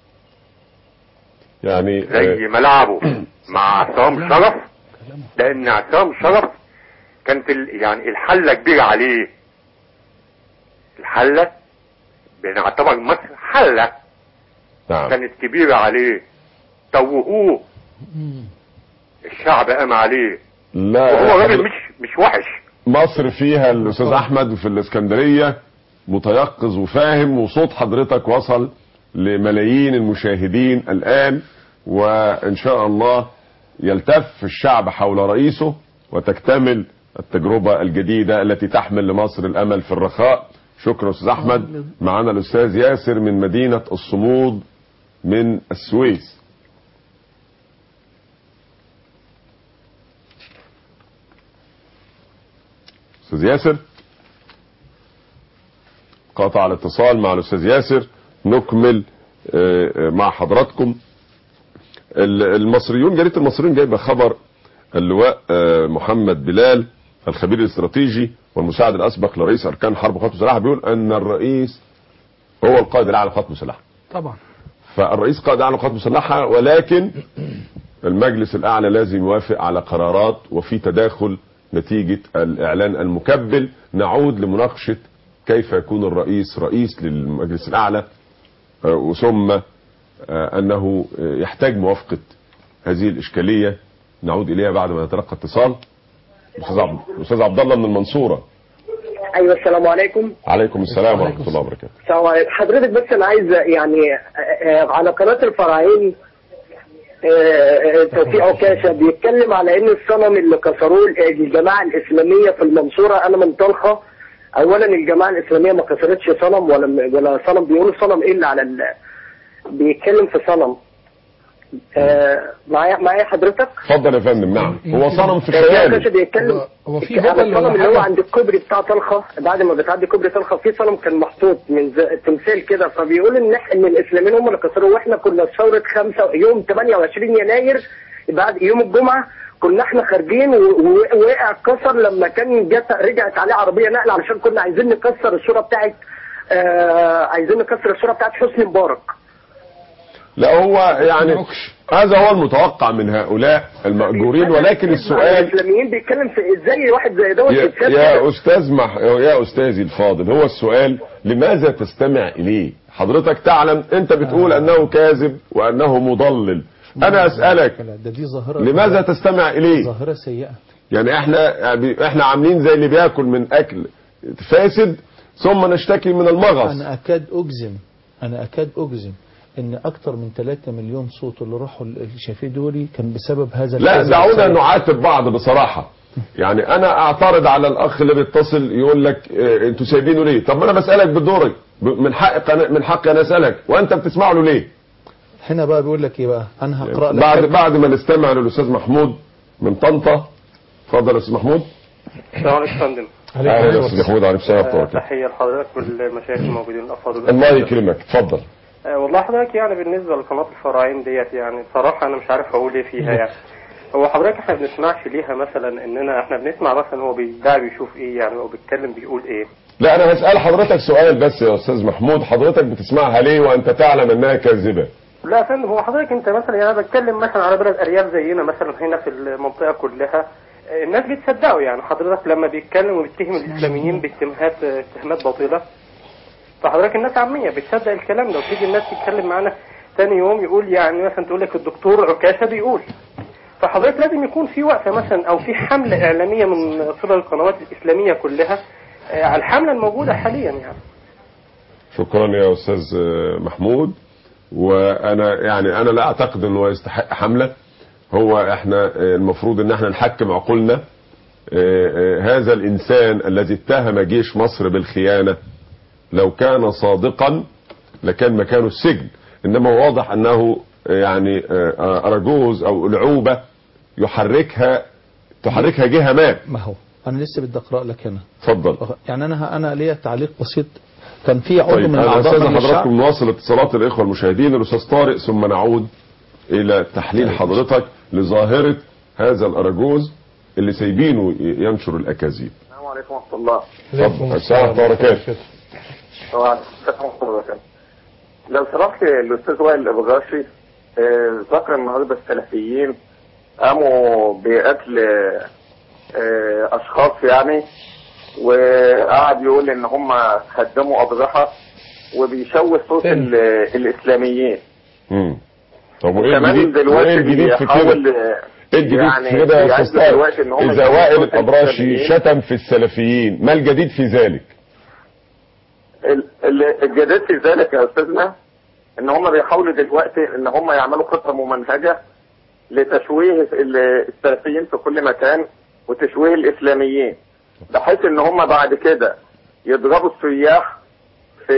يعني زي آه، ما لعبوا مع عصام شرف لان عصام شرف كانت ال... يعني الحله كبيره عليه الحله بنعتبر مصر حله نعم كانت كبيره عليه توهوه الشعب قام عليه لا وهو راجل مش مش وحش مصر فيها الاستاذ احمد في الاسكندريه متيقظ وفاهم وصوت حضرتك وصل لملايين المشاهدين الان وان شاء الله يلتف الشعب حول رئيسه وتكتمل التجربه الجديده التي تحمل لمصر الامل في الرخاء شكرا استاذ احمد معنا الاستاذ ياسر من مدينه الصمود من السويس استاذ ياسر قطع الاتصال مع الاستاذ ياسر نكمل آه، آه، مع حضراتكم ال- المصريون جريده المصريين جايبه خبر اللواء آه، محمد بلال الخبير الاستراتيجي والمساعد الاسبق لرئيس اركان حرب القوات المسلحه بيقول ان الرئيس هو القائد الاعلى للقوات المسلحه طبعا فالرئيس قائد اعلى للقوات المسلحه ولكن المجلس الاعلى لازم يوافق على قرارات وفي تداخل نتيجه الاعلان المكبل نعود لمناقشه كيف يكون الرئيس رئيس للمجلس الاعلى آه، وثم آه، انه آه، يحتاج موافقه هذه الاشكاليه نعود اليها بعد ما نتلقى اتصال الاستاذ عبد الاستاذ عبد الله من المنصوره ايوه السلام عليكم عليكم السلام ورحمه الله وبركاته السلام عليكم حضرتك بس انا عايز يعني آه، آه، على قناه الفراعين آه، آه، توفيق عكاشه بيتكلم على ان الصنم اللي كسروه الجماعه الاسلاميه في المنصوره انا من طلخه اولا الجماعه الاسلاميه ما كسرتش صنم ولا ولا صنم بيقولوا صنم الا على ال... بيتكلم في صنم آه معايا معايا حضرتك اتفضل يا فندم نعم هو صنم في آه، خياله كاشف بيتكلم هو في على هبل ولا الصنم اللي هو حاجة؟ عند الكوبري بتاع طلخه بعد ما بتعدي كوبري طلخه في صنم كان محطوط من ز... تمثال كده فبيقول ان إح- ان الاسلاميين هم اللي كسروه واحنا كنا في ثوره خمسة يوم 28 يناير بعد يوم الجمعه كنا احنا خارجين و- و- ووقع اتكسر لما كان جت رجعت عليه عربيه نقل علشان كنا عايزين نكسر الصوره بتاعت آه عايزين نكسر الصوره بتاعت حسني مبارك لا هو يعني هذا هو المتوقع من هؤلاء المأجورين ولكن السؤال الاسلاميين بيتكلم في ازاي واحد زي دوت يا, يتكلم يا استاذ مح... يا استاذي الفاضل هو السؤال لماذا تستمع اليه حضرتك تعلم انت بتقول انه كاذب وانه مضلل انا اسالك ده دي ظاهرة لماذا تستمع اليه ظاهرة سيئة يعني احنا احنا عاملين زي اللي بياكل من اكل فاسد ثم نشتكي من المغص أنا أكاد أجزم أنا أكاد أجزم إن أكثر من 3 مليون صوت اللي راحوا الشافيه دولي كان بسبب هذا لا الكذب دعونا السيء. نعاتب بعض بصراحة يعني انا اعترض على الاخ اللي بيتصل يقول لك اه انتوا سايبينه ليه طب ما انا بسالك بدوري ب- من حق قنا- من حقي انا اسالك وانت بتسمع له ليه هنا بقى بيقول لك إيه بقى أنا هقرأ لك بعد بعد ما نستمع للاستاذ محمود من طنطا اتفضل يا استاذ محمود السلام عليكم يا فندم اهلا يا استاذ محمود عليكم السلام ورحمه آه، الله تحية لحضرتك والمشايخ الموجودين الأفاضل الله يكرمك اتفضل آه، والله حضرتك يعني بالنسبة لقناة الفراعين ديت يعني بصراحة أنا مش عارف أقول إيه فيها يعني هو حضرتك احنا بنسمعش ليها مثلا اننا احنا بنسمع مثلا هو بيدعي بيشوف ايه يعني هو بيتكلم بيقول ايه لا انا هسال حضرتك سؤال بس يا استاذ محمود حضرتك بتسمعها ليه وانت تعلم انها كاذبه لا يا فندم هو حضرتك انت مثلا يعني انا بتكلم مثلا على بلد ارياف زينا مثلا هنا في المنطقه كلها آه، الناس بتصدقه يعني حضرتك لما بيتكلم وبيتهم الاسلاميين باتهامات آه، اتهامات باطله فحضرتك الناس عاميه بتصدق الكلام ده وتيجي الناس تتكلم معانا تاني يوم يقول يعني مثلا تقول لك الدكتور عكاشه بيقول فحضرتك لازم يكون في وقفه مثلا او في حمله اعلاميه من قبل القنوات الاسلاميه كلها آه، على الحمله الموجوده حاليا يعني شكرا يا استاذ محمود وانا يعني انا لا اعتقد انه يستحق حمله هو احنا المفروض ان احنا نحكم عقولنا هذا الانسان الذي اتهم جيش مصر بالخيانه لو كان صادقا لكان مكانه السجن انما هو واضح انه يعني اراجوز او العوبه يحركها تحركها جهه ما ما هو انا لسه بدي اقرا لك هنا اتفضل يعني انا انا ليا تعليق بسيط كان في عضو طيب من انا اعضاء استاذن مجلس الشعب حضراتكم نواصل اتصالات الاخوه المشاهدين الاستاذ طارق ثم نعود الى تحليل حضرتك لظاهره هذا الاراجوز اللي سايبينه ينشر الاكاذيب السلام عليكم ورحمة الله اتفضل السلام ورحمه الله وبركاته طبعا السلام ورحمة الله وبركاته لو سمحت الأستاذ وائل الأبغاشي آه، ذكر النهارده السلفيين قاموا بقتل آه، أشخاص يعني وقعد يقول إن هم هدموا أضرحة وبيشوه صوت ال- الإسلاميين امم طب وايه كمان الجديد دلوقتي وايه الجديد في بيحاول كده ايه الجديد يعني في كده يا بيعزز استاذ دلوقتي إن هم اذا يشوهوا وائل صوت الابراشي الإسلاميين. شتم في السلفيين ما الجديد في ذلك ال- ال- الجديد في ذلك يا استاذنا ان هم بيحاولوا دلوقتي ان هم يعملوا خطه ممنهجه لتشويه ال- السلفيين في كل مكان وتشويه الاسلاميين بحيث ان هم بعد كده يضربوا السياح في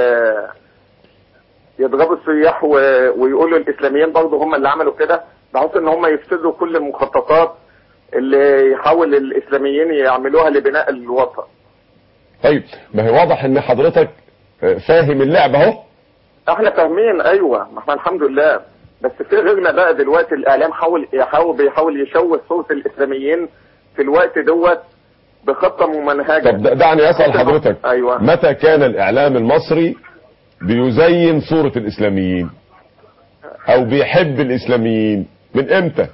يضربوا السياح و- ويقولوا الاسلاميين برضه هم اللي عملوا كده بحيث ان هم يفسدوا كل المخططات اللي يحاول الاسلاميين يعملوها لبناء الوطن طيب ما هي واضح ان حضرتك آه، فاهم اللعبه اهو احنا فاهمين ايوه ما احنا الحمد لله بس في غيرنا بقى دلوقتي الاعلام حاول يحاول بيحاول يشوه صوت الاسلاميين في الوقت دوت بخطه ممنهجه طب د- دعني اسال حضرتك ايوه متى كان الاعلام المصري بيزين صوره الاسلاميين او بيحب الاسلاميين من امتى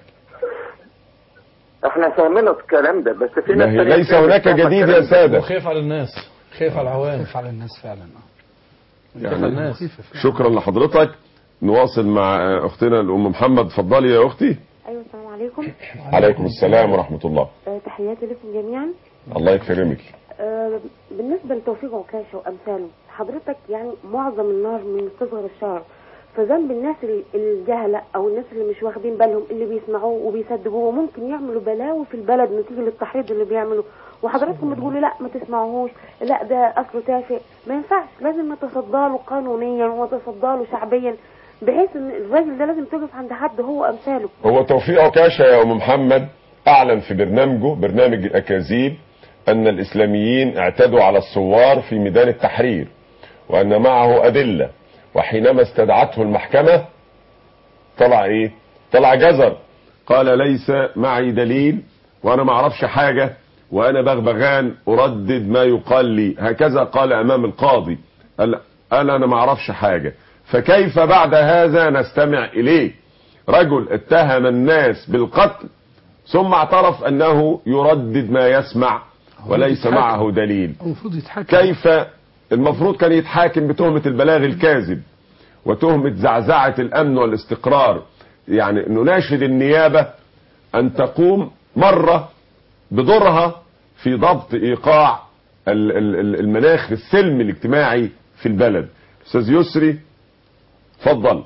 احنا فاهمين الكلام ده بس في ما ناس هي تانية ليس بتعمل هناك فاهمة جديد الكلام يا ده. سادة. وخايف على الناس خايف على العوام خايف على الناس فعلا يعني شكرا لحضرتك نواصل مع آه، اختنا الام محمد اتفضلي يا اختي ايوه السلام عليكم عليكم السلام ورحمه الله آه، تحياتي لكم جميعا الله يكرمك آه، بالنسبه لتوفيق عكاشه وامثاله حضرتك يعني معظم النار من تصغر الشرر فذنب الناس ال- الجهله او الناس اللي مش واخدين بالهم اللي بيسمعوه وبيصدقوه وممكن يعملوا بلاوي في البلد نتيجه للتحريض اللي بيعملوا وحضراتكم بتقولوا لا ما تسمعوهوش لا ده اصله تافه ما ينفعش لازم نتصدى له قانونيا ونتصدى له شعبيا بحيث ان الراجل ده لازم تقف عند حد هو امثاله هو توفيق عكاشة يا أم محمد أعلن في برنامجه برنامج الأكاذيب أن الإسلاميين اعتدوا على الثوار في ميدان التحرير وأن معه أدلة وحينما استدعته المحكمة طلع إيه؟ طلع جزر قال ليس معي دليل وأنا ما أعرفش حاجة وأنا بغبغان أردد ما يقال لي هكذا قال أمام القاضي قال قال أنا ما أعرفش حاجة فكيف بعد هذا نستمع إليه رجل اتهم الناس بالقتل ثم اعترف أنه يردد ما يسمع وليس يتحاكم. معه دليل المفروض يتحكم كيف المفروض كان يتحاكم بتهمة البلاغ الكاذب وتهمة زعزعة الأمن والاستقرار يعني نناشد النيابة أن تقوم مرة بدورها في ضبط إيقاع ال- ال- ال- المناخ السلمي الاجتماعي في البلد أستاذ يسري تفضل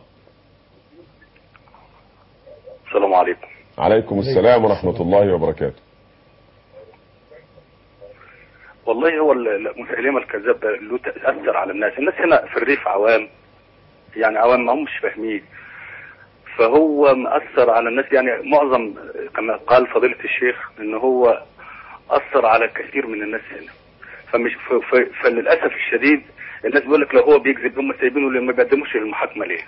السلام عليكم عليكم السلام ورحمة الله وبركاته والله هو ال- المسيلمة الكذاب ده له تأثر على الناس الناس هنا في الريف عوام يعني عوام ما همش فاهمين فهو مأثر على الناس يعني معظم كما قال فضيلة الشيخ ان هو أثر على كثير من الناس هنا فمش ف- ف- فللأسف الشديد الناس بيقول لك لو هو بيكذب هم سايبينه ليه ما بيقدموش للمحاكمة ليه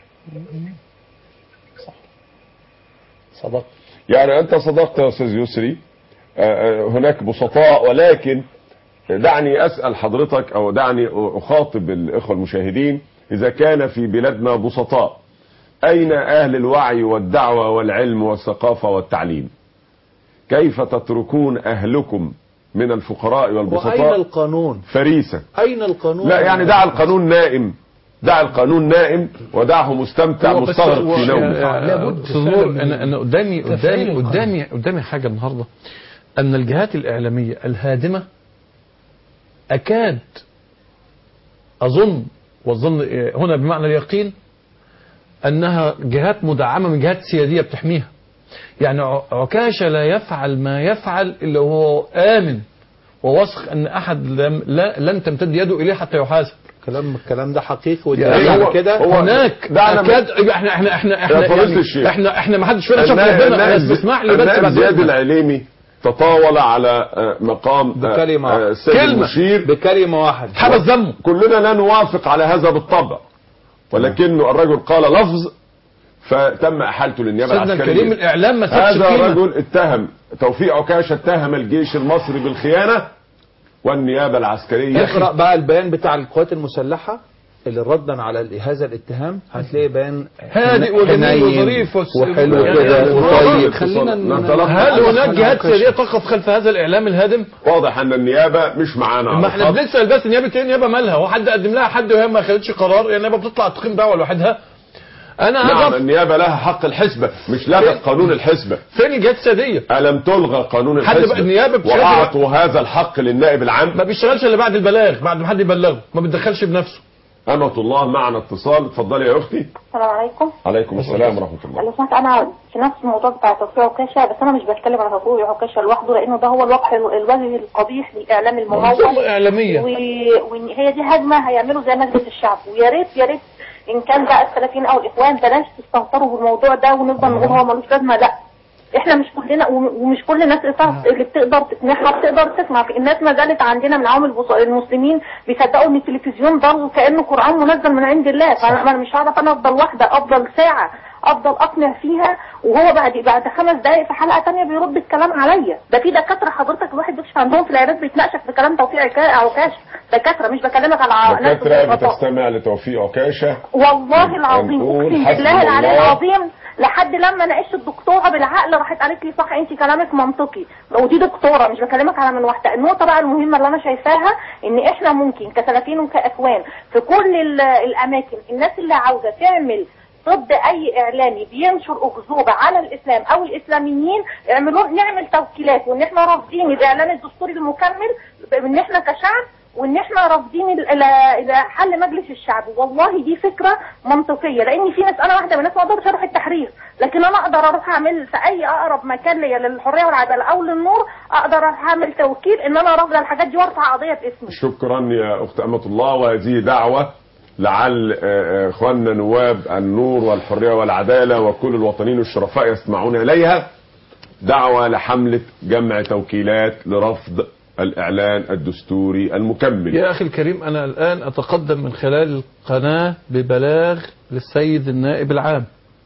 صدقت يعني أنت صدقت يا أستاذ يسري آه، آه، هناك بسطاء ولكن دعني أسأل حضرتك أو دعني أخاطب الإخوة المشاهدين إذا كان في بلادنا بسطاء أين أهل الوعي والدعوة والعلم والثقافة والتعليم كيف تتركون أهلكم من الفقراء وأين والبسطاء القانون فريسة أين القانون لا يعني دع القانون نائم دع القانون نائم ودعه مستمتع هو بس مستغرق هو- في يا- نومه يا- أستاذ نور انا انا قدامي قدامي قدامي قدامي حاجه النهارده ان الجهات الاعلاميه الهادمه اكاد اظن والظن إيه، هنا بمعنى اليقين انها جهات مدعمه من جهات سياديه بتحميها يعني ع- عكاشه لا يفعل ما يفعل الا وهو امن وواثق ان احد لم لا لن تمتد يده اليه حتى يحاسب كلام الكلام ده حقيقي يعني والدليل على هو- كده هو هناك دعنا من- اكاد يبقى احنا احنا احنا احنا يا فضيلة يعني الشيخ. احنا احنا ما حدش فينا شاف النائب- ربنا النائب بس اسمح لي بس النائب بعد زياد إذنك. العليمي تطاول على آه، مقام آه، بكلمة آه، واحدة. السيد كلمة. المشير بكلمة واحدة حبس دمه كلنا لا نوافق على هذا بالطبع ولكنه الرجل قال لفظ فتم احالته للنيابه سيدنا العسكريه الكريم الاعلام ما سابش هذا قيمة. رجل اتهم توفيق عكاشه اتهم الجيش المصري بالخيانه والنيابه العسكريه اقرا بقى البيان بتاع القوات المسلحه اللي ردا على ال- هذا الاتهام هتلاقي بيان هادئ وجميل حنين وظريف وس- وحلو يعني كده يعني وطيب خلينا نتلقى هل عنه هناك عن جهات عكاشة. سياديه تقف خلف هذا الاعلام الهادم؟ واضح ان النيابه مش معانا على ما احنا الخط. بنسال بس النيابه ايه النيابه مالها؟ هو حد قدم لها حد وهي ما خدتش قرار يعني النيابه بتطلع تقيم دعوه لوحدها انا نعم هقف النيابه لها حق الحسبه مش لغت قانون الحسبه فين الجهات السياديه؟ ألم تلغى قانون حد بقى الحسبة النيابة بتشتغل- وأعطوا هذا الحق للنائب العام ما بيشتغلش الا بعد البلاغ بعد ما حد يبلغه ما بيتدخلش بنفسه أمة الله معنا اتصال اتفضلي يا أختي السلام عليكم عليكم السلام ورحمة الله لو سمحت انا في نفس الموضوع بتاع توفيق عكاشه بس انا مش بتكلم على توفيق عكاشه لوحده لانه ده هو الوجه الوجه القبيح للاعلام الممول منظومة إعلامية. و- وان هي دي هجمه هيعملوا زي مجلس الشعب ويا ريت يا ريت ان كان بقى السلفيين او الاخوان بلاش تستهتروا بالموضوع ده ونفضل نقول هو ملوش لازمه لا احنا مش كلنا وم- ومش كل الناس اللي بتقدر تسمعها بتقدر تسمع في الناس ما زالت عندنا من عوام البص- المسلمين بيصدقوا ان التلفزيون برضه كانه قران منزل من عند الله فانا أنا مش هعرف انا افضل واحده افضل ساعه افضل اقنع فيها وهو بعد بعد خمس دقائق في حلقه تانية بيرد الكلام عليا ده في دكاتره حضرتك الواحد بيكشف عندهم في العيادات بيتناقش في كلام توفيق عكا- عكاش دكاتره مش بكلمك على ناس دكاترة بسيطة. بتستمع لتوفيق عكاشة والله العظيم هنقول اقسم حسبي بالله العلي الله. العظيم لحد لما ناقشت الدكتوره بالعقل راحت قالت لي صح انت كلامك منطقي ودي دكتوره مش بكلمك على من واحده النقطه بقى المهمه اللي انا شايفاها ان احنا ممكن كسلفيين وكاخوان في كل ال- الاماكن الناس اللي عاوزه تعمل ضد اي اعلامي بينشر اكذوبه على الاسلام او الاسلاميين اعملوا نعمل توكيلات وان احنا رافضين الاعلان الدستوري المكمل ان احنا كشعب وان احنا رافضين ال- الى الى حل مجلس الشعب والله دي فكره منطقيه لان في ناس انا واحده من الناس ما اقدرش اروح التحرير لكن انا اقدر اروح اعمل في اي اقرب مكان ليا للحريه والعداله او للنور اقدر اروح اعمل توكيل ان انا رافضه الحاجات دي وارفع قضيه باسمي شكرا يا اخت امه الله وهذه دعوه لعل آه، آه، اخواننا نواب النور والحريه والعداله وكل الوطنيين الشرفاء يستمعون اليها دعوه لحمله جمع توكيلات لرفض الاعلان الدستوري المكمل يا أخي الكريم أنا الآن أتقدم من خلال القناة ببلاغ للسيد النائب العام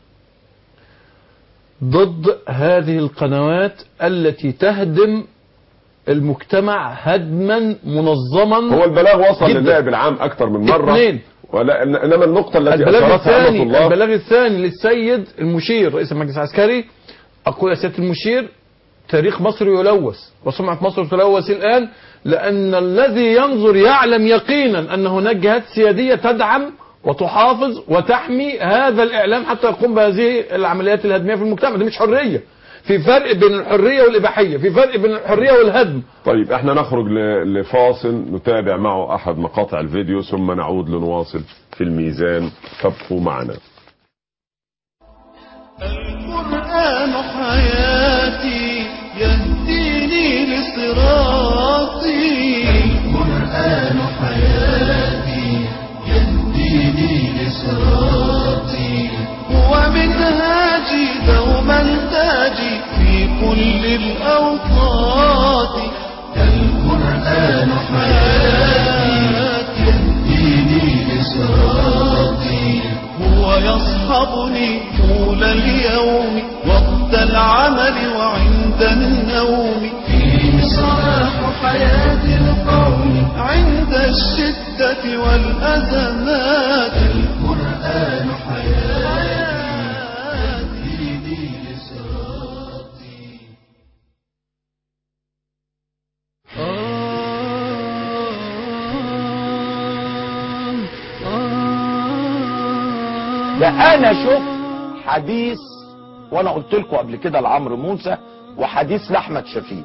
ضد هذه القنوات التي تهدم المجتمع هدما منظما هو البلاغ وصل جداً. للنائب العام اكثر من مره اثنين. ولا انما النقطه التي البلاغ اشارتها امه الثاني الله البلاغ الثاني للسيد المشير رئيس المجلس العسكري أقول يا سيادة المشير تاريخ مصر يلوث وسمعة مصر تلوث الآن لأن الذي ينظر يعلم يقينا أن هناك جهات سيادية تدعم وتحافظ وتحمي هذا الإعلام حتى يقوم بهذه العمليات الهدمية في المجتمع دي مش حرية في فرق بين الحرية والإباحية في فرق بين الحرية والهدم طيب احنا نخرج ل- لفاصل نتابع معه احد مقاطع الفيديو ثم نعود لنواصل في الميزان فابقوا معنا القرآن حياتي يهديني لصراطي القرآن حياتي يهديني لصراطي هو منهاجي دوما تاجي في كل الأوقات القرآن حياتي يهديني لصراطي هو يصحبني طول اليوم وقت العمل وعند النوم فيه صلاح حياة القوم عند الشدة والأزمات القرآن حياتي يهديني لصراطي ده انا شفت حديث وانا قلت لكم قبل كده لعمرو موسى وحديث لاحمد شفيق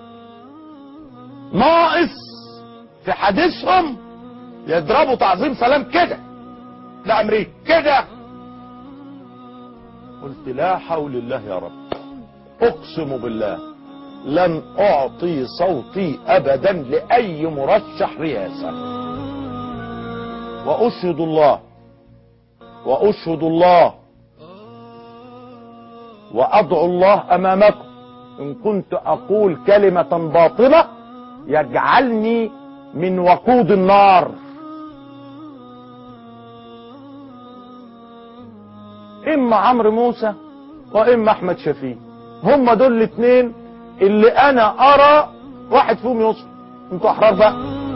ناقص في حديثهم يضربوا تعظيم سلام كده لامريكا كده قلت لا حول الله يا رب اقسم بالله لن اعطي صوتي ابدا لاي مرشح رئاسه واشهد الله واشهد الله وادعو الله امامكم ان كنت اقول كلمه باطله يجعلني من وقود النار اما عمرو موسى واما احمد شفيق هم دول الاثنين اللي انا ارى واحد فيهم يوصل انتوا احرار بقى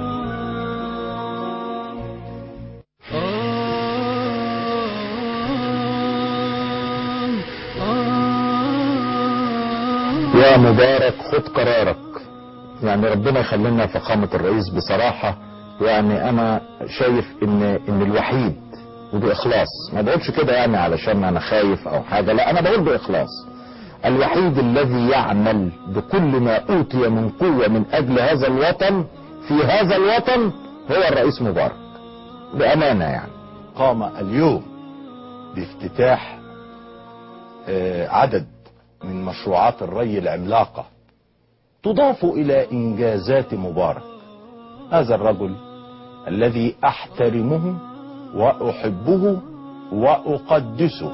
يا مبارك خد قرارك يعني ربنا يخلينا فخامة الرئيس بصراحة يعني انا شايف ان ان الوحيد وباخلاص ما بقولش كده يعني علشان انا خايف او حاجة لا انا بقول باخلاص الوحيد الذي يعمل بكل ما اوتي من قوة من اجل هذا الوطن في هذا الوطن هو الرئيس مبارك بامانة يعني قام اليوم بافتتاح آه، عدد من مشروعات الري العملاقة تضاف إلى إنجازات مبارك هذا الرجل الذي أحترمه وأحبه وأقدسه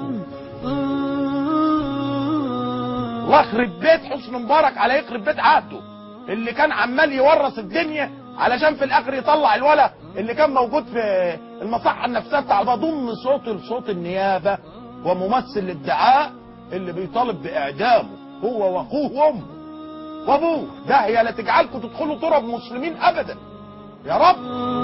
الله يخرب بيت حسن مبارك على يخرب بيت عهده اللي كان عمال يورث الدنيا علشان في الاخر يطلع الولا اللي كان موجود في المصحة النفسية بتاع بضم صوت لصوت النيابة وممثل الادعاء اللي بيطالب باعدامه هو واخوه وامه وابوه ده هي لا تجعلكم تدخلوا تراب مسلمين ابدا يا رب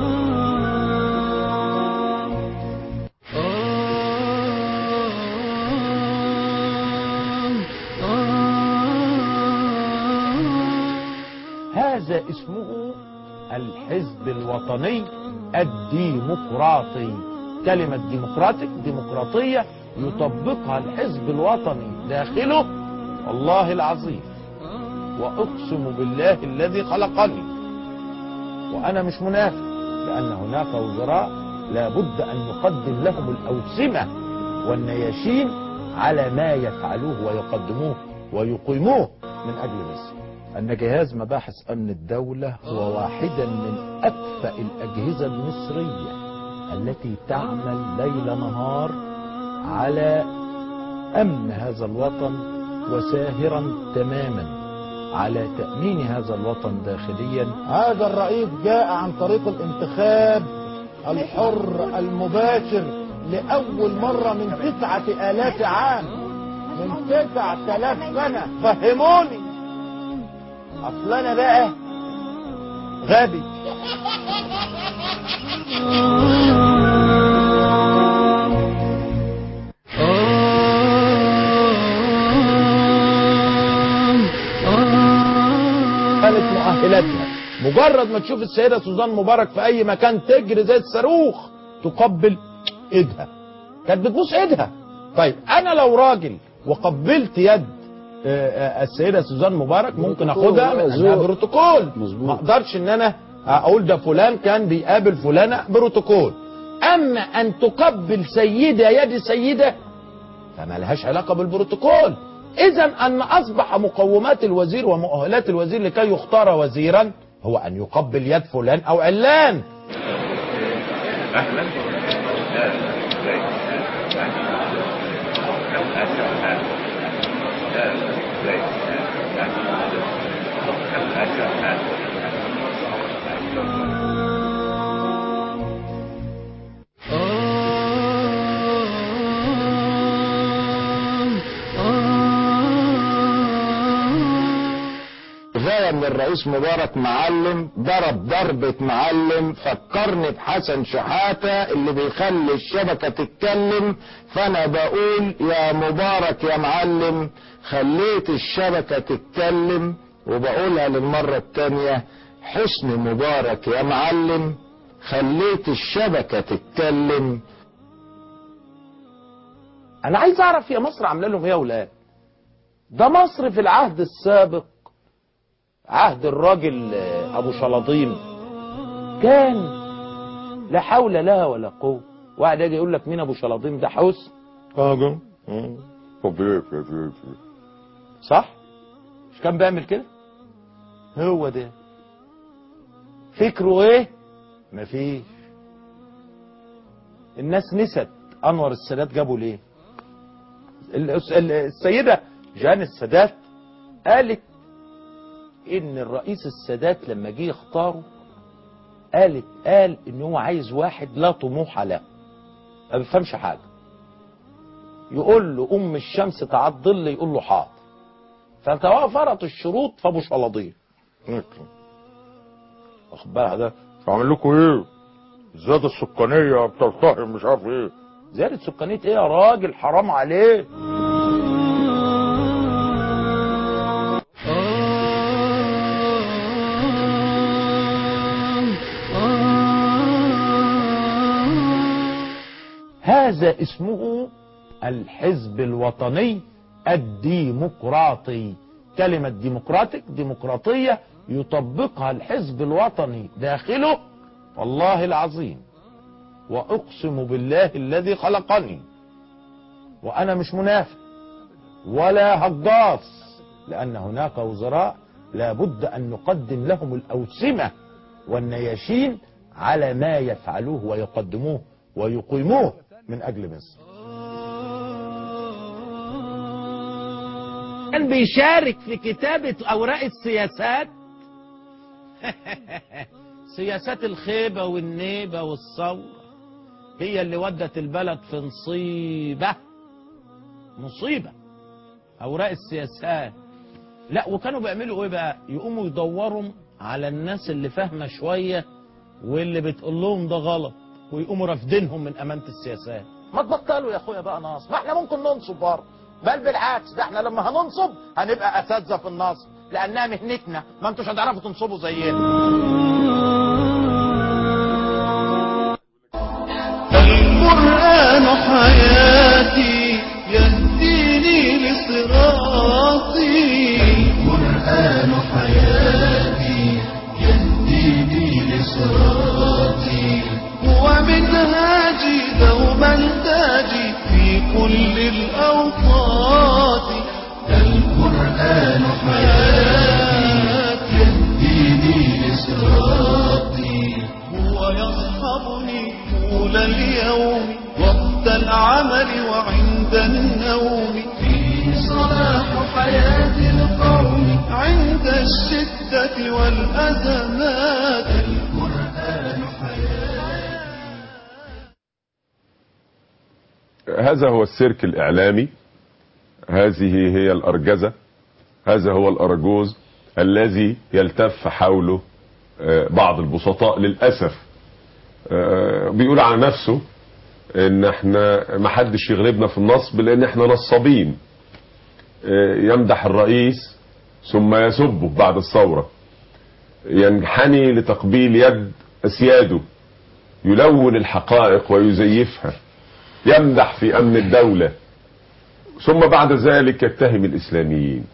هذا اسمه الحزب الوطني الديمقراطي كلمة ديمقراطيك ديمقراطية يطبقها الحزب الوطني داخله والله العظيم وأقسم بالله الذي خلقني وأنا مش منافق لأن هناك وزراء لابد أن نقدم لهم الأوسمة والنياشين على ما يفعلوه ويقدموه ويقيموه من أجل مصر أن جهاز مباحث أمن الدولة هو واحدا من أكفأ الأجهزة المصرية التي تعمل ليل نهار على أمن هذا الوطن وساهرا تماما على تأمين هذا الوطن داخليا هذا الرئيس جاء عن طريق الانتخاب الحر المباشر لأول مرة من تسعة آلاف عام من تسعة آلاف سنة فهموني أصل أنا بقى غبي كانت مؤهلاتها مجرد ما تشوف السيدة سوزان مبارك في أي مكان تجري زي الصاروخ تقبل إيدها كانت بتبوس إيدها طيب أنا لو راجل وقبلت يد آه، آه، السيدة سوزان مبارك ممكن اخدها من انها بروتوكول ما اقدرش ان انا اقول ده فلان كان بيقابل فلانة بروتوكول اما ان تقبل سيدة يد سيدة فما لهاش علاقة بالبروتوكول اذا ان اصبح مقومات الوزير ومؤهلات الوزير لكي يختار وزيرا هو ان يقبل يد فلان او علان كفايه ان الرئيس مبارك معلم ضرب ضربة معلم فكرني بحسن شحاتة اللي بيخلي الشبكة تتكلم فانا بقول يا مبارك يا معلم خليت الشبكة تتكلم وبقولها للمرة التانية حسن مبارك يا معلم خليت الشبكة تتكلم انا عايز اعرف يا مصر عامله لهم ايه يا اولاد ده مصر في العهد السابق عهد الراجل آه، ابو شلاطين كان لا حول لها ولا قوه واحد يجي يقول لك مين ابو شلاطين ده حسن اه صح مش كان بيعمل كده هو ده فكره ايه مفيش الناس نست انور السادات جابوا ليه الأس- ال- السيدة جان السادات قالت ان الرئيس السادات لما جه يختاره قالت قال ان هو عايز واحد لا طموح له ما بيفهمش حاجه يقول له ام الشمس تعال ظل يقول له حاضر فتوافرت الشروط فابو شلاضين واخد بالك ده عامل لكم ايه الزيادة السكانية بترتهن مش عارف ايه زيادة سكانية ايه يا راجل حرام عليك هذا اسمه الحزب الوطني الديمقراطي كلمة ديمقراطيك ديمقراطية يطبقها الحزب الوطني داخله والله العظيم وأقسم بالله الذي خلقني وأنا مش منافق ولا هجاص لأن هناك وزراء لابد أن نقدم لهم الأوسمة والنياشين على ما يفعلوه ويقدموه ويقيموه من أجل مصر كان بيشارك في كتابة أوراق السياسات سياسات الخيبة والنيبة والثورة هي اللي ودت البلد في نصيبة مصيبة أوراق السياسات لا وكانوا بيعملوا ايه بقى يقوموا يدوروا على الناس اللي فاهمة شوية واللي بتقول لهم ده غلط ويقوموا رافدينهم من أمانة السياسات ما تبطلوا يا اخويا بقى نصب ما احنا ممكن ننصب برضه بل بالعكس ده احنا لما هننصب هنبقى اساتذه في النصب لانها مهنتنا ما انتوش هتعرفوا تنصبوا زينا القرآن حياتي يهديني لصراطي القرآن حياتي يهديني لصراطي الحال وعند النوم فيه صلاح حياة القوم عند الشدة والأزمات القرآن هذا هو السيرك الإعلامي هذه هي الأرجزة هذا هو الأرجوز الذي يلتف حوله آه، بعض البسطاء للأسف آه، بيقول على نفسه ان احنا ما حدش يغلبنا في النصب لان احنا نصابين آه، يمدح الرئيس ثم يسبه بعد الثورة ينحني لتقبيل يد اسياده يلون الحقائق ويزيفها يمدح في امن الدولة ثم بعد ذلك يتهم الاسلاميين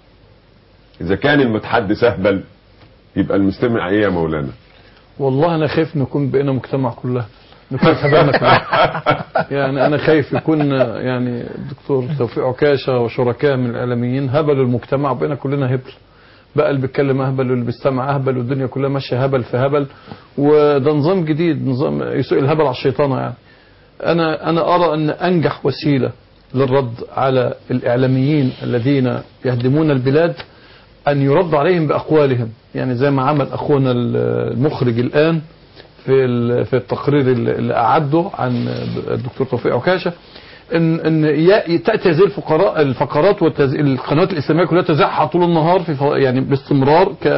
اذا كان المتحدث اهبل يبقى المستمع ايه يا مولانا والله انا خايف نكون بقينا مجتمع كلها نكون حبانا كلها يعني انا خايف يكون يعني الدكتور توفيق عكاشه وشركاء من الاعلاميين هبلوا المجتمع وبقينا كلنا هبل بقى اللي بيتكلم اهبل واللي بيستمع اهبل والدنيا كلها ماشيه هبل في هبل وده نظام جديد نظام يسوق الهبل على الشيطان يعني انا انا ارى ان انجح وسيله للرد على الاعلاميين الذين يهدمون البلاد ان يرد عليهم باقوالهم يعني زي ما عمل اخونا المخرج الان في ال- في التقرير اللي اللي اعده عن الدكتور توفيق عكاشه ان ان ي- تاتي هذه الفقراء الفقرات والقنوات الاسلاميه كلها تذاعها طول النهار في ف- يعني باستمرار ك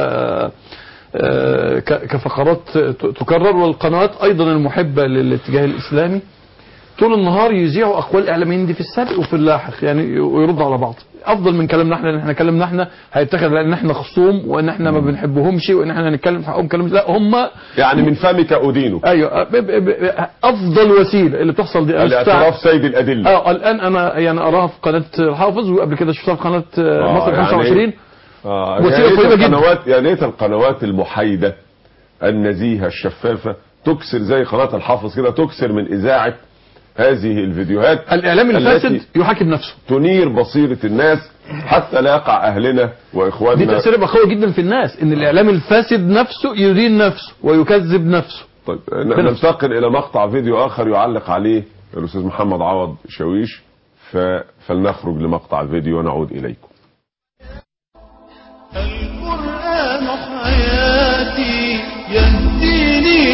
آه، ك- كفقرات ت- تكرر والقنوات ايضا المحبه للاتجاه الاسلامي طول النهار يذيعوا اقوال الاعلاميين دي في السابق وفي اللاحق يعني ويردوا على بعض افضل من كلامنا احنا لان احنا كلامنا احنا هيتخذ لان احنا خصوم وان احنا ما بنحبهمش وان احنا هنتكلم في حقهم كلام لا هم يعني من فمك ادينك ايوه ب- ب- ب- افضل وسيله اللي بتحصل دي الاعتراف سيد الادله اه الان انا يعني اراها في قناه الحافظ وقبل كده شفتها في قناه آه، مصر يعني 25 آه وسيلة يا ريت طيبة جدا. القنوات يا ريت القنوات المحايده النزيهه الشفافه تكسر زي قناه الحافظ كده تكسر من اذاعه هذه الفيديوهات الاعلام الفاسد التي يحاكم نفسه تنير بصيره الناس حتى لا يقع اهلنا دي واخواننا تاثير يبقى قوي جدا في الناس ان الاعلام الفاسد نفسه يدين نفسه ويكذب نفسه طيب ن- ننتقل الى مقطع فيديو اخر يعلق عليه الاستاذ محمد عوض شاويش ف... فلنخرج لمقطع الفيديو ونعود اليكم القرآن حياتي يهديني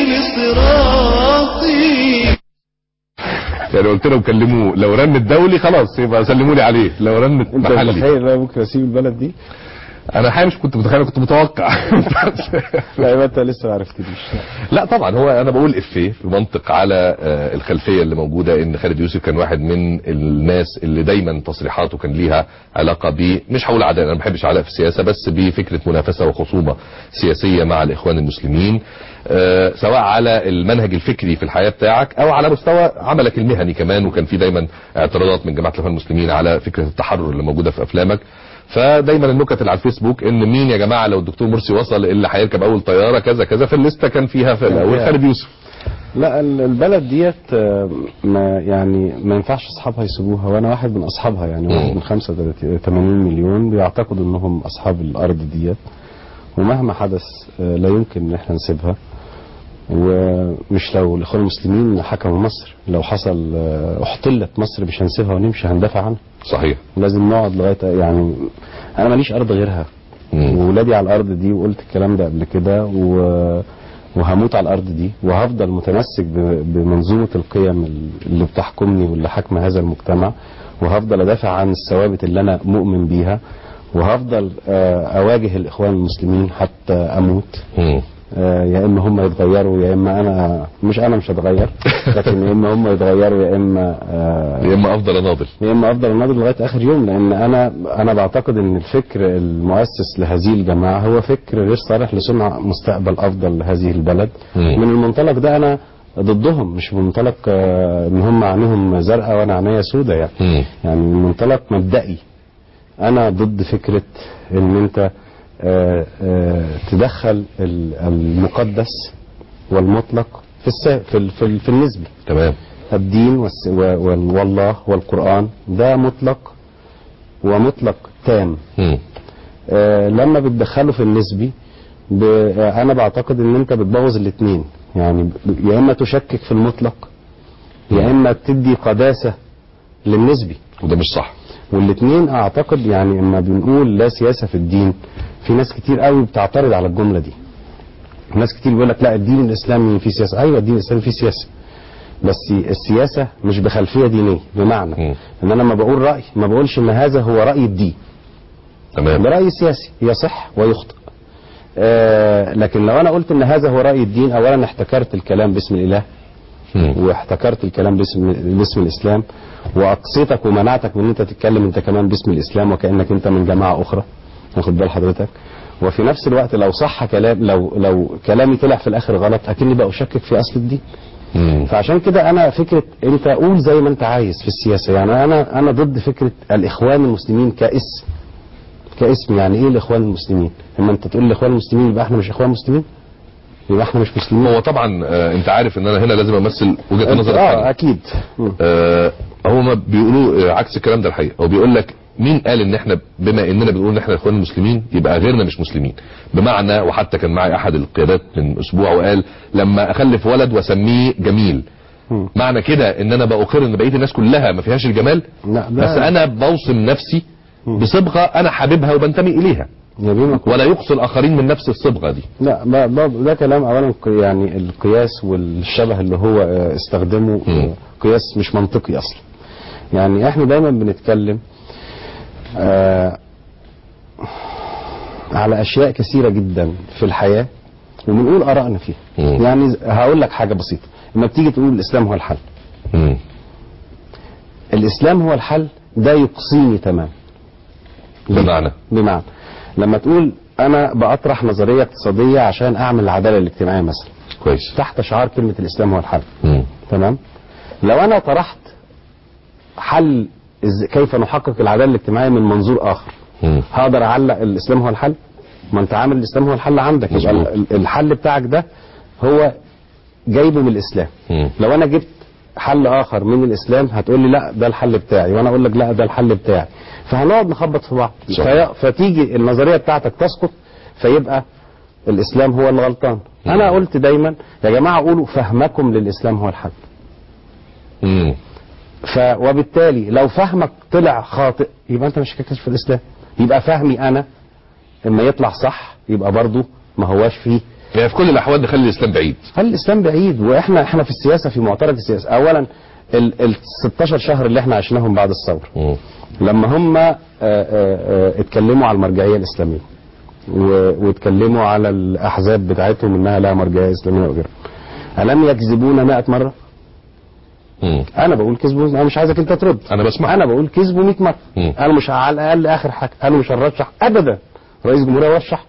لصراطي يعني قلت لهم كلموه لو رن الدولي خلاص يبقى سلموا لي عليه لو رن انت محلي متخيل بقى ممكن اسيب البلد دي انا حقيقة مش كنت متخيل كنت متوقع لا يبقى انت لسه ما عرفتنيش لا طبعا هو انا بقول افيه في منطق على آه، الخلفيه اللي موجوده ان خالد يوسف كان واحد من الناس اللي دايما تصريحاته كان ليها علاقه ب مش هقول عداء انا ما بحبش علاء في السياسه بس بفكره منافسه وخصومه سياسيه مع الاخوان المسلمين آه، سواء على المنهج الفكري في الحياه بتاعك او على مستوى عملك المهني كمان وكان في دايما اعتراضات من جماعه الاخوان المسلمين على فكره التحرر اللي موجوده في افلامك فدايما النكت اللي على الفيسبوك ان مين يا جماعه لو الدكتور مرسي وصل اللي هيركب اول طياره كذا كذا في الليسته كان فيها في الاول فيها. خالد يوسف لا ال- البلد ديت آه، ما يعني ما ينفعش اصحابها يسيبوها وانا واحد من اصحابها يعني واحد من 35 80 مليون بيعتقدوا انهم اصحاب الارض ديت ومهما حدث آه، لا يمكن ان احنا نسيبها ومش لو الاخوان المسلمين حكموا مصر لو حصل آه، احتلت مصر مش هنسيبها ونمشي هندافع عنها صحيح لازم نقعد لغايه يعني انا ماليش ارض غيرها وولادي على الارض دي وقلت الكلام ده قبل كده و... وهموت على الارض دي وهفضل متمسك ب... بمنظومه القيم اللي بتحكمني واللي حاكمه هذا المجتمع وهفضل ادافع عن الثوابت اللي انا مؤمن بيها وهفضل آه، اواجه الاخوان المسلمين حتى اموت آه، يا اما هم يتغيروا يا اما انا مش انا مش هتغير لكن يا اما هم يتغيروا يا اما آه، يا اما افضل اناضل يا اما افضل اناضل لغايه اخر يوم لان انا انا بعتقد ان الفكر المؤسس لهذه الجماعه هو فكر غير صالح لصنع مستقبل افضل لهذه البلد مم. من المنطلق ده انا ضدهم مش من منطلق آه، ان هم عينيهم زرقاء وانا عينيا سودة يعني يعني من منطلق مبدئي انا ضد فكره ان انت آه، آه، تدخل ال- المقدس والمطلق في الس- في ال- في, ال- في النسبي تمام الدين والس- و- وال- والله والقرآن ده مطلق ومطلق تام آه لما بتدخله في النسبي ب... آه انا بعتقد ان انت بتبوظ الاثنين يعني ب- يا اما تشكك في المطلق يا اما تدي قداسة للنسبي وده مش صح والاثنين اعتقد يعني اما بنقول لا سياسه في الدين في ناس كتير قوي بتعترض على الجمله دي ناس كتير بيقول لك لا الدين الاسلامي فيه سياسه ايوه الدين الاسلامي فيه سياسه بس السياسه مش بخلفيه دينيه بمعنى ان انا لما بقول راي ما بقولش ان هذا هو راي الدين تمام ده راي سياسي يصح ويخطئ آه لكن لو انا قلت ان هذا هو راي الدين اولا احتكرت الكلام باسم الاله واحتكرت الكلام باسم باسم الاسلام واقصيتك ومنعتك من ان انت تتكلم انت كمان باسم الاسلام وكانك انت من جماعه اخرى واخد بال حضرتك وفي نفس الوقت لو صح كلام لو لو كلامي طلع في الاخر غلط اكني بقى اشكك في اصل الدين فعشان كده انا فكره انت قول زي ما انت عايز في السياسه يعني انا انا ضد فكره الاخوان المسلمين كاسم كاسم يعني ايه الاخوان المسلمين اما انت تقول الاخوان المسلمين يبقى احنا مش اخوان مسلمين يبقى احنا مش مسلمين هو طبعا آه انت عارف ان انا هنا لازم امثل وجهه أنت- نظر اه الثانية. اكيد آه هو ما بيقولوا آه عكس الكلام ده الحقيقه هو بيقول لك مين قال ان احنا بما اننا بنقول ان احنا اخوان المسلمين يبقى غيرنا مش مسلمين بمعنى وحتى كان معي احد القيادات من اسبوع وقال لما اخلف ولد واسميه جميل معنى كده ان انا باقر ان بقيه الناس كلها ما فيهاش الجمال لا ده- بس انا بوصم نفسي بصبغه انا حاببها وبنتمي اليها ولا يقصي الاخرين من نفس الصبغه دي لا ما- ما- ده كلام اولا ق- يعني القياس والشبه اللي هو آه، استخدمه آه، قياس مش منطقي اصلا يعني احنا دايما بنتكلم آه على اشياء كثيره جدا في الحياه وبنقول ارائنا فيها يعني هقول لك حاجه بسيطه لما بتيجي تقول الاسلام هو الحل الاسلام هو الحل ده يقصيني تمام بمعنى بمعنى لما تقول انا بأطرح نظريه اقتصاديه عشان اعمل العداله الاجتماعيه مثلا كويس تحت شعار كلمه الاسلام هو الحل تمام لو انا طرحت حل إز- كيف نحقق العداله الاجتماعيه من منظور اخر هقدر اعلق الاسلام هو الحل ما انت عامل الاسلام هو الحل عندك يبقى مظبوط. ال- الحل بتاعك ده هو جايبه من الاسلام لو انا جبت حل اخر من الاسلام هتقول لي لا ده الحل بتاعي وانا اقول لك لا ده الحل بتاعي فهنقعد نخبط في بعض صح. في فتيجي النظريه بتاعتك تسقط فيبقى الاسلام هو اللي غلطان انا قلت دايما يا جماعه قولوا فهمكم للاسلام هو الحل ف وبالتالي لو فهمك طلع خاطئ يبقى انت مش شككتش في الاسلام يبقى فهمي انا اما يطلع صح يبقى برضه ما هواش فيه يعني في كل الاحوال نخلي الاسلام بعيد خلي الاسلام بعيد واحنا احنا في السياسه في معترك السياسه اولا ال ال 16 شهر اللي احنا عشناهم بعد الثوره لما هم آه، آه، آه، اتكلموا على المرجعيه الاسلاميه و- واتكلموا على الاحزاب بتاعتهم انها لها مرجعيه اسلاميه وغيرها الم يكذبونا 100 مره انا بقول كذبوا انا مش عايزك انت ترد انا بسمع انا بقول كذبوا 100 مره انا مش على الاقل اخر حاجه انا مش هنرشح ابدا رئيس جمهوريه يرشح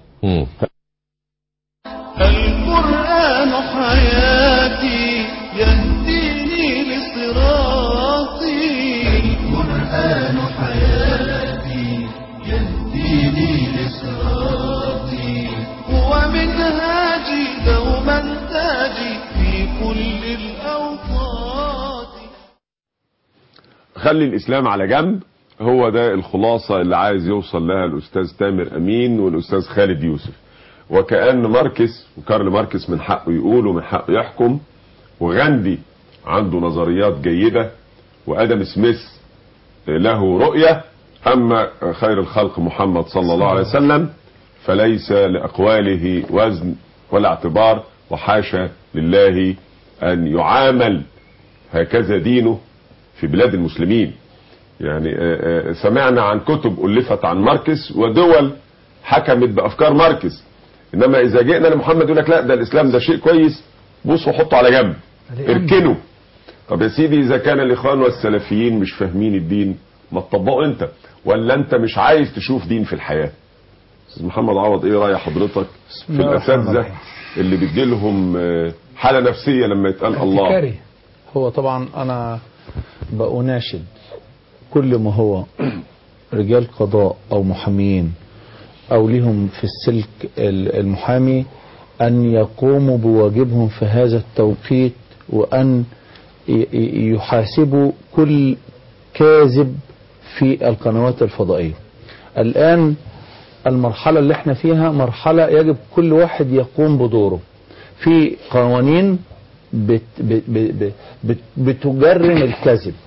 القرآن حياتي يهديني لصراطي القرآن حياتي يهديني لصراطي هو منهاجي دوما تاجي في كل الأوقات خلي الاسلام على جنب هو ده الخلاصه اللي عايز يوصل لها الاستاذ تامر امين والاستاذ خالد يوسف وكأن ماركس وكارل ماركس من حقه يقول ومن حقه يحكم وغاندي عنده نظريات جيدة وآدم سميث له رؤية أما خير الخلق محمد صلى الله عليه وسلم فليس لأقواله وزن ولا اعتبار وحاشا لله أن يعامل هكذا دينه في بلاد المسلمين يعني آه، آه، سمعنا عن كتب ألفت عن ماركس ودول حكمت بأفكار ماركس انما اذا جئنا لمحمد يقول لك لا ده الاسلام ده شيء كويس بص وحطه على جنب اركنه طب يا سيدي اذا كان الاخوان والسلفيين مش فاهمين الدين ما تطبقه انت ولا انت مش عايز تشوف دين في الحياه استاذ محمد عوض ايه راي حضرتك في الله الرحمن الاساتذه اللي بتجيلهم آه، حاله نفسيه لما يتقال الله احتكاري هو طبعا انا بأناشد كل ما هو رجال قضاء او محامين او لهم في السلك ال- المحامي ان يقوموا بواجبهم في هذا التوقيت وان ي- ي- يحاسبوا كل كاذب في القنوات الفضائية الان المرحلة اللي احنا فيها مرحلة يجب كل واحد يقوم بدوره في قوانين بت بت بت بت بتجرم الكذب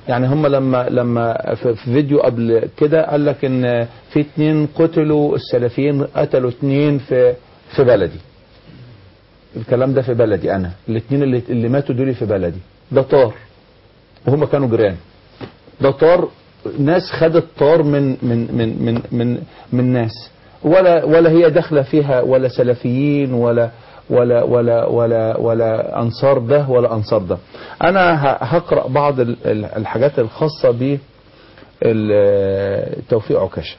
يعني هم لما لما في في فيديو قبل كده قال لك ان في اتنين قتلوا السلفيين قتلوا اتنين في في بلدي الكلام ده في بلدي انا الاتنين اللي, اللي ماتوا دول في بلدي ده طار وهم كانوا جيران ده طار ناس خدت طار من من من من من, من ناس ولا ولا هي داخله فيها ولا سلفيين ولا ولا ولا ولا ولا انصار ده ولا انصار ده انا ه- هقرا بعض ال- ال- الحاجات الخاصه ب ال- توفيق عكاشه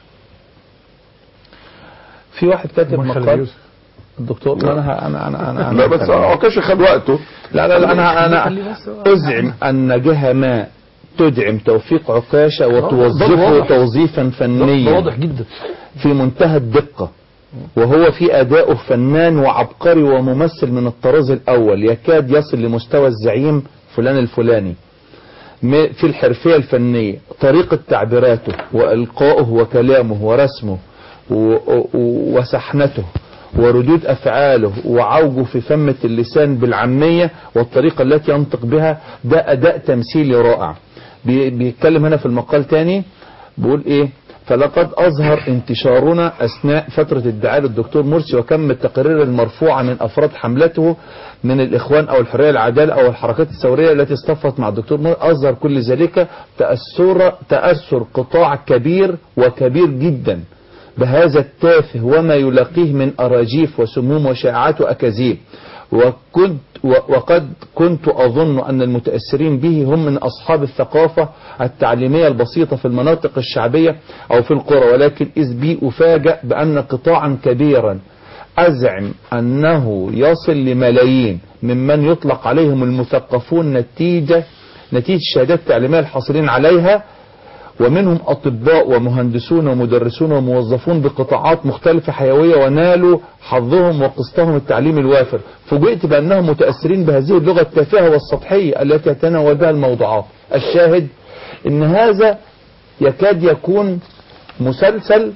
في واحد كاتب أمال خالد مقال يوسف؟ الدكتور ما انا انا انا انا, أنا لا بس عكاشة خد وقته لا لا, لا انا انا ازعم ان جهه ما تدعم توفيق عكاشه ده وتوظفه واضح. توظيفا ده فنيا واضح جدا في منتهى الدقة وهو في أدائه فنان وعبقري وممثل من الطراز الأول يكاد يصل لمستوى الزعيم فلان الفلاني م- في الحرفية الفنية طريقة تعبيراته وإلقائه وكلامه ورسمه و- و- وسحنته وردود أفعاله وعوجه في فمة اللسان بالعامية والطريقة التي ينطق بها ده أداء تمثيلي رائع بي- بيتكلم هنا في المقال تاني بيقول ايه فلقد اظهر انتشارنا اثناء فترة ادعاء الدكتور مرسي وكم التقارير المرفوعة من افراد حملته من الاخوان او الحرية العدالة او الحركات الثورية التي اصطفت مع الدكتور مرسي اظهر كل ذلك تأثر, تأثر قطاع كبير وكبير جدا بهذا التافه وما يلاقيه من أراجيف وسموم وشائعات وأكاذيب وكنت و- وقد كنت أظن أن المتأثرين به هم من أصحاب الثقافة التعليمية البسيطة في المناطق الشعبية أو في القرى ولكن إذ بي أفاجأ بأن قطاعا كبيرا أزعم أنه يصل لملايين ممن يطلق عليهم المثقفون نتيجة نتيجة الشهادات التعليمية الحاصلين عليها ومنهم أطباء ومهندسون ومدرسون وموظفون بقطاعات مختلفة حيوية ونالوا حظهم وقسطهم التعليم الوافر فوجئت بأنهم متأثرين بهذه اللغة التافهة والسطحية التي يتناول بها الموضوعات الشاهد ان هذا يكاد يكون مسلسل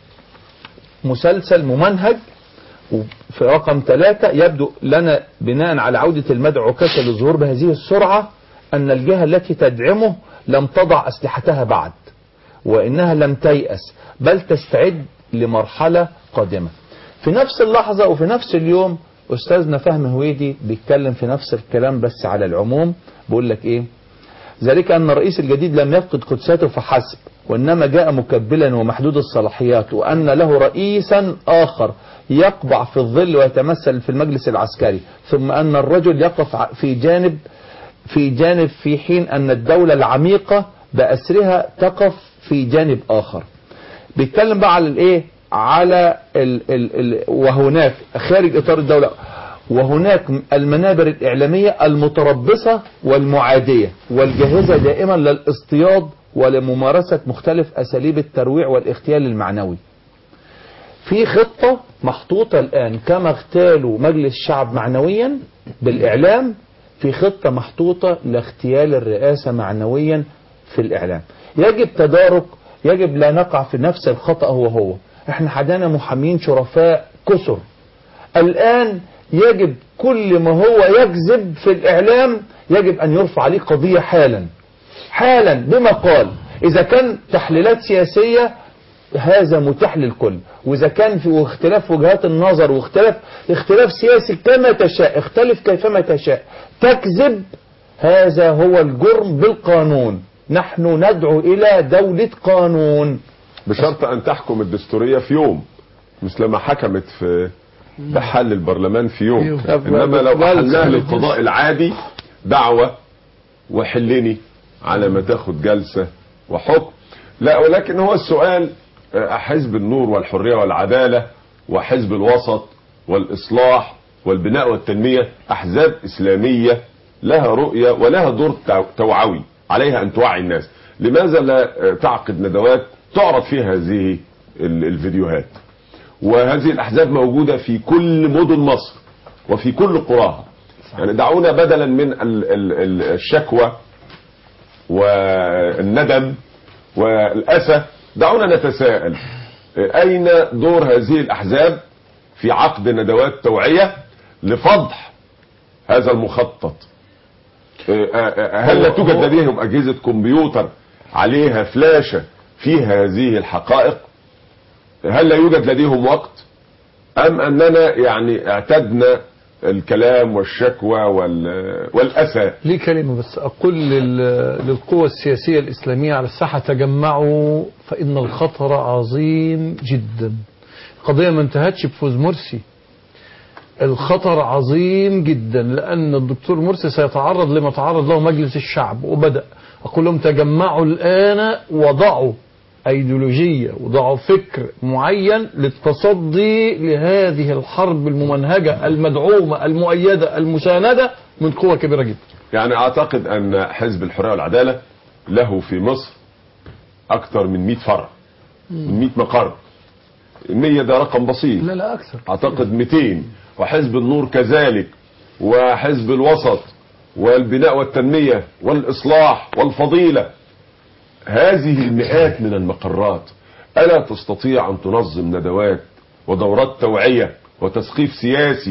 مسلسل ممنهج في رقم ثلاثة يبدو لنا بناء على عودة المدعو عكاشة للظهور بهذه السرعة أن الجهة التي تدعمه لم تضع أسلحتها بعد وإنها لم تيأس بل تستعد لمرحلة قادمة في نفس اللحظة وفي نفس اليوم أستاذنا فهم هويدي بيتكلم في نفس الكلام بس على العموم بيقول لك إيه ذلك أن الرئيس الجديد لم يفقد قدساته فحسب وإنما جاء مكبلا ومحدود الصلاحيات وأن له رئيسا آخر يقبع في الظل ويتمثل في المجلس العسكري ثم أن الرجل يقف ع- في جانب في جانب في حين أن الدولة العميقة بأسرها تقف في جانب آخر بيتكلم بقى على الايه على ال ال ال وهناك خارج اطار الدولة وهناك المنابر الإعلامية المتربصة والمعادية والجاهزة دائما للاصطياد ولممارسة مختلف أساليب الترويع والاغتيال المعنوي في خطة محطوطة الآن كما اغتالوا مجلس الشعب معنويا بالإعلام في خطة محطوطة لاغتيال الرئاسة معنويا في الإعلام يجب تدارك يجب لا نقع في نفس الخطأ هو هو احنا حدانا محامين شرفاء كسر الآن يجب كل ما هو يكذب في الإعلام يجب أن يرفع عليه قضية حالا حالا بما قال إذا كان تحليلات سياسية هذا متاح للكل وإذا كان في اختلاف وجهات النظر واختلاف اختلاف سياسي كما تشاء اختلف كيفما تشاء تكذب هذا هو الجرم بالقانون نحن ندعو إلى دولة قانون بشرط أن تحكم الدستورية في يوم مثل ما حكمت في بحل البرلمان في يوم يوم. إنما لو لا، أحلناها لا، للقضاء العادي دعوة وحلني على ما تاخد جلسة وحكم لا ولكن هو السؤال آه، حزب النور والحرية والعدالة وحزب الوسط والإصلاح والبناء والتنمية أحزاب إسلامية لها رؤية ولها دور تو- توعوي عليها أن توعي الناس لماذا لا آه، تعقد ندوات تعرض فيها هذه ال- الفيديوهات وهذه الأحزاب موجودة في كل مدن مصر وفي كل قراها يعني دعونا بدلا من ال- ال- ال- الشكوى والندم والأسى دعونا نتساءل أين دور هذه الأحزاب في عقد ندوات توعية لفضح هذا المخطط آه، آه، هل لا توجد لديهم اجهزه كمبيوتر عليها فلاشه فيها هذه الحقائق هل لا يوجد لديهم وقت ام اننا يعني اعتدنا الكلام والشكوى وال- والاسى ليه كلمة بس أقول لل- للقوى السياسية الإسلامية على الساحة تجمعوا فإن الخطر عظيم جدا القضية ما انتهتش بفوز مرسي الخطر عظيم جدا لأن الدكتور مرسي سيتعرض لما تعرض له مجلس الشعب وبدأ أقول لهم تجمعوا الآن وضعوا أيديولوجية وضعوا فكر معين للتصدي لهذه الحرب الممنهجة المدعومة المؤيدة المساندة من قوة كبيرة جدا يعني اعتقد ان حزب الحريه والعداله له في مصر اكثر من 100 فرع من 100 مقر 100 ده رقم بسيط لا لا أكثر اعتقد 200 وحزب النور كذلك وحزب الوسط والبناء والتنميه والاصلاح والفضيله هذه المئات من المقرات الا تستطيع ان تنظم ندوات ودورات توعيه وتثقيف سياسي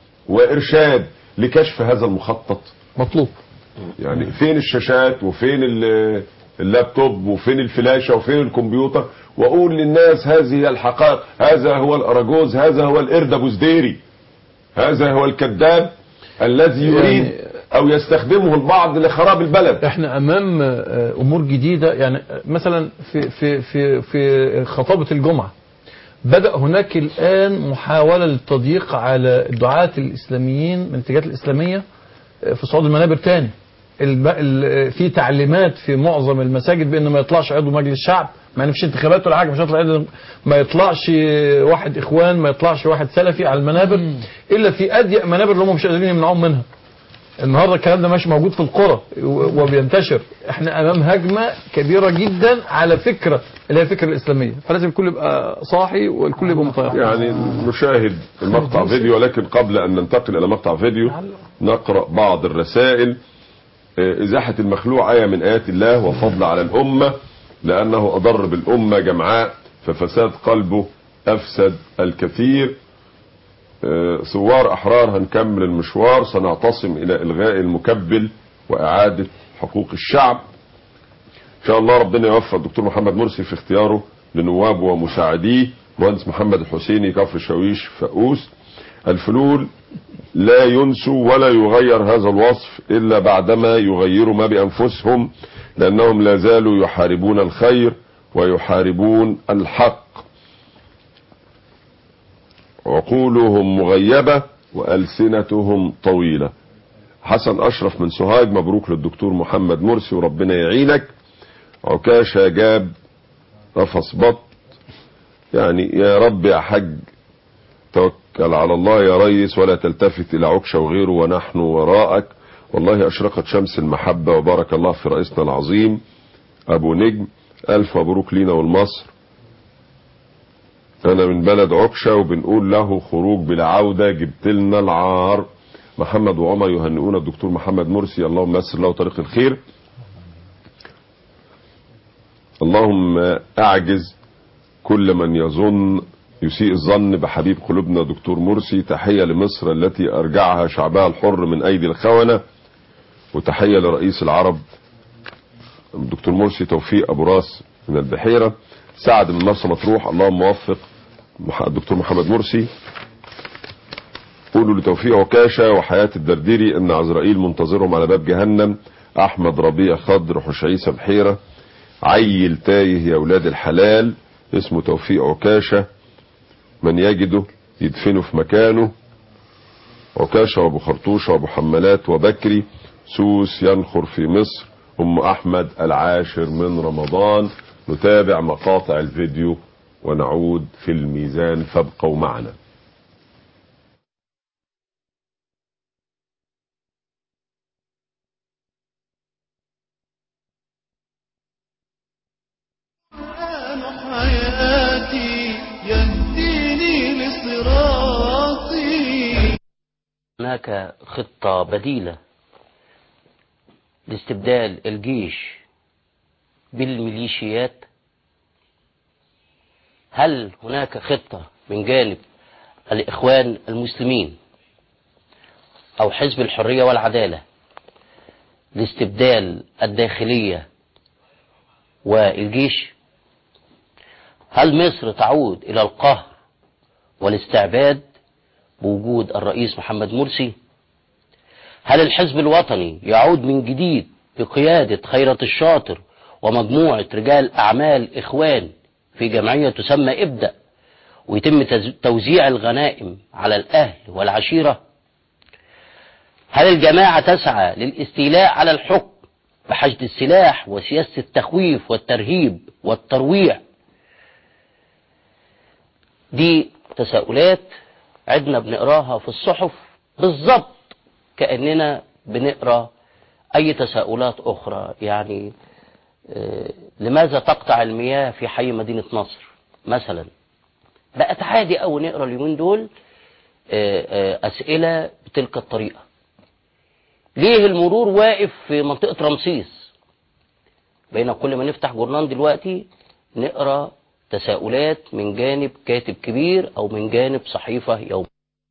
وارشاد لكشف هذا المخطط مطلوب يعني فين الشاشات وفين ال- اللابتوب وفين الفلاشة وفين الكمبيوتر واقول للناس هذه هي الحقائق هذا هو الاراجوز هذا هو القرد ابو زديري هذا هو الكذاب الذي يريد او يستخدمه البعض لخراب البلد احنا امام آه، امور جديده يعني آه، مثلا في في في في خطابه الجمعه بدا هناك الان محاوله للتضييق على الدعاة الاسلاميين من الاتجاهات الاسلاميه آه، في صعود المنابر تاني الب... ال... في تعليمات في معظم المساجد بان ما يطلعش عضو مجلس الشعب ما فيش انتخابات ولا حاجه مش هيطلع عضو- ما يطلعش واحد اخوان ما يطلعش واحد سلفي على المنابر الا في اضيق منابر اللي هم مش قادرين يمنعوهم منها النهارده الكلام ده ماشي موجود في القرى و- وبينتشر احنا امام هجمه كبيره جدا على فكره اللي هي الفكره الاسلاميه فلازم الكل يبقى صاحي والكل يبقى متيقظ يعني نشاهد المقطع فيديو ولكن قبل ان ننتقل الى مقطع فيديو نقرا بعض الرسائل آه، ازاحه المخلوع ايه من ايات الله وفضل على الامه لانه اضر بالامه جمعاء ففساد قلبه افسد الكثير آه، ثوار احرار هنكمل المشوار سنعتصم الى الغاء المكبل واعاده حقوق الشعب ان شاء الله ربنا يوفق الدكتور محمد مرسي في اختياره لنوابه ومساعديه مهندس محمد الحسيني كفر الشاويش فؤوس الفلول لا ينسوا ولا يغير هذا الوصف الا بعدما يغيروا ما بانفسهم لانهم لا زالوا يحاربون الخير ويحاربون الحق عقولهم مغيبة وألسنتهم طويلة حسن أشرف من سوهاج مبروك للدكتور محمد مرسي وربنا يعينك عكاشة جاب رفص بط يعني يا رب يا حج توكل على الله يا ريس ولا تلتفت إلى عكشة وغيره ونحن وراءك والله أشرقت شمس المحبة وبارك الله في رئيسنا العظيم أبو نجم ألف مبروك لينا والمصر أنا من بلد عكشة وبنقول له خروج بلا عودة جبت لنا العار محمد وعمر يهنئون الدكتور محمد مرسي اللهم يسر له طريق الخير اللهم أعجز كل من يظن يسيء الظن بحبيب قلوبنا دكتور مرسي تحية لمصر التي أرجعها شعبها الحر من أيدي الخونة وتحية لرئيس العرب الدكتور مرسي توفيق أبو راس من البحيرة سعد من مرسى مطروح اللهم وفق مح- الدكتور محمد مرسي قولوا لتوفيق عكاشة وحياة الدرديري ان عزرائيل منتظرهم على باب جهنم احمد ربيع خضر حش عيسى بحيرة عيل تايه يا اولاد الحلال اسمه توفيق عكاشة من يجده يدفنه في مكانه عكاشة وابو خرطوشة وابو حمالات وبكري سوس ينخر في مصر ام احمد العاشر من رمضان نتابع مقاطع الفيديو ونعود في الميزان فابقوا معنا القرآن حياتي يهديني لصراطي هناك خطة بديلة لاستبدال الجيش بالميليشيات هل هناك خطة من جانب الإخوان المسلمين أو حزب الحرية والعدالة لاستبدال الداخلية والجيش هل مصر تعود إلى القهر والاستعباد بوجود الرئيس محمد مرسي هل الحزب الوطني يعود من جديد بقيادة خيرت الشاطر ومجموعة رجال أعمال إخوان في جمعية تسمى ابدأ ويتم تز- توزيع الغنائم على الأهل والعشيرة هل الجماعة تسعى للاستيلاء على الحكم بحشد السلاح وسياسة التخويف والترهيب والترويع دي تساؤلات عدنا بنقراها في الصحف بالظبط كأننا بنقرا أي تساؤلات أخرى يعني آه، لماذا تقطع المياه في حي مدينة نصر مثلا بقت عادي أوي نقرا اليومين دول آه، آه، أسئلة بتلك الطريقة ليه المرور واقف في منطقة رمسيس بين كل ما نفتح جورنال دلوقتي نقرا تساؤلات من جانب كاتب كبير أو من جانب صحيفة يوم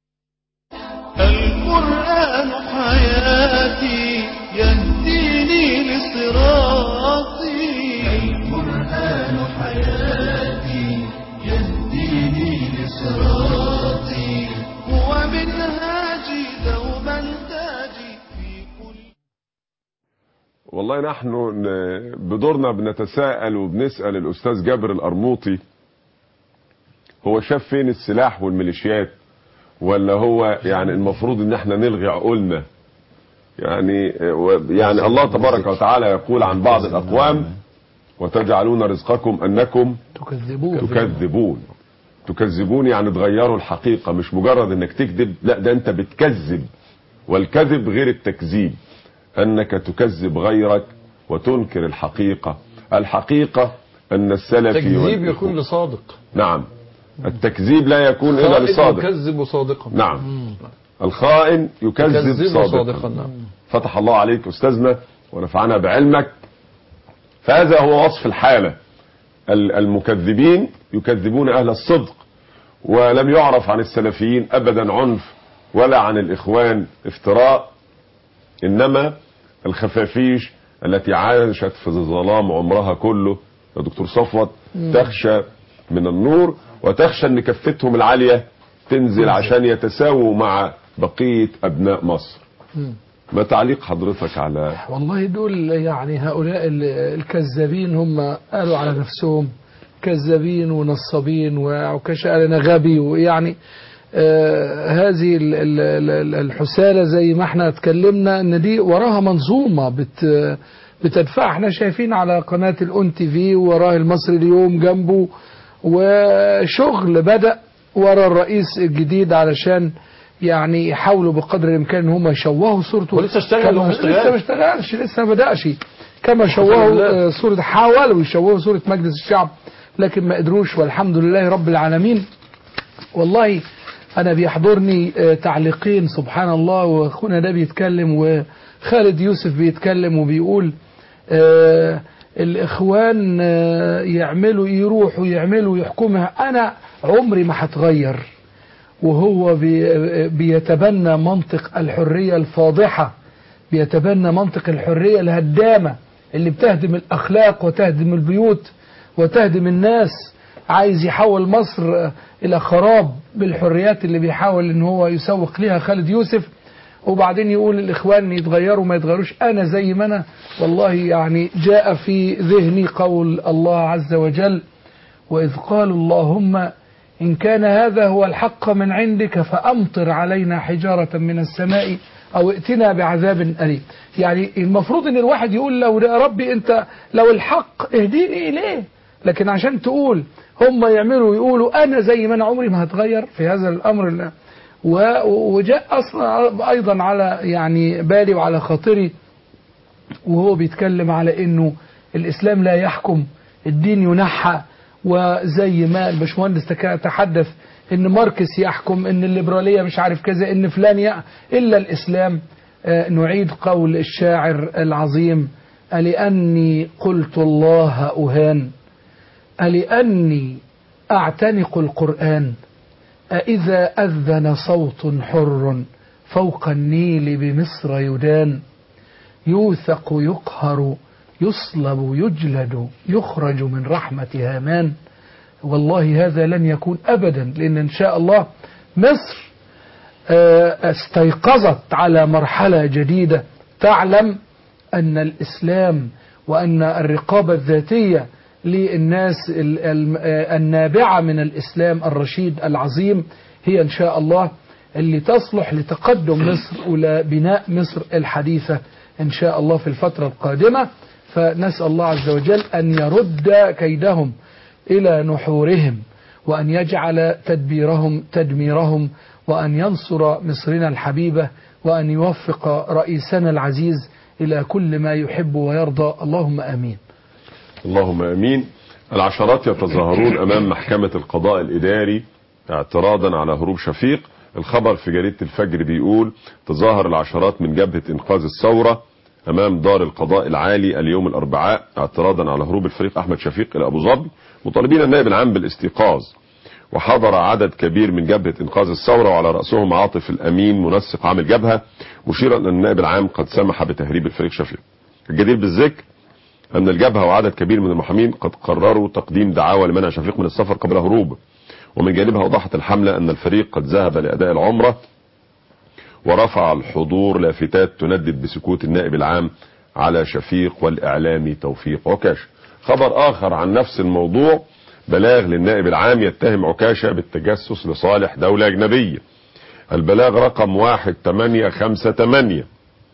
القرآن حياتي يهديني لصراطي القرآن حياتي يهديني لصراطي هو منهاجي دوما تاجي والله نحن ن- بدورنا بنتساءل وبنسأل الأستاذ جابر الأرموطي هو شاف فين السلاح والميليشيات ولا هو يعني المفروض ان احنا نلغي عقولنا يعني و- يعني الله تبارك وتعالى يقول عن بعض الأقوام وتجعلون رزقكم أنكم تكذبون تكذبون تكذبون يعني تغيروا الحقيقة مش مجرد انك تكذب لا ده انت بتكذب والكذب غير التكذيب انك تكذب غيرك وتنكر الحقيقة الحقيقة ان السلفي تكذيب والإخوة- يكون لصادق نعم التكذيب لا يكون الا خائن لصادق يكذب صادقا نعم الخائن يكذب يكذب صادقا صادقا نعم فتح الله عليك أستاذنا ونفعنا بعلمك فهذا هو وصف الحالة ال- المكذبين يكذبون أهل الصدق ولم يعرف عن السلفيين أبدا عنف ولا عن الإخوان افتراء إنما الخفافيش التي عاشت في الظلام عمرها كله يا دكتور صفوت مم. تخشى من النور وتخشى ان كفتهم العالية تنزل عشان يتساووا مع بقية أبناء مصر مم. ما تعليق حضرتك على والله دول يعني هؤلاء ال- الكذابين هم قالوا على نفسهم كذابين ونصابين وعكاش قال انا غبي ويعني آه هذه ال- ال- ال- الحسالة زي ما احنا اتكلمنا ان دي وراها منظومة بت بتدفع احنا شايفين على قناة الاون تي في وراه المصري اليوم جنبه وشغل بدأ ورا الرئيس الجديد علشان يعني يحاولوا بقدر الامكان ان هم يشوهوا صورته ولسه اشتغل كما- ولا ما اشتغلش؟ لسه ما اشتغلش لسه ما بدأش كما الحمد شوهوا لله. آه، صورة حاولوا يشوهوا صورة مجلس الشعب لكن ما قدروش والحمد لله رب العالمين والله انا بيحضرني آه، تعليقين سبحان الله واخونا ده بيتكلم وخالد يوسف بيتكلم وبيقول آه، الاخوان آه، يعملوا يروحوا يعملوا يحكمها انا عمري ما هتغير وهو بي- بيتبنى منطق الحرية الفاضحة بيتبنى منطق الحرية الهدامة اللي بتهدم الأخلاق وتهدم البيوت وتهدم الناس عايز يحول مصر إلى خراب بالحريات اللي بيحاول إن هو يسوق لها خالد يوسف وبعدين يقول الإخوان يتغيروا ما يتغيروش أنا زي ما أنا والله يعني جاء في ذهني قول الله عز وجل وإذ قالوا اللهم إن كان هذا هو الحق من عندك فأمطر علينا حجارة من السماء أو ائتنا بعذاب أليم يعني المفروض أن الواحد يقول لو يا ربي أنت لو الحق اهديني إليه لكن عشان تقول هم يعملوا ويقولوا أنا زي ما أنا عمري ما هتغير في هذا الأمر لا و- وجاء أصلا أيضا على يعني بالي وعلى خاطري وهو بيتكلم على انه الاسلام لا يحكم الدين ينحى وزي ما الباشمهندس تك- تحدث ان ماركس يحكم ان الليبراليه مش عارف كذا ان فلان يع- الا الاسلام آه، نعيد قول الشاعر العظيم ألأني قلت الله أهان ألأني أعتنق القرآن أإذا أذن صوت حر فوق النيل بمصر يدان يوثق يقهر يصلب يجلد يخرج من رحمة هامان والله هذا لن يكون أبدا لأن إن شاء الله مصر آه، استيقظت على مرحلة جديدة تعلم أن الإسلام وأن الرقابة الذاتية للناس ال- ال- آه، النابعة من الإسلام الرشيد العظيم هي إن شاء الله اللي تصلح لتقدم مصر إلى بناء مصر الحديثة إن شاء الله في الفترة القادمة فنسأل الله عز وجل أن يرد كيدهم إلى نحورهم وأن يجعل تدبيرهم تدميرهم وأن ينصر مصرنا الحبيبة وأن يوفق رئيسنا العزيز إلى كل ما يحب ويرضى اللهم آمين اللهم امين العشرات يتظاهرون امام محكمة القضاء الاداري اعتراضا على هروب شفيق الخبر في جريدة الفجر بيقول تظاهر العشرات من جبهة انقاذ الثورة امام دار القضاء العالي اليوم الاربعاء اعتراضا على هروب الفريق احمد شفيق الى ابو ظبي مطالبين النائب العام بالاستيقاظ وحضر عدد كبير من جبهة انقاذ الثورة وعلى رأسهم عاطف الامين منسق عام الجبهة مشيرا ان النائب العام قد سمح بتهريب الفريق شفيق الجدير بالذكر أن الجبهة وعدد كبير من المحامين قد قرروا تقديم دعاوى لمنع شفيق من السفر قبل هروبه ومن جانبها أوضحت الحملة أن الفريق قد ذهب لأداء العمرة ورفع الحضور لافتات تندد بسكوت النائب العام على شفيق والإعلامي توفيق عكاش خبر آخر عن نفس الموضوع بلاغ للنائب العام يتهم عكاشة بالتجسس لصالح دولة أجنبية البلاغ رقم 1858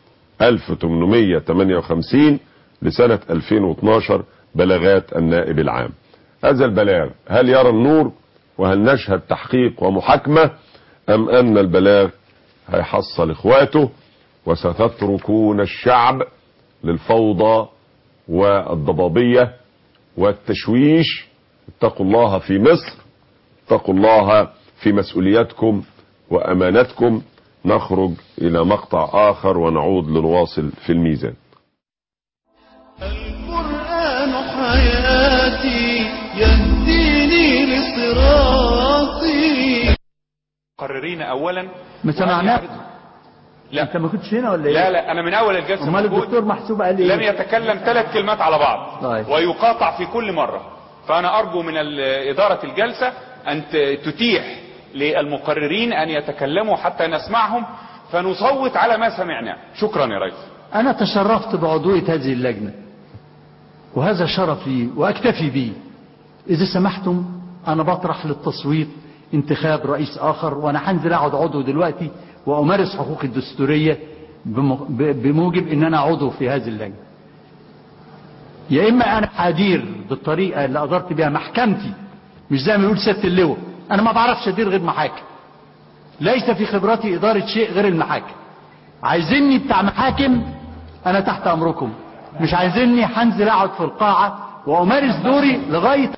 1858 لسنة 2012 بلاغات النائب العام هذا البلاغ هل يرى النور وهل نشهد تحقيق ومحاكمة أم أن البلاغ هيحصل إخواته وستتركون الشعب للفوضى والضبابية والتشويش اتقوا الله في مصر اتقوا الله في مسؤولياتكم وأمانتكم نخرج إلى مقطع آخر ونعود لنواصل في الميزان القرآن حياتي يهديني لصراطي مقررين اولا ما سمعناك لا انت ما كنتش هنا ولا ايه لا لا انا من اول الجلسه امال موجود. الدكتور محسوب قال ايه لم يتكلم ثلاث كلمات على بعض طيب. ويقاطع في كل مرة فأنا أرجو من ال- إدارة الجلسة أن ت- تتيح للمقررين أن يتكلموا حتى نسمعهم فنصوت على ما سمعناه شكرا يا ريس انا تشرفت بعضوية هذه اللجنة وهذا شرف لي واكتفي به اذا سمحتم انا بطرح للتصويت انتخاب رئيس اخر وانا هنزل اقعد عضو دلوقتي وامارس حقوقي الدستورية بم- ب- بموجب ان انا عضو في هذه اللجنة يا اما انا هدير بالطريقة اللي ادرت بها محكمتي مش زي ما يقول سيادة اللواء انا ما بعرفش ادير غير محاكم ليس في خبرتي ادارة شيء غير المحاكم عايزيني بتاع محاكم انا تحت امركم مش عايزيني هنزل اقعد في القاعة وامارس دوري لغاية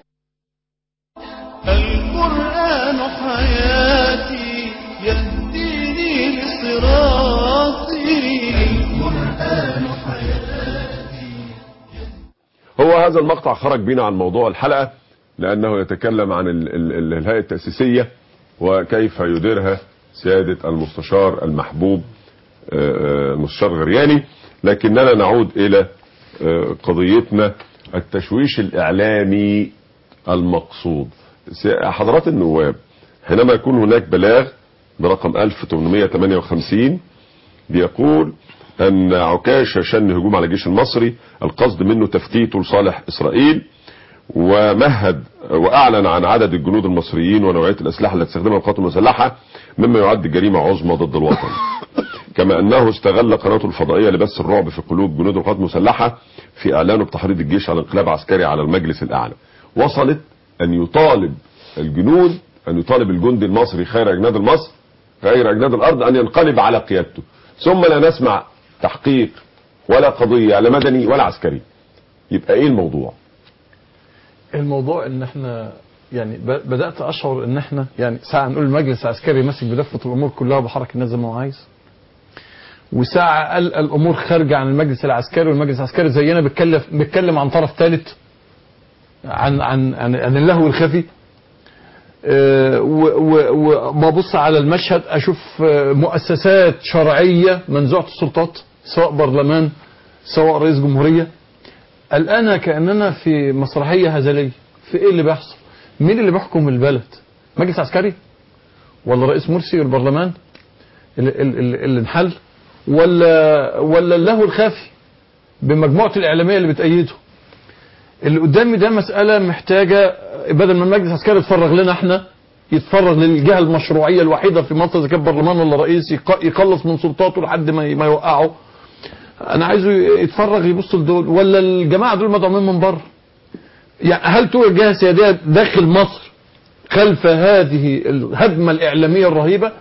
القرآن حياتي يهديني لصراطي القرآن حياتي هو هذا المقطع خرج بينا عن موضوع الحلقة لأنه يتكلم عن ال- ال- ال- الهيئة التأسيسية وكيف يديرها سيادة المستشار المحبوب آه، آه، المستشار غرياني لكننا نعود إلى آه، قضيتنا التشويش الإعلامي المقصود س- حضرات النواب حينما يكون هناك بلاغ برقم 1858 بيقول ان عكاشة شن هجوم على الجيش المصري القصد منه تفتيته لصالح اسرائيل ومهد واعلن عن عدد الجنود المصريين ونوعية الاسلحة التي تستخدمها القوات المسلحة مما يعد جريمة عظمى ضد الوطن كما انه استغل قناته الفضائية لبث الرعب في قلوب جنود القوات المسلحة في اعلانه بتحريض الجيش على انقلاب عسكري على المجلس الاعلى وصلت ان يطالب الجنود ان يطالب الجندي المصري خير اجناد المصر غير اجناد الارض ان ينقلب على قيادته ثم لا نسمع تحقيق ولا قضية لا مدني ولا عسكري يبقى ايه الموضوع الموضوع ان احنا يعني ب- بدات اشعر ان احنا يعني ساعه نقول المجلس العسكري ماسك بلفه الامور كلها وبحرك الناس زي ما هو عايز وساعه قال الامور خارجه عن المجلس العسكري والمجلس العسكري زينا بيتكلم بيتكلم عن طرف ثالث عن عن عن, عن اللهو الخفي آه، و- و- وببص على المشهد اشوف آه، مؤسسات شرعيه منزوعه السلطات سواء برلمان سواء رئيس جمهورية الآن كأننا في مسرحية هزلية في إيه اللي بيحصل مين اللي بيحكم البلد مجلس عسكري ولا رئيس مرسي والبرلمان اللي, اللي, اللي انحل ولا ولا اللهو الخافي بمجموعة الإعلامية اللي بتأيده اللي قدامي ده مسألة محتاجة بدل ما المجلس العسكري يتفرغ لنا احنا يتفرغ للجهة المشروعية الوحيدة في مصر إذا كان برلمان ولا رئيس يق- يقلص من سلطاته لحد ما ما يوقعه أنا عايزه يتفرغ يبص لدول ولا الجماعة دول مدعومين من بره يعني هل توجد جهة سيادية داخل مصر خلف هذه الهدمة الإعلامية الرهيبة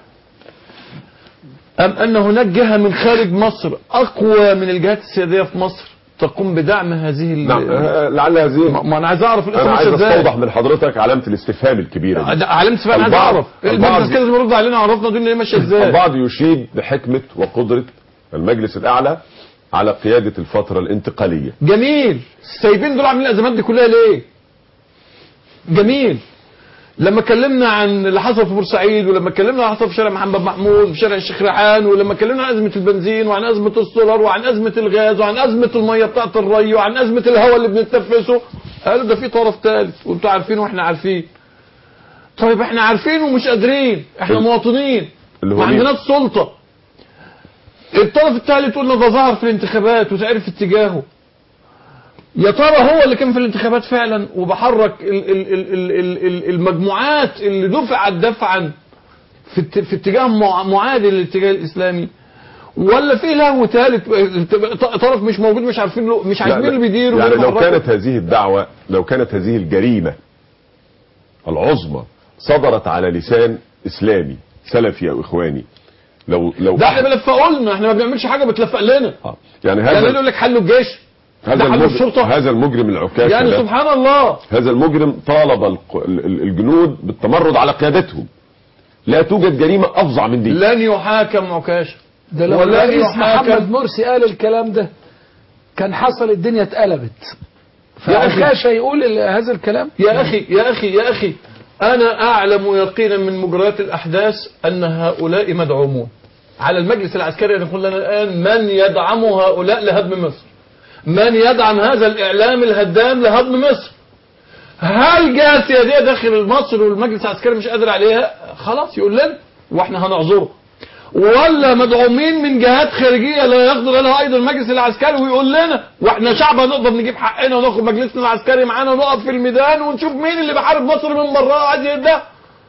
أم أن هناك جهة من خارج مصر أقوى من الجهات السيادية في مصر تقوم بدعم هذه ال- نعم آه، لعل هذه ما ما أنا عايز أعرف القصة انا ماشية عايز إزاي استوضح من حضرتك علامه الاستفهام الكبيره دي ده علامة استفهام أنا عايز البعض- أعرف المجلس البعض- العسكري لازم يرد علينا عرفنا الدنيا ماشية إزاي البعض يشيد بحكمه وقدره المجلس الاعلى على قياده الفتره الانتقاليه جميل السايبين دول عاملين الازمات دي كلها ليه جميل لما اتكلمنا عن اللي حصل في بورسعيد ولما اتكلمنا عن اللي حصل في شارع محمد محمود في شارع الشيخ ريحان ولما اتكلمنا عن ازمه البنزين وعن ازمه السولار وعن ازمه الغاز وعن ازمه الميه بتاعه الري وعن ازمه الهواء اللي بنتنفسه قالوا ده في طرف ثالث وانتوا عارفين واحنا عارفين طيب احنا عارفين ومش قادرين احنا ال- مواطنين اللي هو ما مين؟ عندناش سلطه الطرف الثالث قلنا ده ظهر في الانتخابات وتعرف اتجاهه يا ترى هو اللي كان في الانتخابات فعلا وبحرك ال ال ال ال ال ال المجموعات اللي دفعت دفعا في ات- في اتجاه مع- معادل للاتجاه الاسلامي ولا في لهو ثالث طرف مش موجود مش عارفين له مش عارفين لا، اللي بيديروا يعني مين لو بيحركوا. كانت هذه الدعوة لو كانت هذه الجريمة العظمى صدرت على لسان إسلامي سلفي أو إخواني لو لو ده احنا بنلفقوا لنا احنا ما بنعملش حاجه بتلفق لنا يعني يعني هذا يقول لك حلوا الجيش هذا ده حلوا المجرم الشرطه هذا المجرم العكاش يعني ده، سبحان الله هذا المجرم طالب الق- ال- ال- الجنود بالتمرد على قيادتهم لا توجد جريمة أفظع من دي لن يحاكم عكاشه ده لو ولن الرئيس محمد يحاكم مرسي قال الكلام ده كان حصل الدنيا اتقلبت يا أخي. فعكاشة يقول ال- هذا الكلام يا أخي يا أخي يا أخي أنا أعلم يقينا من مجريات الأحداث أن هؤلاء مدعومون على المجلس العسكري أن يقول لنا الآن من يدعم هؤلاء لهدم مصر من يدعم هذا الإعلام الهدام لهدم مصر هل جهة سيادية داخل مصر والمجلس العسكري مش قادر عليها خلاص يقول لنا واحنا هنعذره ولا مدعومين من جهات خارجيه لا يقدر لها ايضا المجلس العسكري ويقول لنا واحنا شعب هنقدر نجيب حقنا وناخد مجلسنا العسكري معانا ونقف في الميدان ونشوف مين اللي بيحارب مصر من بره عايز يهدها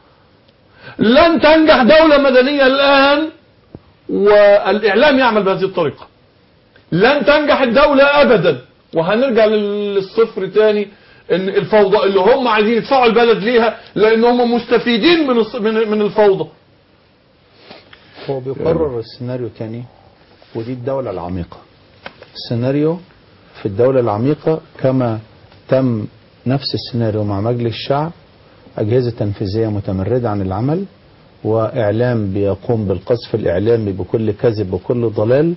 لن تنجح دوله مدنيه الان والاعلام يعمل بهذه الطريقه لن تنجح الدوله ابدا وهنرجع للصفر تاني ان الفوضى اللي هم عايزين يدفعوا البلد ليها لان هم مستفيدين من الص- من من الفوضى هو بيقرر السيناريو تاني ودي الدولة العميقة السيناريو في الدولة العميقة كما تم نفس السيناريو مع مجلس الشعب أجهزة تنفيذية متمردة عن العمل وإعلام بيقوم بالقذف الإعلامي بكل كذب وكل ضلال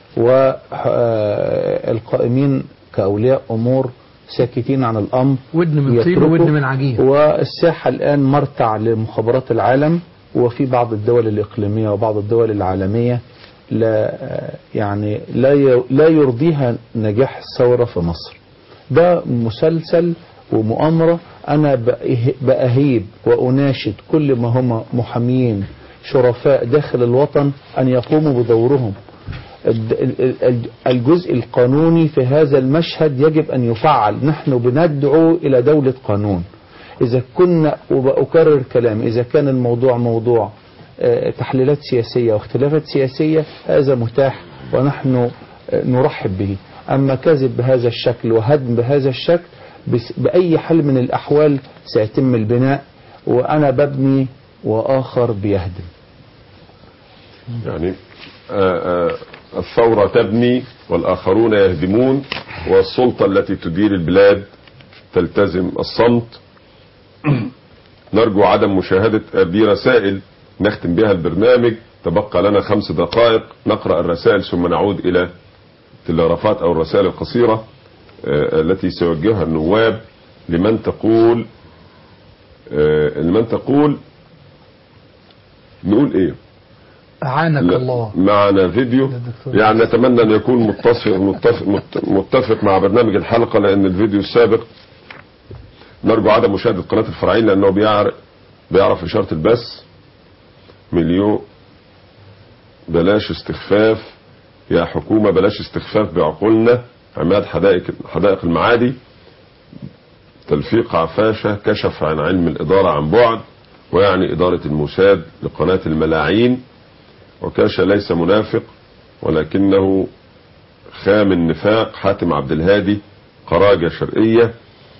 والقائمين كأولياء أمور ساكتين عن الأمر ودن من طين يتركوا- وودن من عجين والساحة الآن مرتع لمخابرات العالم وفي بعض الدول الإقليمية وبعض الدول العالمية لا يعني لا ي- لا يرضيها نجاح الثورة في مصر ده مسلسل ومؤامرة أنا بأه- بأهيب وأناشد كل ما هم محامين شرفاء داخل الوطن أن يقوموا بدورهم الد- ال- ال- الجزء القانوني في هذا المشهد يجب أن يفعل نحن بندعو إلى دولة قانون إذا كنا وبأكرر كلام إذا كان الموضوع موضوع آه، تحليلات سياسية واختلافات سياسية هذا متاح ونحن آه، نرحب به أما كذب بهذا الشكل وهدم بهذا الشكل بس- بأي حال من الأحوال سيتم البناء وأنا ببني وآخر بيهدم يعني آه، آه، الثورة تبني والآخرون يهدمون والسلطة التي تدير البلاد تلتزم الصمت نرجو عدم مشاهدة دي رسائل نختم بها البرنامج تبقى لنا خمس دقائق نقرأ الرسائل ثم نعود إلى التلغرافات أو الرسائل القصيرة آه، التي سيوجهها النواب لمن تقول آه، لمن تقول نقول ايه أعانك لا، الله معنا فيديو يعني نتمنى ان يكون متفق متفق مت- متفق مع برنامج الحلقه لان الفيديو السابق نرجو عدم مشاهده قناه الفرعين لانه بيعرف بيعرف اشاره البث مليون بلاش استخفاف يا حكومه بلاش استخفاف بعقولنا عماد حدائق حدائق المعادي تلفيق عفاشه كشف عن علم الاداره عن بعد ويعني اداره الموساد لقناه الملاعين وكاشا ليس منافق ولكنه خام النفاق حاتم عبد الهادي قراجة شرقية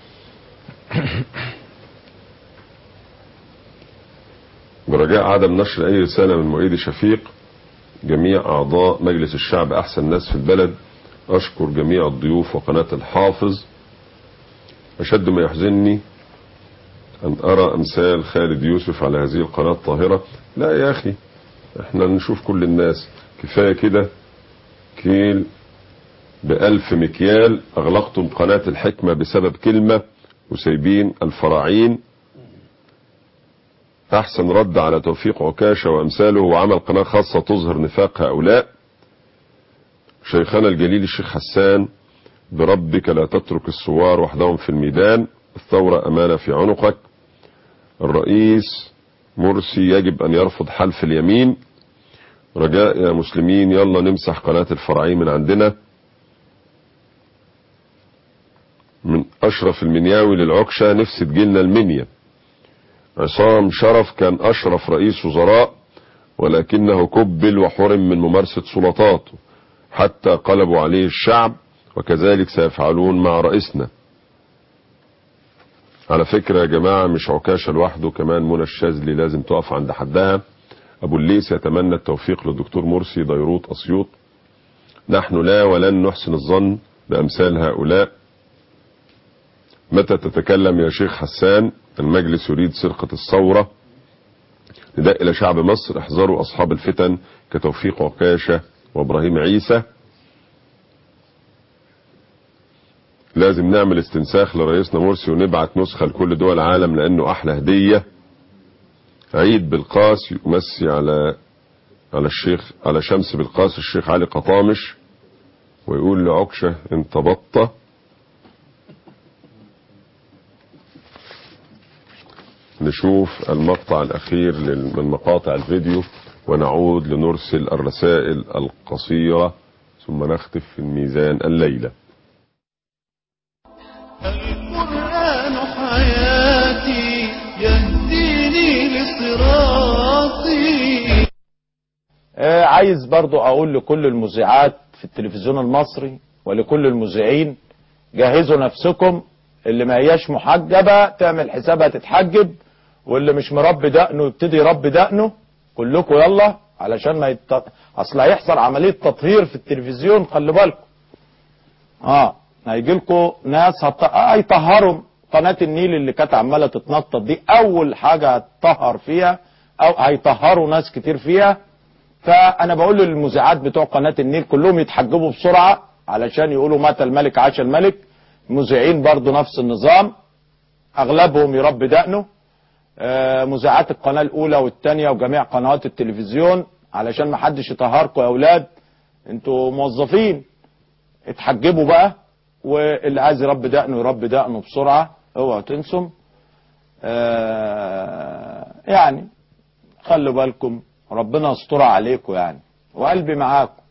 برجاء عدم نشر أي رسالة من معيد شفيق جميع أعضاء مجلس الشعب أحسن ناس في البلد أشكر جميع الضيوف وقناة الحافظ أشد ما يحزنني أن أرى أمثال خالد يوسف على هذه القناة الطاهرة لا يا أخي احنا نشوف كل الناس كفاية كده كيل بألف مكيال أغلقتم قناة الحكمة بسبب كلمة وسايبين الفراعين أحسن رد على توفيق عكاشة وأمثاله وعمل قناة خاصة تظهر نفاق هؤلاء شيخنا الجليل الشيخ حسان بربك لا تترك الثوار وحدهم في الميدان الثورة أمانة في عنقك الرئيس مرسي يجب أن يرفض حلف اليمين رجاء يا مسلمين يلا نمسح قناة الفرعين من عندنا من أشرف المنياوي للعكشة نفسي تجيلنا المنيا عصام شرف كان أشرف رئيس وزراء ولكنه كبل وحرم من ممارسة سلطاته حتى قلبوا عليه الشعب وكذلك سيفعلون مع رئيسنا على فكرة يا جماعة مش عكاشة لوحده كمان منى الشاذلي لازم تقف عند حدها أبو الليث يتمنى التوفيق للدكتور مرسي ديروت أسيوط نحن لا ولن نحسن الظن بأمثال هؤلاء متى تتكلم يا شيخ حسان المجلس يريد سرقة الثورة نداء إلى شعب مصر احذروا أصحاب الفتن كتوفيق عكاشة وإبراهيم عيسى لازم نعمل استنساخ لرئيسنا مرسي ونبعت نسخة لكل دول العالم لأنه أحلى هدية عيد بالقاس يمسي على على الشيخ على شمس بالقاس الشيخ علي قطامش ويقول لعكشة انت بطة نشوف المقطع الأخير لل- من مقاطع الفيديو ونعود لنرسل الرسائل القصيرة ثم نختف في الميزان الليلة القرآن حياتي يهديني لصراطي آه، عايز برضو اقول لكل المذيعات في التلفزيون المصري ولكل المذيعين جهزوا نفسكم اللي ما هياش محجبة تعمل حسابها تتحجب واللي مش مربي دقنه يبتدي يربي دقنه كلكم يلا علشان ما يت... اصل هيحصل عملية تطهير في التلفزيون خلي بالكم اه هيجي لكم ناس هت... آه هيطهروا قناة النيل اللي كانت عمالة تتنطط دي اول حاجة هتطهر فيها او هيطهروا ناس كتير فيها فانا بقول للمذيعات بتوع قناه النيل كلهم يتحجبوا بسرعه علشان يقولوا مات الملك عاش الملك المذيعين برضو نفس النظام اغلبهم يربي دقنه آه، مذيعات القناه الاولى والثانيه وجميع قنوات التلفزيون علشان ما حدش يطهركم يا اولاد انتوا موظفين اتحجبوا بقى واللي عايز يربي دقنه يربي دقنه بسرعه اوعوا تنسوا آه، يعني خلوا بالكم ربنا يستر عليكم يعني وقلبي معاكم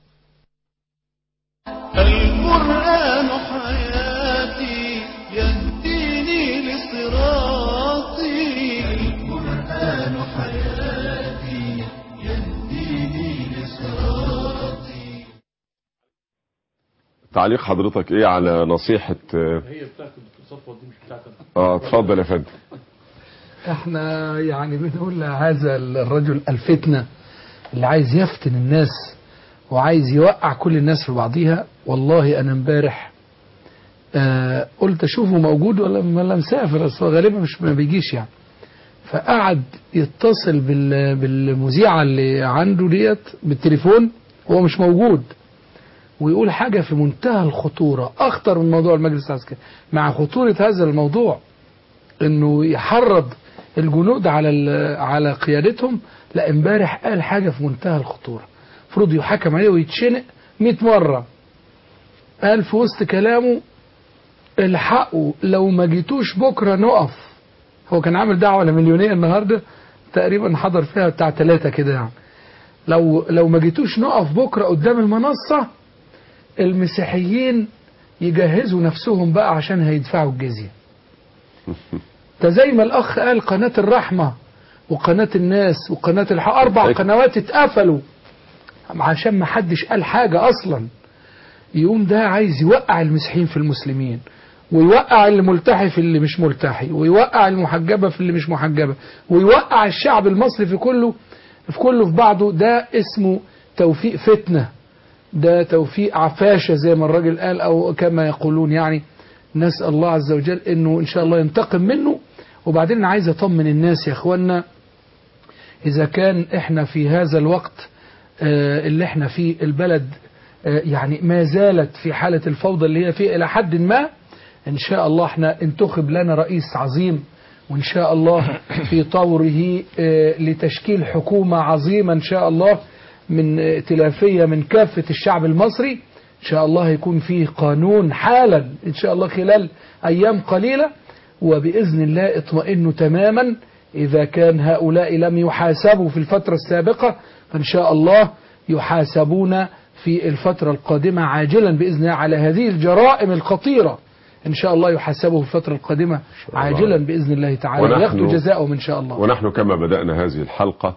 القرآن حياتي يهديني لصراطي القرآن حياتي يهديني لصراطي تعليق حضرتك ايه على نصيحة اه هي بتاعت الدكتور صفوت دي مش بتاعتنا آه، اتفضل يا فندم احنا يعني بنقول لهذا الرجل الفتنة اللي عايز يفتن الناس وعايز يوقع كل الناس في بعضيها والله انا امبارح آه قلت اشوفه موجود ولا ولا مسافر اصل هو غالبا مش ما بيجيش يعني فقعد يتصل بال بالمذيعه اللي عنده ديت بالتليفون هو مش موجود ويقول حاجه في منتهى الخطوره اخطر من موضوع المجلس العسكري مع خطوره هذا الموضوع انه يحرض الجنود على ال- على قيادتهم لا امبارح قال حاجة في منتهى الخطورة المفروض يحكم عليه ويتشنق 100 مرة قال في وسط كلامه الحقوا لو ما جيتوش بكرة نقف هو كان عامل دعوة لمليونية النهاردة تقريبا حضر فيها بتاع ثلاثة كده يعني لو لو ما جيتوش نقف بكرة قدام المنصة المسيحيين يجهزوا نفسهم بقى عشان هيدفعوا الجزية ده زي ما الأخ قال قناة الرحمة وقناة الناس وقناة الحق أربع قنوات اتقفلوا عشان ما حدش قال حاجة أصلا يقوم ده عايز يوقع المسيحيين في المسلمين ويوقع اللي ملتحي في اللي مش ملتحي ويوقع المحجبة في اللي مش محجبة ويوقع الشعب المصري في كله في كله في بعضه ده اسمه توفيق فتنة ده توفيق عفاشة زي ما الراجل قال أو كما يقولون يعني نسأل الله عز وجل أنه إن شاء الله ينتقم منه وبعدين أنا عايز أطمن الناس يا أخوانا إذا كان إحنا في هذا الوقت آه، اللي إحنا فيه البلد آه، يعني ما زالت في حالة الفوضى اللي هي فيه إلى حد ما إن شاء الله إحنا انتخب لنا رئيس عظيم وإن شاء الله في طوره آه، لتشكيل حكومة عظيمة إن شاء الله من ائتلافية من كافة الشعب المصري إن شاء الله يكون فيه قانون حالا إن شاء الله خلال أيام قليلة وبإذن الله اطمئنوا تماما إذا كان هؤلاء لم يحاسبوا في الفترة السابقة فإن شاء الله يحاسبون في الفترة القادمة عاجلا بإذن الله على هذه الجرائم الخطيرة إن شاء الله يحاسبوا في الفترة القادمة عاجلا بإذن الله تعالى ونحن- وياخذوا جزاءهم إن شاء الله ونحن كما بدأنا هذه الحلقة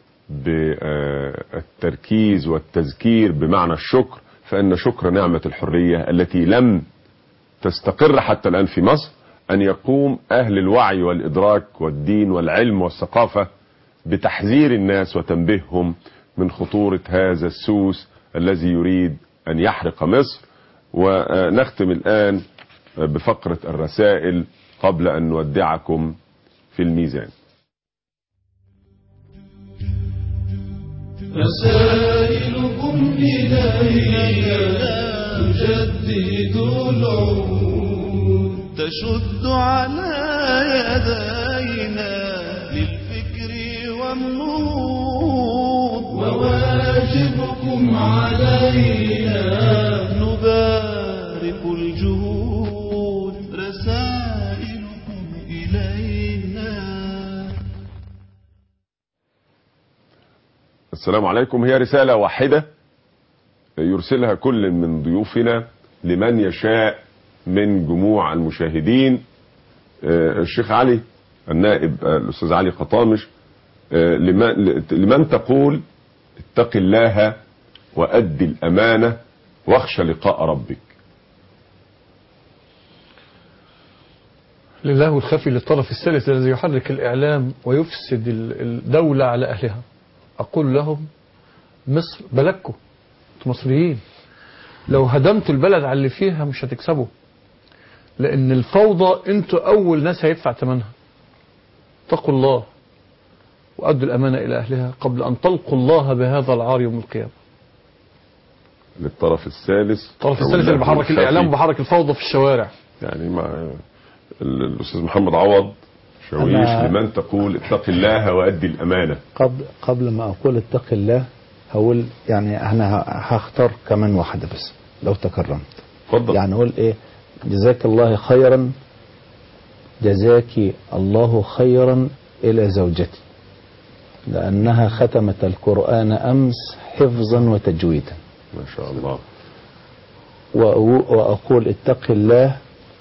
بالتركيز والتذكير بمعنى الشكر فإن شكر نعمة الحرية التي لم تستقر حتى الآن في مصر أن يقوم أهل الوعي والإدراك والدين والعلم والثقافة بتحذير الناس وتنبيههم من خطورة هذا السوس الذي يريد أن يحرق مصر ونختم الآن بفقرة الرسائل قبل أن نودعكم في الميزان رسائلكم إلينا تجدد العهود تشد على يدينا للفكر والنهوض وواجبكم علينا نبارك الجهود رسائلكم إلينا السلام عليكم هي رسالة واحدة يرسلها كل من ضيوفنا لمن يشاء من جموع المشاهدين آه، الشيخ علي النائب آه، الأستاذ علي قطامش آه، لمن, لمن تقول اتق الله وأدي الأمانة واخشى لقاء ربك لله الخفي للطرف الثالث الذي يحرك الإعلام ويفسد ال- الدولة على أهلها أقول لهم مصر بلدكم انتوا مصريين لو هدمتوا البلد على اللي فيها مش هتكسبوا لأن الفوضى انتوا أول ناس هيدفع ثمنها اتقوا الله وأدوا الأمانة إلى أهلها قبل أن تلقوا الله بهذا العار يوم القيامة للطرف الثالث الطرف الثالث اللي بحرك الإعلام وبحرك الفوضى في الشوارع يعني مع ال- الأستاذ محمد عوض شويش أنا- لمن تقول اتق الله وأدي الأمانة قبل قبل ما اقول اتق الله هقول يعني انا ه- هختار كمان واحده بس لو تكرمت اتفضل يعني اقول ايه جزاك الله خيرا جزاك الله خيرا الى زوجتي لانها ختمت القران امس حفظا وتجويدا ما شاء الله وأو- واقول اتق الله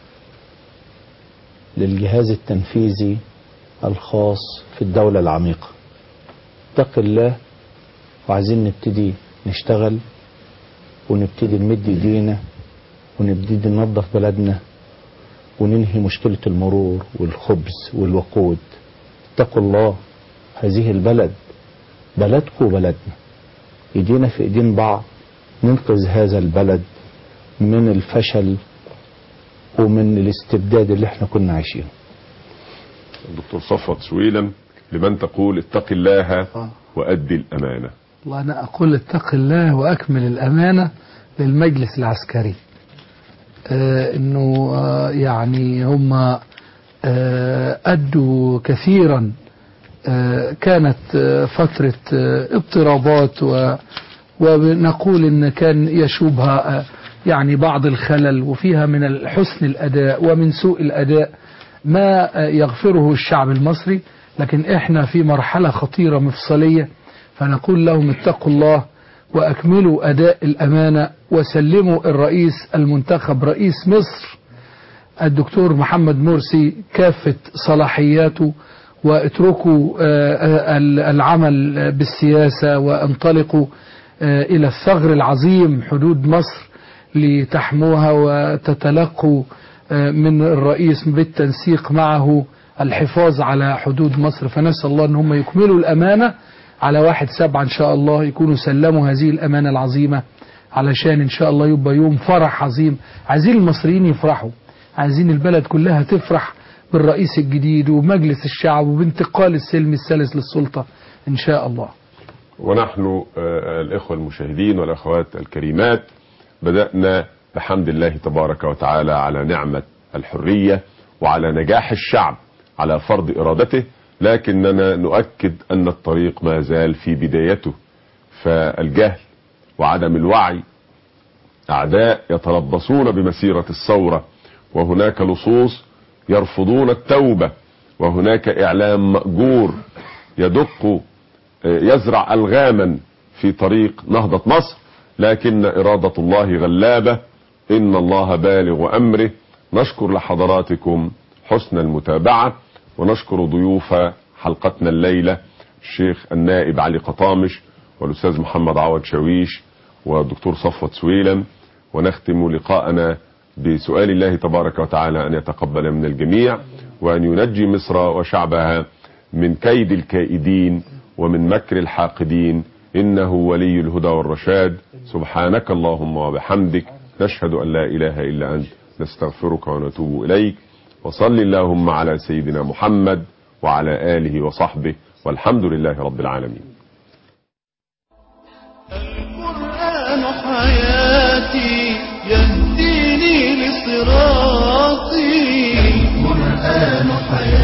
للجهاز التنفيذي الخاص في الدوله العميقه اتق الله وعايزين نبتدي نشتغل ونبتدي نمد ايدينا ونبتدي ننظف بلدنا وننهي مشكلة المرور والخبز والوقود اتقوا الله هذه البلد بلدكم وبلدنا ايدينا في ايدين بعض ننقذ هذا البلد من الفشل ومن الاستبداد اللي احنا كنا عايشينه الدكتور صفوت سويلم لمن تقول اتق الله وأدي الأمانة والله أنا أقول اتق الله وأكمل الأمانة للمجلس العسكري آه إنه آه يعني هم آه أدوا كثيرا آه، كانت آه، فترة آه، اضطرابات و ونقول ان كان يشوبها آه، يعني بعض الخلل وفيها من حسن الاداء ومن سوء الاداء ما آه، يغفره الشعب المصري لكن احنا في مرحلة خطيرة مفصلية فنقول لهم اتقوا الله واكملوا اداء الامانة وسلموا الرئيس المنتخب رئيس مصر الدكتور محمد مرسي كافة صلاحياته واتركوا آه، آه، العمل بالسياسة وانطلقوا آه، إلى الثغر العظيم حدود مصر لتحموها وتتلقوا آه، من الرئيس بالتنسيق معه الحفاظ على حدود مصر فنسأل الله أن هم يكملوا الأمانة على واحد سبعة إن شاء الله يكونوا سلموا هذه الأمانة العظيمة علشان إن شاء الله يبقى يوم فرح عظيم عايزين المصريين يفرحوا عايزين البلد كلها تفرح بالرئيس الجديد ومجلس الشعب وبانتقال السلم الثالث للسلطة إن شاء الله ونحن آه، الإخوة المشاهدين والأخوات الكريمات بدأنا بحمد الله تبارك وتعالى على نعمة الحرية وعلى نجاح الشعب على فرض إرادته لكننا نؤكد أن الطريق ما زال في بدايته فالجهل وعدم الوعي أعداء يتربصون بمسيرة الثورة وهناك لصوص يرفضون التوبة وهناك إعلام مأجور يدق يزرع ألغاما في طريق نهضة مصر لكن إرادة الله غلابة إن الله بالغ أمره نشكر لحضراتكم حسن المتابعة ونشكر ضيوف حلقتنا الليلة الشيخ النائب علي قطامش والأستاذ محمد عوض شاويش والدكتور صفوت سويلم ونختم لقاءنا بسؤال الله تبارك وتعالى أن يتقبل من الجميع وأن ينجي مصر وشعبها من كيد الكائدين ومن مكر الحاقدين إنه ولي الهدى والرشاد سبحانك اللهم وبحمدك نشهد أن لا إله إلا أنت نستغفرك ونتوب إليك وصل اللهم على سيدنا محمد وعلى آله وصحبه والحمد لله رب العالمين القرآن حياتي يهديني لصراطي القرآن حياتي